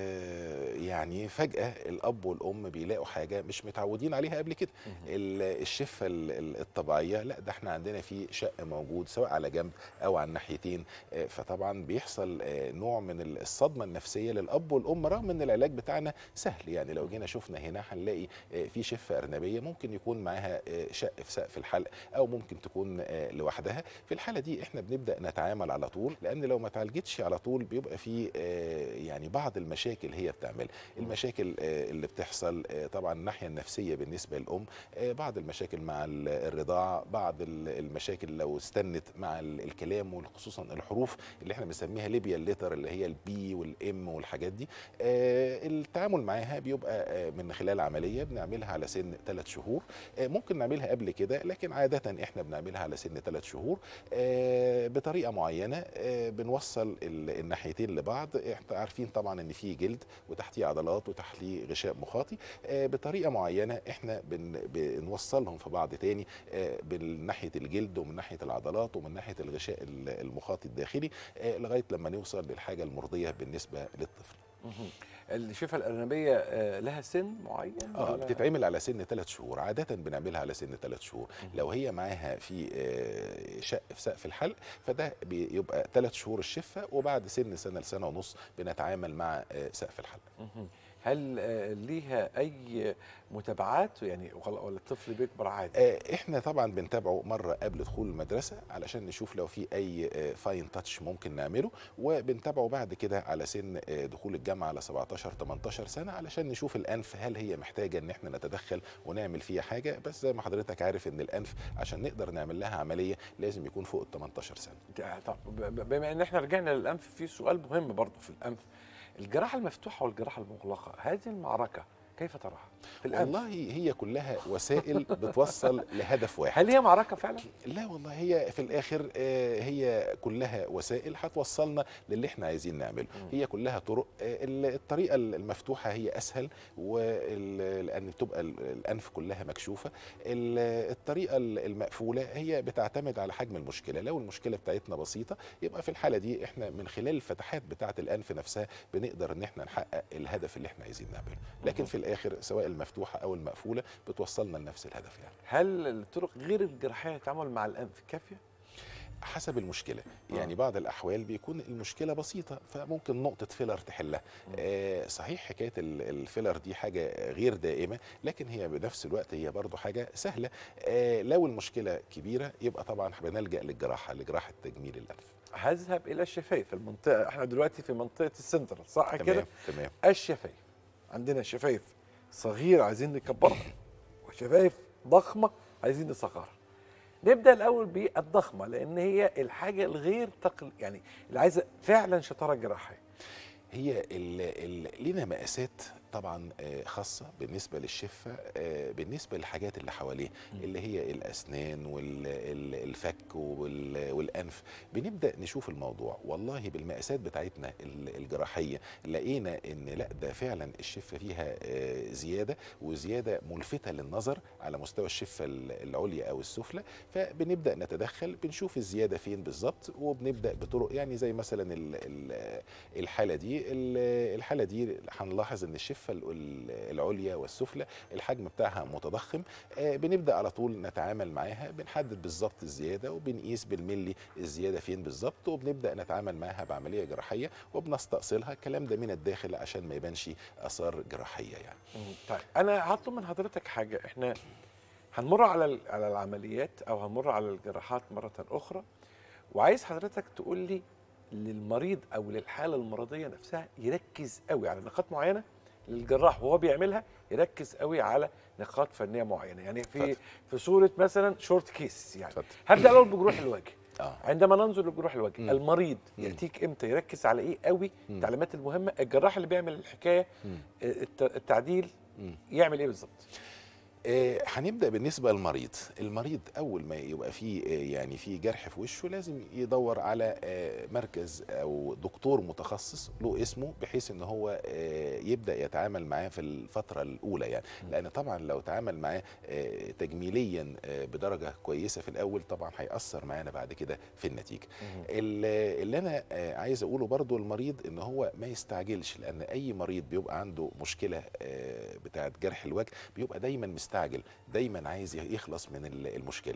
آه، يعني فجاه الاب والام بيلاقوا حاجه مش متعودين عليها قبل كده ال- الشفه ال- ال- الطبيعيه لا ده احنا عندنا في شق موجود سواء على جنب او على الناحيتين آه، فطبعا بيحصل آه، نوع من ال- الصدمه النفسيه للاب والام رغم ان العلاج بتاعنا سهل يعني لو جينا شفنا هنا هنلاقي آه، في شفه ارنبيه ممكن يكون معاها آه، شق في سقف الحلق او ممكن تكون آه، لوحدها في الحاله دي احنا بنبدا نتعامل على طول لان لو ما اتعالجتش على طول بيبقى في آه، يعني بعض المشاكل هي بتعمل المشاكل آه، اللي بتحصل آه، طبعا الناحيه النفسيه بالنسبه للام آه، بعض المشاكل مع ال- الرضاعه بعض ال- المشاكل لو استنت مع ال- الكلام وخصوصا الحروف اللي احنا بنسميها ليبيا الليتر اللي هي البي والام والحاجات دي آه، التعامل معاها بيبقى آه، من خلال عمليه بنعملها على سن ثلاث شهور آه، ممكن نعملها قبل كده لكن عاده احنا بنعملها على سن ثلاث شهور آه، بطريقه معينه آه، بنوصل ال- الناحيتين لبعض احنا عارفين طبعا ان في جلد وتحتيه عضلات وتحتيه غشاء مخاطي آه، بطريقه معينه احنا بن بنوصلهم في بعض تاني آه، من ناحيه الجلد ومن ناحيه العضلات ومن ناحيه الغشاء ال- المخاطي الداخلي آه، لغايه لما نوصل للحاجه المرضيه بالنسبه للطفل الشفه الارنبيه آه، لها سن معين اه ولا- بتتعمل على سن ثلاث شهور عاده بنعملها على سن ثلاث شهور لو هي معاها في آه، شق في سقف الحلق فده بيبقى ثلاث شهور الشفه وبعد سن سنه لسنه ونص بنتعامل مع آه، سقف الحلق مهم. هل آه، ليها اي متابعات يعني ولا ولا الطفل بيكبر عادي آه، احنا طبعا بنتابعه مره قبل دخول المدرسه علشان نشوف لو في اي فاين تاتش ممكن نعمله وبنتابعه بعد كده على سن آه، دخول الجامعه على 17 18 سنه علشان نشوف الانف هل هي محتاجه ان احنا نتدخل ونعمل فيها حاجه بس زي ما حضرتك عارف ان الانف عشان نقدر نعمل لها عمليه لازم يكون فوق ال 18 سنه ده- طب ب- ب- بما ان احنا رجعنا للانف في سؤال مهم برضه في الانف الجراحه المفتوحه والجراحه المغلقه هذه المعركه كيف تراها في الانف والله هي كلها وسائل بتوصل لهدف واحد هل هي معركه فعلا لا والله هي في الاخر آه، هي كلها وسائل هتوصلنا للي احنا عايزين نعمله هي كلها طرق آه، ال- الطريقه المفتوحه هي اسهل ولان تبقى ال- الانف كلها مكشوفه ال- الطريقه ال- المقفوله هي بتعتمد على حجم المشكله لو المشكله بتاعتنا بسيطه يبقى في الحاله دي احنا من خلال الفتحات بتاعه الانف نفسها بنقدر ان احنا نحقق الهدف اللي احنا عايزين نعمله لكن في الاخر سواء المفتوحه او المقفوله بتوصلنا لنفس الهدف يعني هل الطرق غير الجراحيه للتعامل مع الانف كافيه حسب المشكله يعني بعض الاحوال بيكون المشكله بسيطه فممكن نقطه فيلر تحلها آه صحيح حكايه ال- الفيلر دي حاجه غير دائمه لكن هي بنفس الوقت هي برضو حاجه سهله آه لو المشكله كبيره يبقى طبعا بنلجا للجراحه لجراحه تجميل الانف هذهب الى الشفايف المنطقه احنا دلوقتي في منطقه السنتر صح كده تمام تمام الشفايف عندنا شفايف صغيرة عايزين نكبرها وشفايف ضخمة عايزين نصغرها نبدأ الأول بالضخمة لأن هي الحاجة الغير تقل يعني اللي عايزة فعلا شطارة جراحية هي ال ال لينا مقاسات طبعا آه، خاصه بالنسبه للشفه آه، بالنسبه للحاجات اللي حواليه اللي هي الاسنان والفك والانف بنبدا نشوف الموضوع والله بالمقاسات بتاعتنا ال- الجراحيه لقينا ان لا ده فعلا الشفه فيها آه، زياده وزياده ملفته للنظر على مستوى الشفه ال- العليا او السفلى فبنبدا نتدخل بنشوف الزياده فين بالظبط وبنبدا بطرق يعني زي مثلا ال- ال- الحاله دي ال- الحاله دي هنلاحظ ان الشفه ال- ال- العليا والسفلى الحجم بتاعها متضخم آه، بنبدا على طول نتعامل معاها بنحدد بالظبط الزياده وبنقيس بالملي الزياده فين بالظبط وبنبدا نتعامل معاها بعمليه جراحيه وبنستأصلها الكلام ده من الداخل عشان ما يبانش اثار جراحيه يعني طيب انا هطلب من حضرتك حاجه احنا هنمر على ال- على العمليات او هنمر على الجراحات مره اخرى وعايز حضرتك تقول لي للمريض او للحاله المرضيه نفسها يركز قوي على نقاط معينه للجراح وهو بيعملها يركز قوي على نقاط فنيه معينه يعني في اتفضل. في صوره مثلا شورت كيس يعني اتفضل. هبدا الاول بجروح الوجه اه عندما ننظر لجروح الوجه مم. المريض مم. ياتيك امتى يركز على ايه قوي مم. التعليمات المهمه الجراح اللي بيعمل الحكايه مم. آه، الت- التعديل مم. يعمل ايه بالظبط آه، هنبدا بالنسبه للمريض المريض اول ما يبقى فيه آه، يعني في جرح في وشه لازم يدور على آه، مركز او دكتور متخصص له اسمه بحيث ان هو آه، يبدا يتعامل معاه في الفتره الاولى يعني لان طبعا لو تعامل معاه آه، تجميليا آه، بدرجه كويسه في الاول طبعا هياثر معانا بعد كده في النتيجه ال- اللي انا آه، عايز اقوله برضو المريض ان هو ما يستعجلش لان اي مريض بيبقى عنده مشكله آه، بتاعه جرح الوجه بيبقى دايما مستعجل دايما عايز يخلص من ال- المشكله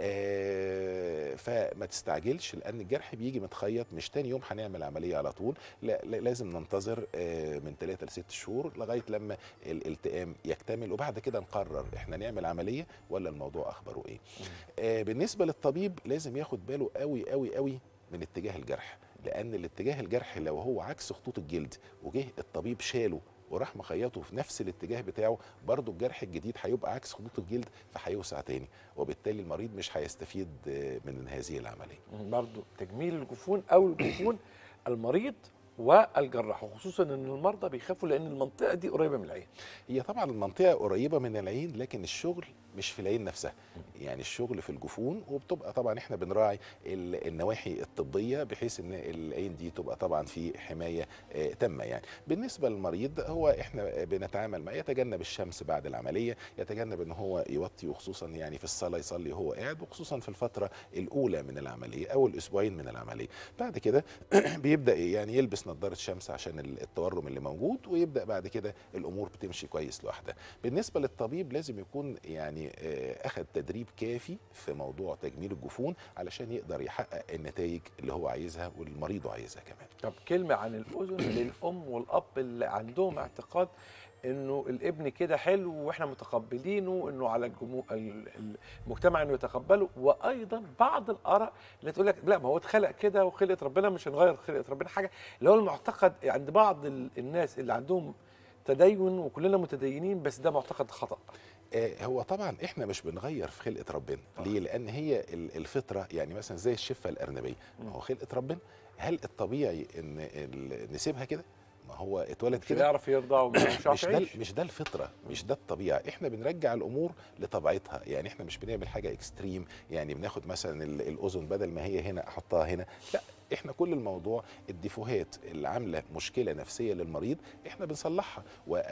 آه، فما تستعجلش لان الجرح بيجي متخيط مش تاني يوم هنعمل عمليه على طول لا لا- لازم ننتظر آه، من 3 ل 6 شهور لغايه لما الالتئام يكتمل وبعد كده نقرر احنا نعمل عمليه ولا الموضوع اخباره ايه آه، بالنسبه للطبيب لازم ياخد باله قوي قوي قوي من اتجاه الجرح لان الاتجاه الجرح لو هو عكس خطوط الجلد وجه الطبيب شاله وراح مخيطه في نفس الاتجاه بتاعه برضه الجرح الجديد هيبقى عكس خطوط الجلد فهيوسع تاني وبالتالي المريض مش هيستفيد آه، من هذه العمليه برضو تجميل الجفون او الجفون المريض والجراح وخصوصا ان المرضى بيخافوا لان المنطقه دي قريبه من العين هي طبعا المنطقه قريبه من العين لكن الشغل مش في العين نفسها يعني الشغل في الجفون وبتبقى طبعا احنا بنراعي ال- النواحي الطبيه بحيث ان العين دي تبقى طبعا في حمايه آه، تامه يعني بالنسبه للمريض هو احنا بنتعامل معاه يتجنب الشمس بعد العمليه يتجنب ان هو يوطي وخصوصا يعني في الصلاه يصلي وهو قاعد وخصوصا في الفتره الاولى من العمليه او الاسبوعين من العمليه بعد كده بيبدا يعني يلبس نظاره شمس عشان ال- التورم اللي موجود ويبدا بعد كده الامور بتمشي كويس لوحدها بالنسبه للطبيب لازم يكون يعني آه، اخذ تدريب كافي في موضوع تجميل الجفون علشان يقدر يحقق النتائج اللي هو عايزها والمريض عايزها كمان طب كلمه عن الاذن للام والاب اللي عندهم اعتقاد انه الابن كده حلو واحنا متقبلينه انه على الجمو... ال- ال- المجتمع انه يتقبله وايضا بعض الاراء اللي تقول لك لا ما هو اتخلق كده وخلقه ربنا مش هنغير خلقه ربنا حاجه اللي هو المعتقد عند بعض ال- الناس اللي عندهم تدين وكلنا متدينين بس ده معتقد خطا آه، هو طبعا احنا مش بنغير في خلقه ربنا ليه لان هي ال- الفطره يعني مثلا زي الشفه الارنبيه ما هو خلقه ربنا هل الطبيعي ان ال- نسيبها كده ما هو اتولد مش كده هيعرف يرضى ومش مش عارف ده يعيش مش ده الفطره مش ده الطبيعه احنا بنرجع الامور لطبيعتها يعني احنا مش بنعمل حاجه اكستريم يعني بناخد مثلا ال- الاذن بدل ما هي هنا احطها هنا لا احنا كل الموضوع الديفوهات اللي عامله مشكله نفسيه للمريض احنا بنصلحها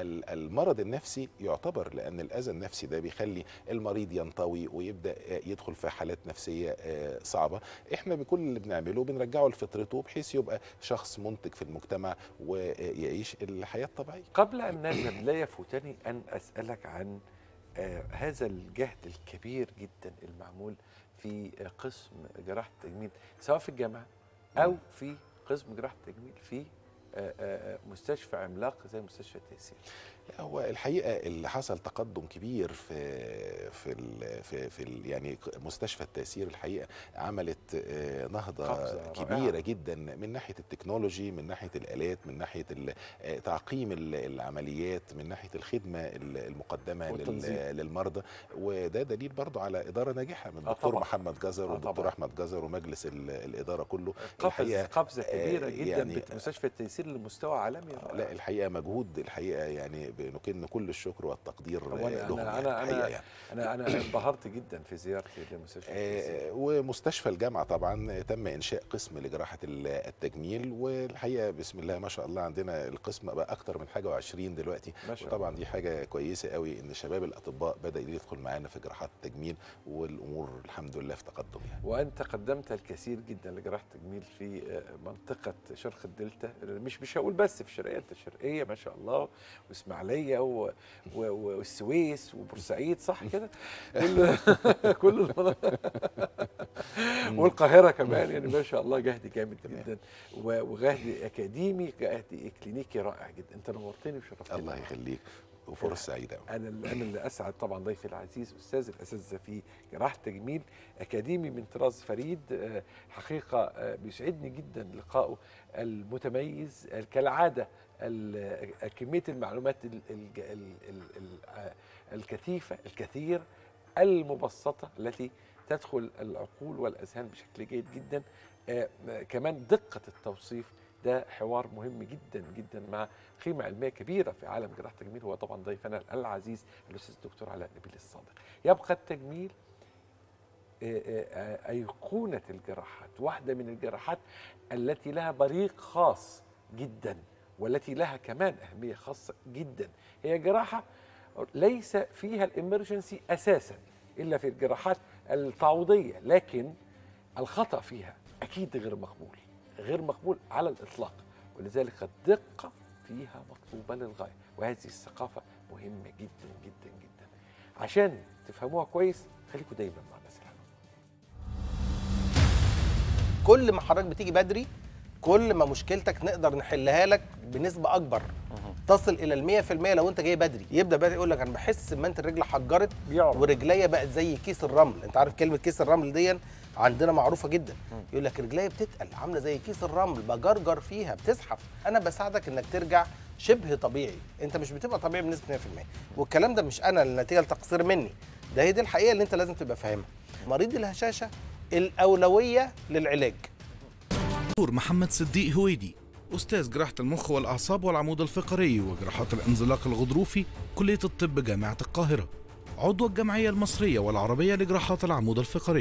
والمرض النفسي يعتبر لان الاذى النفسي ده بيخلي المريض ينطوي ويبدا يدخل في حالات نفسيه آه، صعبه احنا بكل اللي بنعمله بنرجعه لفطرته بحيث يبقى شخص منتج في المجتمع ويعيش الحياه الطبيعيه قبل ان نذهب لا يفوتني ان اسالك عن آه هذا الجهد الكبير جدا المعمول في آه، قسم جراحه التجميل سواء في الجامعه او في قسم جراحه التجميل في آه، آه، آه، مستشفى عملاق زي مستشفى التيسير هو الحقيقه اللي حصل تقدم كبير في في ال في, في ال يعني مستشفى التيسير الحقيقه عملت آه، نهضه قفزة كبيره رائعة. جدا من ناحيه التكنولوجي من ناحيه الالات من ناحيه ال- آه، تعقيم ال- العمليات من ناحيه الخدمه ال- المقدمه لل- والتنظيم. للمرضى وده دليل برضه على اداره ناجحه من آه الدكتور طبعاً. محمد جزر آه والدكتور طبعاً. احمد جزر ومجلس ال- الاداره كله قفز قفزه آه، كبيره جدا يعني يعني مستشفى التيسير لمستوى عالمي لا الحقيقه مجهود الحقيقه يعني بنكن كل الشكر والتقدير هو آه، انا لهم انا يعني انا الحقيقة انا يعني. انا, أنا انبهرت جدا في زيارتي لمستشفى التيسير آه، ومستشفى الجامعه طبعا تم انشاء قسم لجراحه ال- التجميل والحقيقه بسم الله ما شاء الله عندنا القسم بقى اكتر من حاجه و20 دلوقتي ما شاء وطبعا دي حاجه كويسه قوي ان شباب الاطباء بدا يدخل معانا في جراحات التجميل والامور الحمد لله في تقدم يعني وانت قدمت الكثير جدا لجراحه التجميل في آه، منطقه شرق الدلتا مش مش هقول بس في الشرقيه انت الشرقيه ما شاء الله واسماعيليه و- و- والسويس وبورسعيد صح كده كل كل المناطق والقاهره كمان يعني ما شاء الله جهد جامد جدا و- وجهد اكاديمي جهد كلينيكي رائع جدا انت نورتني وشرفتني الله يخليك وفرص سعيده قوي انا اللي انا اللي اسعد طبعا ضيفي العزيز استاذ الاساتذه في جراحه تجميل اكاديمي من طراز فريد آه، حقيقه آه، بيسعدني جدا لقائه المتميز آه، كالعاده ال- آه، كميه المعلومات ال- ال- ال- ال- ال- آه، الكثيفه الكثير المبسطه التي تدخل العقول والاذهان بشكل جيد جدا آه، آه، كمان دقه التوصيف ده حوار مهم جدا جدا مع قيمه علميه كبيره في عالم جراحه التجميل هو طبعا ضيفنا العزيز الاستاذ الدكتور علاء نبيل الصادق يبقى التجميل آه، آه، ايقونه الجراحات واحده من الجراحات التي لها بريق خاص جدا والتي لها كمان اهميه خاصه جدا هي جراحه ليس فيها الامرجنسي اساسا الا في الجراحات التعويضيه لكن الخطا فيها اكيد غير مقبول غير مقبول على الاطلاق ولذلك الدقه فيها مطلوبه للغايه وهذه الثقافه مهمه جدا جدا جدا عشان تفهموها كويس خليكم دايما مع الناس الحلوه كل ما حضرتك بتيجي بدري كل ما مشكلتك نقدر نحلها لك بنسبه اكبر تصل الى ال 100% لو انت جاي بدري يبدا بقى يقول لك انا بحس ان انت الرجل حجرت بيعرف. ورجليا بقت زي كيس الرمل انت عارف كلمه كيس الرمل دي عندنا معروفه جدا يقول لك رجليا بتتقل عامله زي كيس الرمل بجرجر فيها بتزحف انا بساعدك انك ترجع شبه طبيعي انت مش بتبقى طبيعي بنسبه 100% والكلام ده مش انا النتيجه لتقصير مني ده هي دي الحقيقه اللي انت لازم تبقى فاهمها مريض الهشاشه الاولويه للعلاج دكتور محمد صديق هويدي أستاذ جراحة المخ والأعصاب والعمود الفقري وجراحات الانزلاق الغضروفي كلية الطب جامعة القاهرة عضو الجمعية المصرية والعربية لجراحات العمود الفقري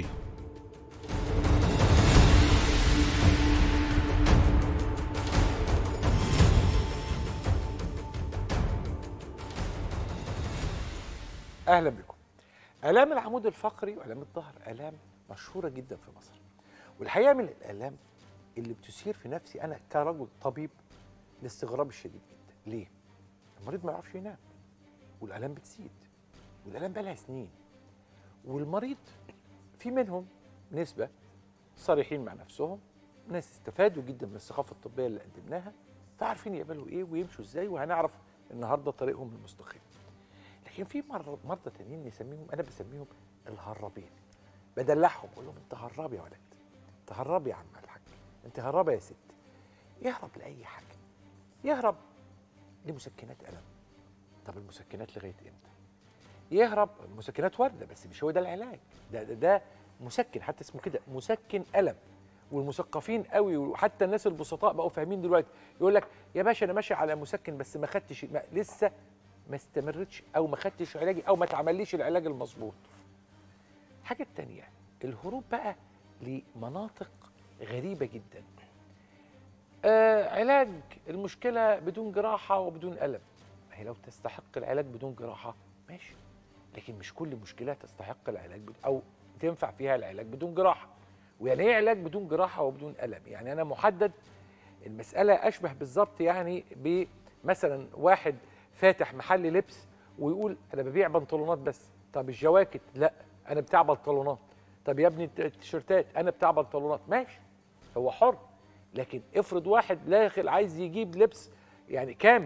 اهلا بكم الام العمود الفقري والام الظهر الام مشهوره جدا في مصر والحقيقه من الالام اللي بتثير في نفسي انا كرجل طبيب الاستغراب الشديد جدا ليه المريض ما يعرفش ينام والالام بتزيد والالام بقى لها سنين والمريض في منهم نسبه صريحين مع نفسهم ناس استفادوا جدا من الثقافه الطبيه اللي قدمناها فعارفين يعملوا ايه ويمشوا ازاي وهنعرف النهارده طريقهم المستقيم لكن في مرضى مرضى تانيين نسميهم انا بسميهم الهرابين بدلعهم اقول لهم انت هراب يا ولد انت هراب يا عم الحاج انت هرابه يا ست يهرب لاي حاجه يهرب لمسكنات الم طب المسكنات لغايه امتى يهرب المسكنات وارده بس مش هو ده العلاج ده ده, ده مسكن حتى اسمه كده مسكن الم والمثقفين قوي وحتى الناس البسطاء بقوا فاهمين دلوقتي يقول لك يا باشا انا ماشي على مسكن بس ما خدتش ما لسه ما استمرتش او ما خدتش علاجي او ما اتعمليش العلاج المظبوط الحاجه التانية الهروب بقى لمناطق غريبه جدا آه علاج المشكله بدون جراحه وبدون الم ما هي لو تستحق العلاج بدون جراحه ماشي لكن مش كل مشكله تستحق العلاج بدون او تنفع فيها العلاج بدون جراحه ويعني ايه علاج بدون جراحه وبدون الم يعني انا محدد المساله اشبه بالظبط يعني بمثلا واحد فاتح محل لبس ويقول انا ببيع بنطلونات بس طب الجواكت لا انا بتاع بنطلونات طب يا ابني الت- التيشيرتات انا بتاع بنطلونات ماشي هو حر لكن افرض واحد داخل عايز يجيب لبس يعني كامل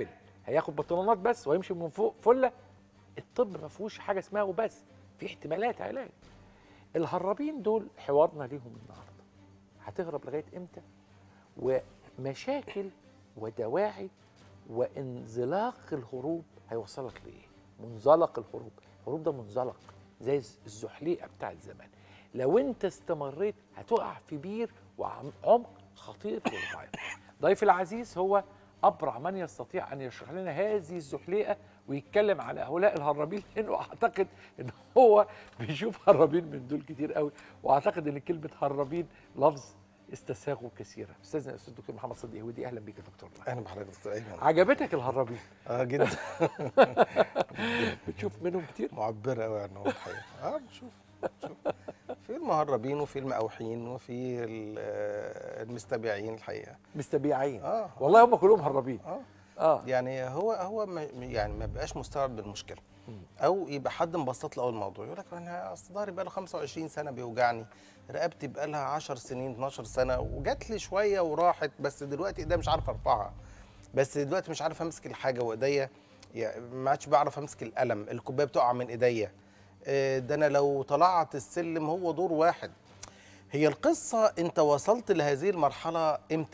هياخد بطلونات بس ويمشي من فوق فله الطب ما فيهوش حاجه اسمها وبس في احتمالات علاج الهرابين دول حوارنا ليهم النهارده هتهرب لغايه امتى ومشاكل ودواعي وانزلاق الهروب هيوصلك لايه منزلق الهروب الهروب ده منزلق زي الزحليقه بتاعت زمان لو انت استمريت هتقع في بير وعمق خطير للغايه ضيفي العزيز هو ابرع من يستطيع ان يشرح لنا هذه الزحليقه ويتكلم على هؤلاء الهرابين لانه اعتقد ان هو بيشوف هرابين من دول كتير قوي واعتقد ان كلمه هرابين لفظ استساغه كثيرا استاذنا الاستاذ الدكتور محمد صديق يهودي اهلا بيك يا دكتور اهلا بحضرتك يا دكتور ايمن عجبتك الهرابين اه جدا بتشوف منهم كتير معبره قوي عنهم الحقيقه اه بنشوف بنشوف. في المهربين وفي المقاوحين وفي ال- آه، المستبيعين الحقيقه مستبيعين اه والله هم كلهم هرابين اه اه يعني هو هو ما يعني ما بقاش مستوعب بالمشكله او يبقى حد مبسط له أوي الموضوع يقول لك انا اصل ظهري بقى له 25 سنه بيوجعني رقبتي بقى لها 10 سنين 12 سنه وجات لي شويه وراحت بس دلوقتي ايديا مش عارف ارفعها بس دلوقتي مش عارف امسك الحاجه وايديا يعني ما عادش بعرف امسك القلم الكوبايه بتقع من ايديا آه، ده انا لو طلعت السلم هو دور واحد هي القصه انت وصلت لهذه المرحله امتى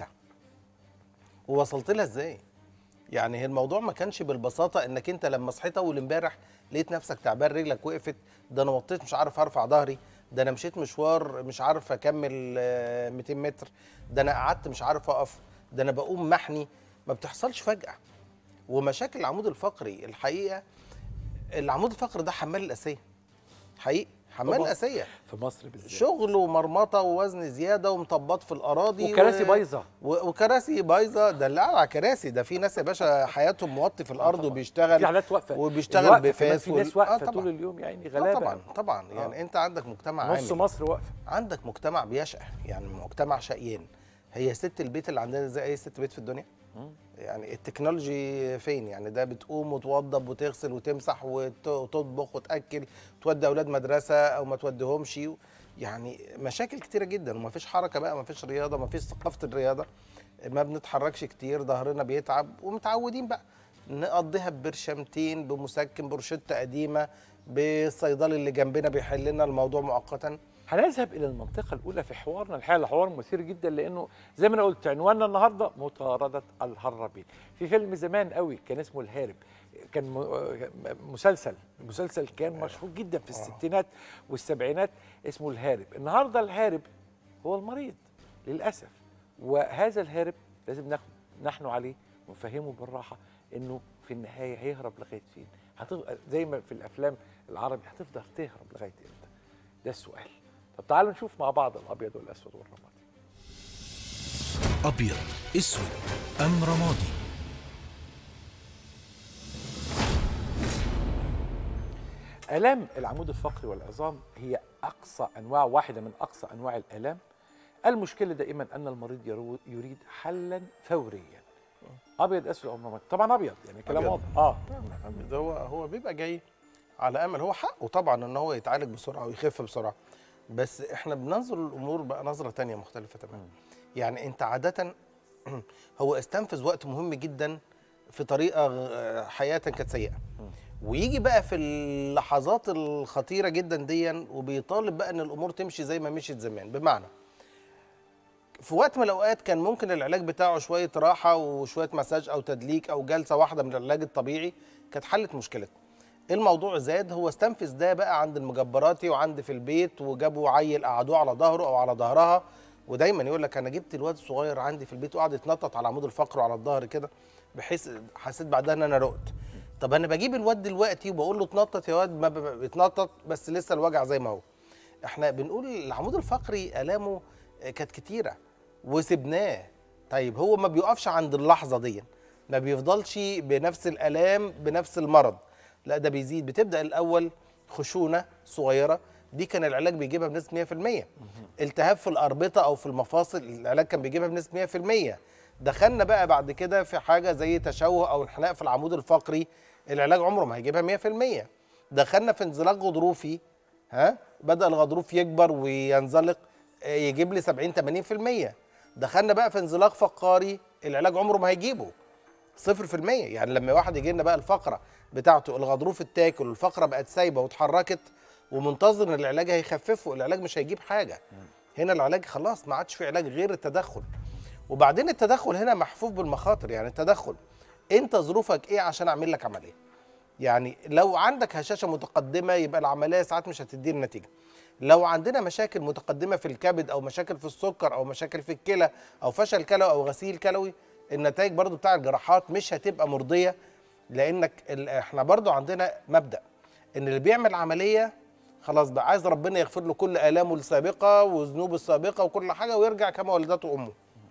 ووصلت لها ازاي يعني هي الموضوع ما كانش بالبساطه انك انت لما صحيت اول امبارح لقيت نفسك تعبان رجلك وقفت ده انا وطيت مش عارف ارفع ظهري ده انا مشيت مشوار مش عارف اكمل آه، 200 متر ده انا قعدت مش عارف اقف ده انا بقوم محني ما بتحصلش فجاه ومشاكل العمود الفقري الحقيقه العمود الفقري ده حمال الاسيه حقيقي حمال طبعاً. الاسيه في مصر بالذات شغل ومرمطه ووزن زياده ومطبات في الاراضي وكراسي بايظه و- وكراسي بايظه ده اللي قاعد على كراسي ده في ناس يا باشا حياتهم موطي في الارض طبعاً. وبيشتغل في حالات واقفه وبيشتغل الوقفة كمان بفاس في وال- ناس واقفه آه طبعاً. طول اليوم يعني آه غلابه طبعا طبعا يعني انت عندك مجتمع نص عامل مصر واقفه عندك مجتمع بيشقى يعني مجتمع شقيان هي ست البيت اللي عندنا زي اي ست بيت في الدنيا يعني التكنولوجي فين يعني ده بتقوم وتوضب وتغسل وتمسح وت- وتطبخ وتاكل تودي اولاد مدرسه او ما توديهمش يعني مشاكل كتيره جدا ومفيش حركه بقى مفيش رياضه مفيش ثقافه الرياضه ما بنتحركش كتير ظهرنا بيتعب ومتعودين بقى نقضيها ببرشامتين بمسكن بروشته قديمه بالصيدلي اللي جنبنا بيحل لنا الموضوع مؤقتا هنذهب الى المنطقه الاولى في حوارنا الحقيقه الحوار مثير جدا لانه زي ما انا قلت عنواننا النهارده مطارده الهرابين في فيلم زمان قوي كان اسمه الهارب كان م- مسلسل المسلسل كان مشهور جدا في الستينات والسبعينات اسمه الهارب النهارده الهارب هو المريض للاسف وهذا الهارب لازم ناخد نحن عليه ونفهمه بالراحه انه في النهايه هيهرب لغايه فين هتفضل زي ما في الافلام العربي هتفضل تهرب لغايه امتى ده السؤال طب تعالوا نشوف مع بعض الابيض والاسود والرمادي أبيض أسود أم رمادي الام العمود الفقري والعظام هي اقصى انواع واحده من اقصى انواع الالام المشكله دائما ان المريض يرو- يريد حلا فوريا ابيض اسود او رمادي طبعا ابيض يعني كلام أبيض. واضح اه ده هو هو بيبقى جاي على امل هو حقه طبعا ان هو يتعالج بسرعه ويخف بسرعه بس احنا بننظر الامور بقى نظره تانية مختلفه تماما يعني انت عاده هو استنفذ وقت مهم جدا في طريقه غ- حياه كانت سيئه ويجي بقى في اللحظات الخطيره جدا دي وبيطالب بقى ان الامور تمشي زي ما مشيت زمان بمعنى في وقت من الاوقات كان ممكن العلاج بتاعه شويه راحه وشويه مساج او تدليك او جلسه واحده من العلاج الطبيعي كانت حلت مشكلته الموضوع زاد هو استنفذ ده بقى عند المجبراتي وعند في البيت وجابوا عيل قعدوه على ظهره او على ظهرها ودايما يقول لك انا جبت الواد الصغير عندي في البيت وقعد يتنطط على عمود الفقر وعلى الظهر كده بحيث حسيت بعدها ان انا رقت طب انا بجيب الواد دلوقتي وبقول له اتنطط يا واد ما ب- ب- بيتنطط بس لسه الوجع زي ما هو احنا بنقول العمود الفقري الامه كانت كتيره وسبناه طيب هو ما بيقفش عند اللحظه دي ما بيفضلش بنفس الالام بنفس المرض لا ده بيزيد بتبدا الاول خشونه صغيره دي كان العلاج بيجيبها بنسبه 100% التهاب في الاربطه او في المفاصل العلاج كان بيجيبها بنسبه 100% دخلنا بقى بعد كده في حاجه زي تشوه او انحناء في العمود الفقري العلاج عمره ما هيجيبها 100% دخلنا في انزلاق غضروفي ها بدا الغضروف يكبر وينزلق آه، يجيب لي 70 80% دخلنا بقى في انزلاق فقاري العلاج عمره ما هيجيبه صفر في المية يعني لما واحد يجي لنا بقى الفقرة بتاعته الغضروف اتاكل والفقرة بقت سايبة واتحركت ومنتظر ان العلاج هيخففه العلاج مش هيجيب حاجة هنا العلاج خلاص ما عادش في علاج غير التدخل وبعدين التدخل هنا محفوف بالمخاطر يعني التدخل انت ظروفك ايه عشان اعمل لك عمليه يعني لو عندك هشاشه متقدمه يبقى العمليه ساعات مش هتدي النتيجه لو عندنا مشاكل متقدمه في الكبد او مشاكل في السكر او مشاكل في الكلى او فشل كلوي او غسيل كلوي النتائج برضو بتاع الجراحات مش هتبقى مرضيه لانك ال- احنا برضو عندنا مبدا ان اللي بيعمل عمليه خلاص بقى عايز ربنا يغفر له كل الامه السابقه وذنوبه السابقه وكل حاجه ويرجع كما ولدته امه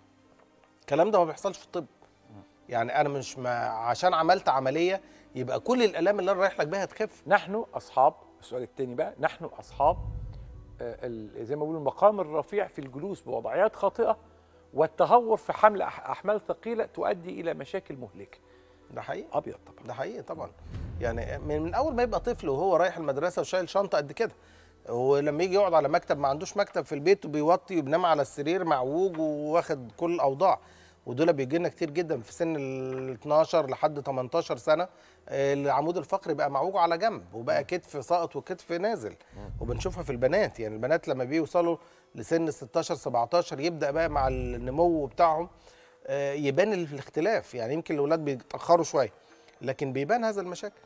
الكلام ده ما بيحصلش في الطب يعني انا مش ما عشان عملت عمليه يبقى كل الالام اللي انا رايح لك بيها تخف نحن اصحاب السؤال الثاني بقى نحن اصحاب آه، ال- زي ما بيقولوا المقام الرفيع في الجلوس بوضعيات خاطئه والتهور في حمل أح- احمال ثقيله تؤدي الى مشاكل مهلكه ده حقيقي ابيض طبعا ده حقيقي طبعا يعني من, من اول ما يبقى طفل وهو رايح المدرسه وشايل شنطه قد كده ولما يجي يقعد على مكتب ما عندوش مكتب في البيت وبيوطي وبينام على السرير معوج وواخد كل الاوضاع ودول بيجي لنا كتير جدا في سن ال 12 لحد 18 سنه آه، العمود الفقري بقى معوج على جنب وبقى كتف ساقط وكتف نازل وبنشوفها في البنات يعني البنات لما بيوصلوا لسن 16 17 يبدا بقى مع النمو بتاعهم آه، يبان الاختلاف يعني يمكن الاولاد بيتاخروا شويه لكن بيبان هذا المشاكل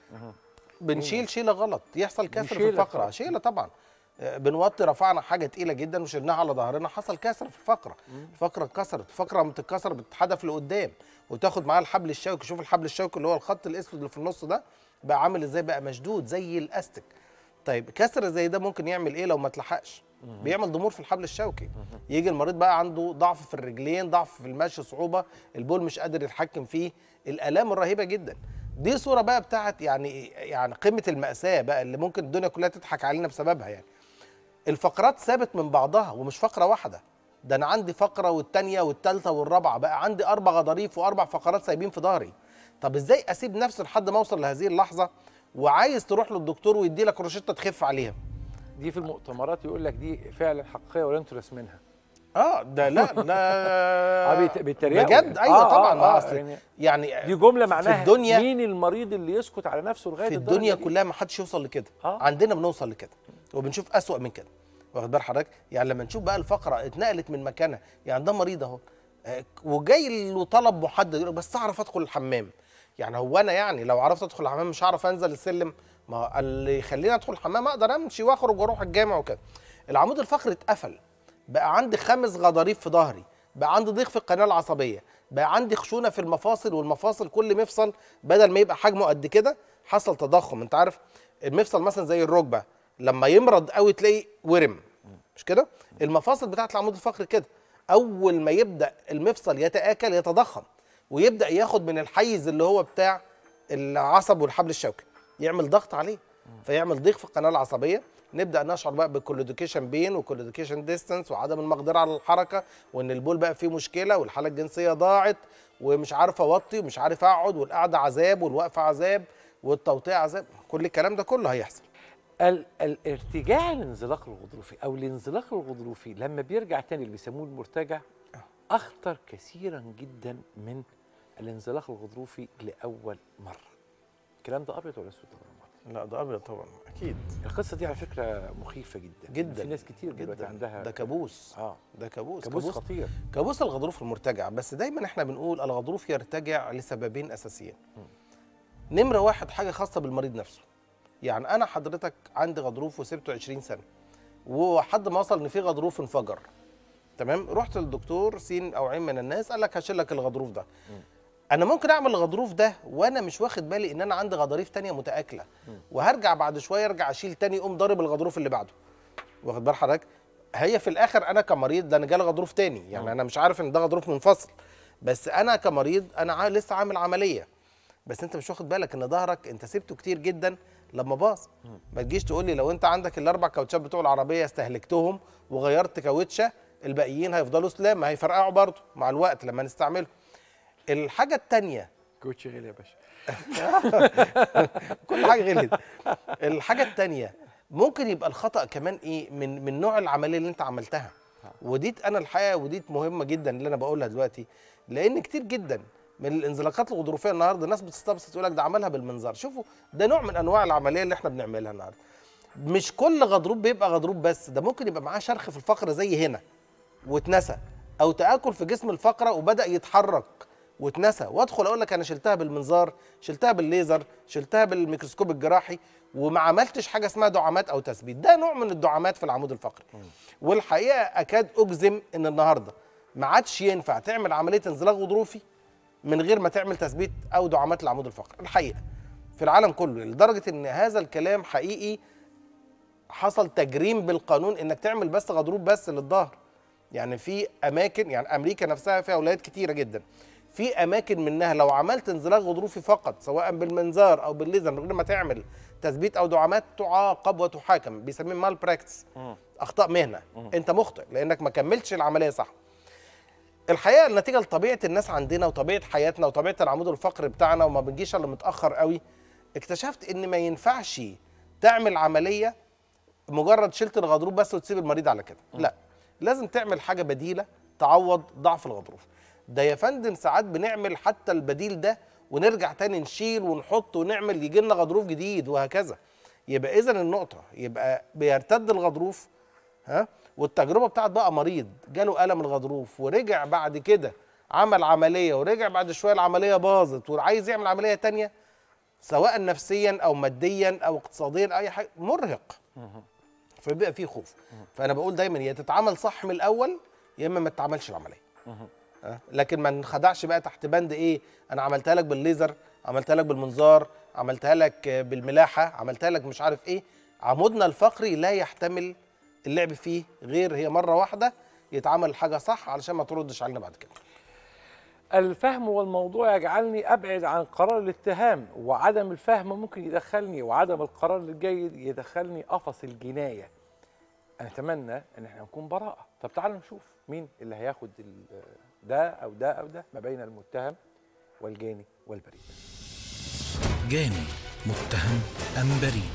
بنشيل شيله غلط يحصل كسر في شيلة الفقره طبعاً. شيله طبعا آه، بنوطي رفعنا حاجه تقيله جدا وشلناها على ظهرنا حصل كسر في الفقره الفقره اتكسرت الفقره لما تتكسر بتتحدف لقدام وتاخد معاها الحبل الشوكي شوف الحبل الشوكي اللي هو الخط الاسود اللي في النص ده بقى عامل ازاي بقى مشدود زي الاستك طيب كسر زي ده ممكن يعمل ايه لو ما اتلحقش بيعمل ضمور في الحبل الشوكي يجي المريض بقى عنده ضعف في الرجلين ضعف في المشي صعوبه البول مش قادر يتحكم فيه الالام الرهيبه جدا دي صوره بقى بتاعت يعني يعني قمه الماساه بقى اللي ممكن الدنيا كلها تضحك علينا بسببها يعني الفقرات ثابت من بعضها ومش فقره واحده ده انا عندي فقره والتانيه والتالته والرابعه بقى عندي اربع غضاريف واربع فقرات سايبين في ظهري طب ازاي اسيب نفسي لحد ما اوصل لهذه اللحظه وعايز تروح للدكتور ويدي لك روشته تخف عليها دي في المؤتمرات يقول لك دي فعلا حقيقيه ولا انتوا راسمينها اه ده لا لا اه بيت- بيتريقوا بجد يعني. ايوه آه، طبعا آه، ما آه، اصل يعني يعني دي جمله معناها في الدنيا مين المريض اللي يسكت على نفسه لغايه في الدرجة الدنيا دي؟ كلها ما حدش يوصل لكده آه. عندنا بنوصل لكده وبنشوف اسوأ من كده واخد بال حضرتك يعني لما نشوف بقى الفقره اتنقلت من مكانها يعني ده مريض اهو آه، وجاي له طلب محدد يقول لك بس اعرف ادخل الحمام يعني هو انا يعني لو عرفت ادخل الحمام مش هعرف انزل السلم ما اللي يخليني ادخل الحمام اقدر امشي واخرج واروح الجامع وكده العمود الفقري اتقفل بقى عندي خمس غضاريف في ظهري بقى عندي ضيق في القناه العصبيه بقى عندي خشونه في المفاصل والمفاصل كل مفصل بدل ما يبقى حجمه قد كده حصل تضخم انت عارف المفصل مثلا زي الركبه لما يمرض قوي تلاقي ورم مش كده المفاصل بتاعت العمود الفقري كده اول ما يبدا المفصل يتاكل يتضخم ويبدا ياخد من الحيز اللي هو بتاع العصب والحبل الشوكي يعمل ضغط عليه فيعمل ضيق في القناه العصبيه نبدا نشعر بقى بالكولوديكيشن بين وكولوديكيشن ديستانس وعدم المقدره على الحركه وان البول بقى فيه مشكله والحاله الجنسيه ضاعت ومش عارف اوطي ومش عارف اقعد والقعده عذاب والوقفه عذاب والتوطيع عذاب كل الكلام ده كله هيحصل ال- الارتجاع الانزلاق الغضروفي او الانزلاق الغضروفي لما بيرجع تاني اللي بيسموه المرتجع اخطر كثيرا جدا من الانزلاق الغضروفي لاول مره الكلام ده ابيض ولا اسود يا رمضان؟ لا ده ابيض طبعا اكيد القصه دي على فكره مخيفه جدا جدا في ناس كتير دلوقتي جدا عندها ده كابوس اه ده كابوس كابوس خطير كابوس الغضروف المرتجع بس دايما احنا بنقول الغضروف يرتجع لسببين اساسيين نمره واحد حاجه خاصه بالمريض نفسه يعني انا حضرتك عندي غضروف وسبته 20 سنه وحد ما وصل ان في غضروف انفجر تمام رحت للدكتور سين او عين من الناس قال لك هشيل لك الغضروف ده انا ممكن اعمل الغضروف ده وانا مش واخد بالي ان انا عندي غضاريف تانية متاكله وهرجع بعد شويه ارجع اشيل تاني اقوم ضارب الغضروف اللي بعده واخد بال حضرتك هي في الاخر انا كمريض ده انا جالي غضروف تاني يعني انا مش عارف ان ده غضروف منفصل بس انا كمريض انا عا- لسه عامل عمليه بس انت مش واخد بالك ان ظهرك انت سبته كتير جدا لما باظ ما تجيش تقول لي لو انت عندك الاربع كاوتشات بتوع العربيه استهلكتهم وغيرت كاوتشه الباقيين هيفضلوا سلام ما هيفرقعوا برضه مع الوقت لما نستعملهم الحاجه الثانيه كوتش غالي يا باشا كل حاجه غلت الحاجه الثانيه ممكن يبقى الخطا كمان ايه من من نوع العمليه اللي انت عملتها ودي انا الحقيقه ودي مهمه جدا اللي انا بقولها دلوقتي لان كتير جدا من الانزلاقات الغضروفيه النهارده الناس بتستبسط تقول لك ده عملها بالمنظار شوفوا ده نوع من انواع العمليه اللي احنا بنعملها النهارده مش كل غضروف بيبقى غضروف بس ده ممكن يبقى معاه شرخ في الفقره زي هنا واتنسى او تاكل في جسم الفقره وبدا يتحرك واتنسى وادخل اقول لك انا شلتها بالمنظار شلتها بالليزر شلتها بالميكروسكوب الجراحي وما عملتش حاجه اسمها دعامات او تثبيت ده نوع من الدعامات في العمود الفقري والحقيقه اكاد اجزم ان النهارده ما عادش ينفع تعمل عمليه انزلاق غضروفي من غير ما تعمل تثبيت او دعامات العمود الفقري الحقيقه في العالم كله لدرجه ان هذا الكلام حقيقي حصل تجريم بالقانون انك تعمل بس غضروف بس للظهر يعني في اماكن يعني امريكا نفسها فيها ولايات كتيره جدا في اماكن منها لو عملت انزلاق غضروفي فقط سواء بالمنظار او بالليزر من غير ما تعمل تثبيت او دعامات تعاقب وتحاكم بيسميه مال براكتس اخطاء مهنه انت مخطئ لانك ما كملتش العمليه صح الحقيقه النتيجه لطبيعه الناس عندنا وطبيعه حياتنا وطبيعه العمود الفقري بتاعنا وما بنجيش الا متاخر قوي اكتشفت ان ما ينفعش تعمل عمليه مجرد شلت الغضروف بس وتسيب المريض على كده لا لازم تعمل حاجه بديله تعوض ضعف الغضروف ده يا فندم ساعات بنعمل حتى البديل ده ونرجع تاني نشيل ونحط ونعمل يجي لنا غضروف جديد وهكذا يبقى اذا النقطه يبقى بيرتد الغضروف ها والتجربه بتاعت بقى مريض جاله الم الغضروف ورجع بعد كده عمل عمليه ورجع بعد شويه العمليه باظت وعايز يعمل عمليه تانية سواء نفسيا او ماديا او اقتصاديا اي حاجه مرهق فبيبقى فيه خوف فانا بقول دايما يا تتعمل صح من الاول يا اما ما تتعملش العمليه أه؟ لكن ما نخدعش بقى تحت بند ايه انا عملتها لك بالليزر عملتها لك بالمنظار عملتها لك بالملاحه عملتها لك مش عارف ايه عمودنا الفقري لا يحتمل اللعب فيه غير هي مره واحده يتعمل حاجه صح علشان ما تردش علينا بعد كده الفهم والموضوع يجعلني ابعد عن قرار الاتهام وعدم الفهم ممكن يدخلني وعدم القرار الجيد يدخلني قفص الجنايه انا اتمنى ان احنا نكون براءه طب تعالوا نشوف مين اللي هياخد ده او ده او ده ما بين المتهم والجاني والبريء جاني متهم ام بريء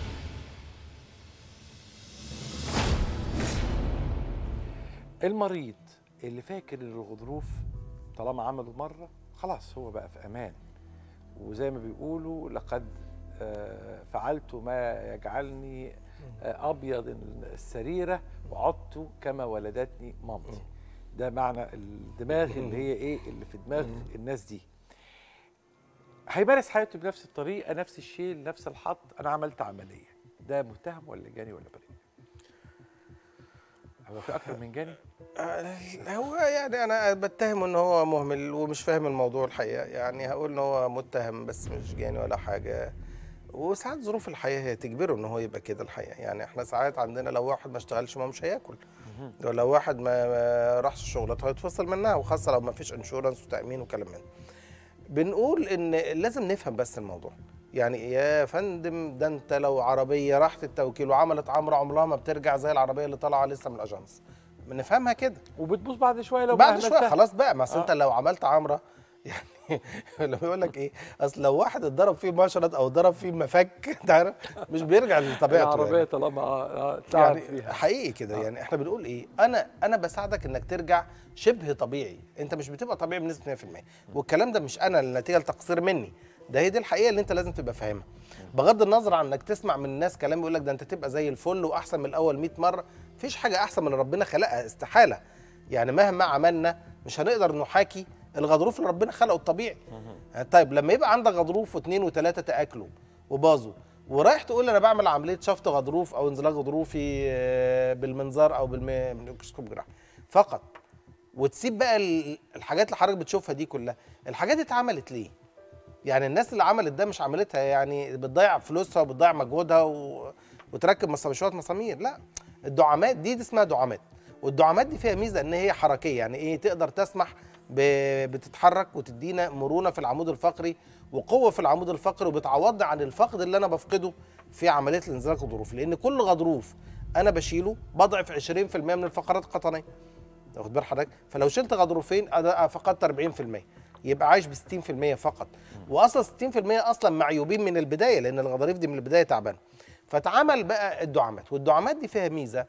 المريض اللي فاكر الغضروف طالما عمله مره خلاص هو بقى في امان وزي ما بيقولوا لقد فعلت ما يجعلني ابيض السريره وعدت كما ولدتني مامتي ده معنى الدماغ اللي هي ايه اللي في دماغ الناس دي هيمارس حياته بنفس الطريقه نفس الشيء نفس الحط انا عملت عمليه ده متهم ولا جاني ولا بريء هو في اكتر من جاني هو يعني انا بتهم ان هو مهمل ومش فاهم الموضوع الحقيقه يعني هقول ان هو متهم بس مش جاني ولا حاجه وساعات ظروف الحياه هي تجبره ان هو يبقى كده الحقيقه يعني احنا ساعات عندنا لو واحد ما اشتغلش ما مش هياكل لو واحد ما, ما راحش شغلته هيتفصل منها وخاصه لو ما فيش انشورنس وتامين وكلام من بنقول ان لازم نفهم بس الموضوع يعني يا فندم ده انت لو عربيه راحت التوكيل وعملت عمره عمرها ما بترجع زي العربيه اللي طالعه لسه من الاجانس بنفهمها كده وبتبوظ بعد شويه لو بعد شويه خلاص بقى ما اصل آه. انت لو عملت عمره يعني لما يقول لك ايه اصل لو واحد اتضرب فيه مشرط او ضرب فيه مفك انت عارف مش بيرجع لطبيعته العربيه يعني. طالما يعني فيها. حقيقي كده آه. يعني احنا بنقول ايه انا انا بساعدك انك ترجع شبه طبيعي انت مش بتبقى طبيعي بنسبه 100% والكلام ده مش انا النتيجه لتقصير مني ده هي دي الحقيقه اللي انت لازم تبقى فاهمها بغض النظر عن انك تسمع من الناس كلام يقول لك ده انت تبقى زي الفل واحسن من الاول 100 مره مفيش حاجه احسن من اللي ربنا خلقها استحاله يعني مهما عملنا مش هنقدر نحاكي الغضروف اللي ربنا خلقه الطبيعي طيب لما يبقى عندك غضروف واثنين وثلاثه تاكلوا وباظوا ورايح تقول انا بعمل عمليه شفط غضروف او انزلاق غضروفي بالمنظار او بالميكروسكوب جراحي فقط وتسيب بقى الحاجات اللي حضرتك بتشوفها دي كلها الحاجات دي اتعملت ليه يعني الناس اللي عملت ده مش عملتها يعني بتضيع فلوسها وبتضيع مجهودها و... وتركب مسامير مسامير لا الدعامات دي, دي اسمها دعامات والدعامات دي فيها ميزه ان هي حركيه يعني ايه تقدر تسمح ب... بتتحرك وتدينا مرونه في العمود الفقري وقوه في العمود الفقري وبتعوضني عن الفقد اللي انا بفقده في عمليه الانزلاق الغضروفي لان كل غضروف انا بشيله بضعف 20% من الفقرات القطنيه واخد بال حضرتك فلو شلت غضروفين انا فقدت 40% يبقى عايش ب 60% فقط واصلا 60% اصلا معيوبين من البدايه لان الغضاريف دي من البدايه تعبانه فتعمل بقى الدعامات والدعامات دي فيها ميزه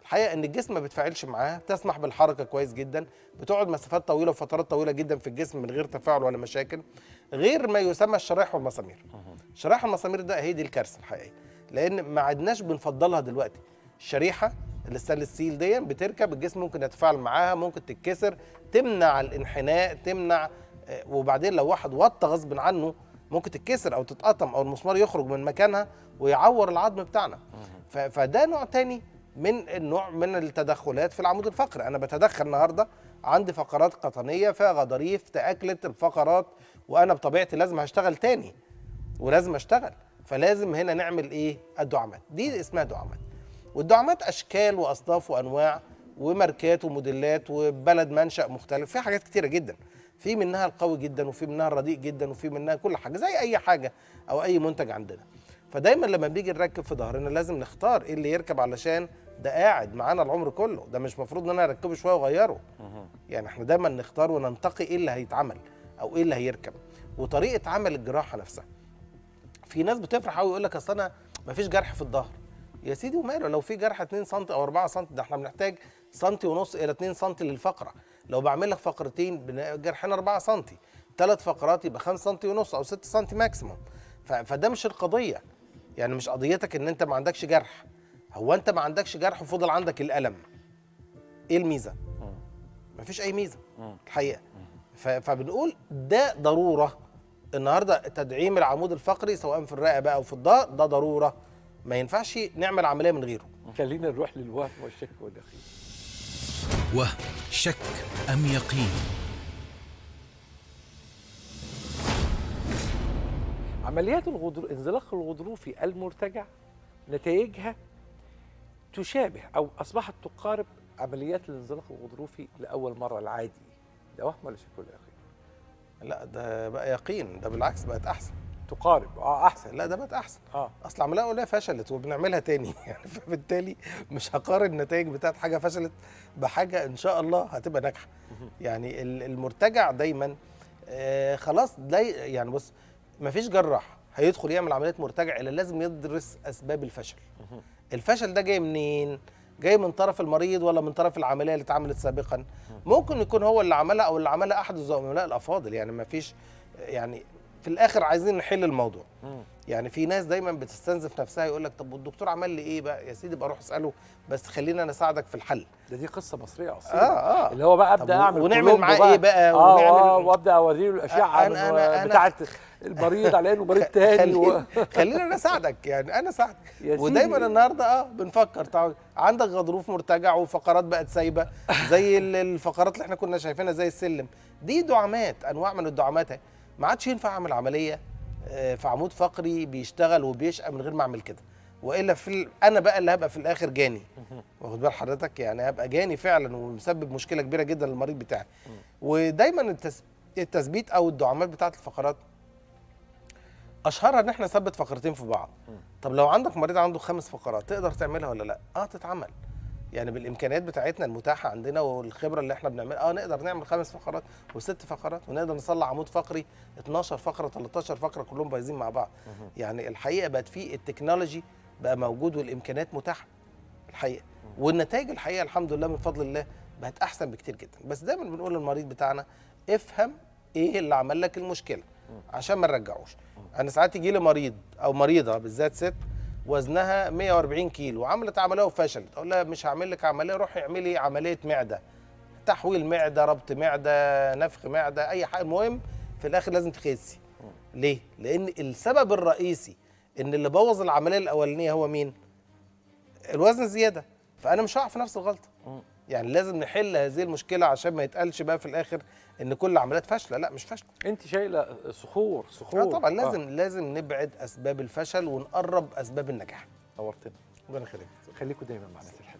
الحقيقه ان الجسم ما بيتفاعلش معاها بتسمح بالحركه كويس جدا بتقعد مسافات طويله وفترات طويله جدا في الجسم من غير تفاعل ولا مشاكل غير ما يسمى الشرايح والمسامير شرايح المسامير ده هي دي الكارثه الحقيقيه لان ما عدناش بنفضلها دلوقتي الشريحه الستانلس ستيل دي بتركب الجسم ممكن يتفاعل معاها ممكن تتكسر تمنع الانحناء تمنع آه، وبعدين لو واحد وطى غصب عنه ممكن تتكسر او تتقطم او المسمار يخرج من مكانها ويعور العظم بتاعنا ف- فده نوع تاني من النوع من التدخلات في العمود الفقري انا بتدخل النهارده عندي فقرات قطنيه فيها غضاريف تاكلت الفقرات وانا بطبيعتي لازم هشتغل تاني ولازم اشتغل فلازم هنا نعمل ايه الدعامات دي اسمها دعامات والدعامات اشكال واصناف وانواع وماركات وموديلات وبلد منشا مختلف في حاجات كتيره جدا في منها القوي جدا وفي منها الرديء جدا وفي منها كل حاجه زي اي حاجه او اي منتج عندنا فدايما لما بنيجي نركب في ظهرنا لازم نختار ايه اللي يركب علشان ده قاعد معانا العمر كله ده مش مفروض ان انا اركبه شويه واغيره يعني احنا دايما نختار وننتقي ايه اللي هيتعمل او ايه اللي هيركب وطريقه عمل الجراحه نفسها في ناس بتفرح قوي يقول لك اصل انا مفيش جرح في الظهر يا سيدي وماله لو في جرح 2 سم او 4 سم ده احنا بنحتاج سنتي ونص الى 2 سم للفقره لو بعمل لك فقرتين بن- جرحين 4 سم ثلاث فقرات يبقى 5 سم ونص او 6 سم ماكسيموم ف- فده مش القضيه يعني مش قضيتك ان انت ما عندكش جرح هو انت ما عندكش جرح وفضل عندك الالم ايه الميزه مفيش اي ميزه الحقيقه ف- فبنقول ده ضروره النهارده تدعيم العمود الفقري سواء في الرقبه او في الظهر ده ضروره ما ينفعش نعمل عمليه من غيره خلينا نروح للوهم والشك واليقين وهم شك أم يقين عمليات الغضر... انزلاق الغضروفي المرتجع نتائجها تشابه او اصبحت تقارب عمليات الانزلاق الغضروفي لاول مره العادي ده وهم ولا شك ولا يقين؟ لا ده بقى يقين ده بالعكس بقت احسن تقارب اه احسن لا ده بقت احسن اه اصل عمليه اوليه فشلت وبنعملها تاني يعني فبالتالي مش هقارن النتائج بتاعت حاجه فشلت بحاجه ان شاء الله هتبقى ناجحه يعني ال- المرتجع دايما آه خلاص ده يعني بص مفيش جراح هيدخل يعمل عمليه مرتجع الا لازم يدرس اسباب الفشل الفشل ده جاي منين جاي من طرف المريض ولا من طرف العمليه اللي اتعملت سابقا ممكن يكون هو اللي عملها او اللي عملها احد الزملاء الافاضل يعني مفيش يعني في الاخر عايزين نحل الموضوع يعني في ناس دايما بتستنزف نفسها يقول لك طب والدكتور عمل لي ايه بقى يا سيدي بروح اساله بس خلينا انا اساعدك في الحل ده دي قصه مصريه اصيله اه اه اللي هو بقى طب ابدا و- اعمل ونعمل كولومبو معاه ايه بقى اه ونعمل- آه وابدا اوري له الاشعه أنا- من أنا- أنا- بتاعه المريض على انه مريض تاني و... خلينا خلينا انا اساعدك يعني انا اساعدك يا ودايما سيدي. النهارده اه بنفكر تعال عندك غضروف مرتجع وفقرات بقت سايبه زي ال- الفقرات اللي احنا كنا شايفينها زي السلم دي دعامات انواع من الدعامات اهي. ما عادش ينفع اعمل عمليه آه، في عمود فقري بيشتغل وبيشقى من غير ما اعمل كده والا في ال... انا بقى اللي هبقى في الاخر جاني واخد بال حضرتك يعني هبقى جاني فعلا ومسبب مشكله كبيره جدا للمريض بتاعي ودايما التس... التثبيت او الدعامات بتاعه الفقرات اشهرها ان احنا نثبت فقرتين في بعض طب لو عندك مريض عنده خمس فقرات تقدر تعملها ولا لا اه تتعمل يعني بالامكانيات بتاعتنا المتاحه عندنا والخبره اللي احنا بنعملها اه نقدر نعمل خمس فقرات وست فقرات ونقدر نصلح عمود فقري 12 فقره 13 فقره كلهم بايظين مع بعض يعني الحقيقه بقت في التكنولوجي بقى موجود والامكانيات متاحه الحقيقه والنتائج الحقيقه الحمد لله من فضل الله بقت احسن بكتير جدا بس دايما بنقول للمريض بتاعنا افهم ايه اللي عمل لك المشكله عشان ما نرجعوش انا ساعات يجي لي مريض او مريضه بالذات ست وزنها 140 كيلو وعملت عمليه وفشلت اقول لها مش هعمل لك عمليه روحي اعملي عمليه معده تحويل معده ربط معده نفخ معده اي حاجه المهم في الاخر لازم تخسي ليه لان السبب الرئيسي ان اللي بوظ العمليه الاولانيه هو مين الوزن زياده فانا مش هقع في نفس الغلطه يعني لازم نحل هذه المشكله عشان ما يتقالش بقى في الاخر ان كل العمليات فاشله لا مش فاشله انت شايله صخور صخور اه طبعا لازم لازم نبعد اسباب الفشل ونقرب اسباب النجاح نورتنا ربنا يخليك خليكم دايما معنا في الحلقة.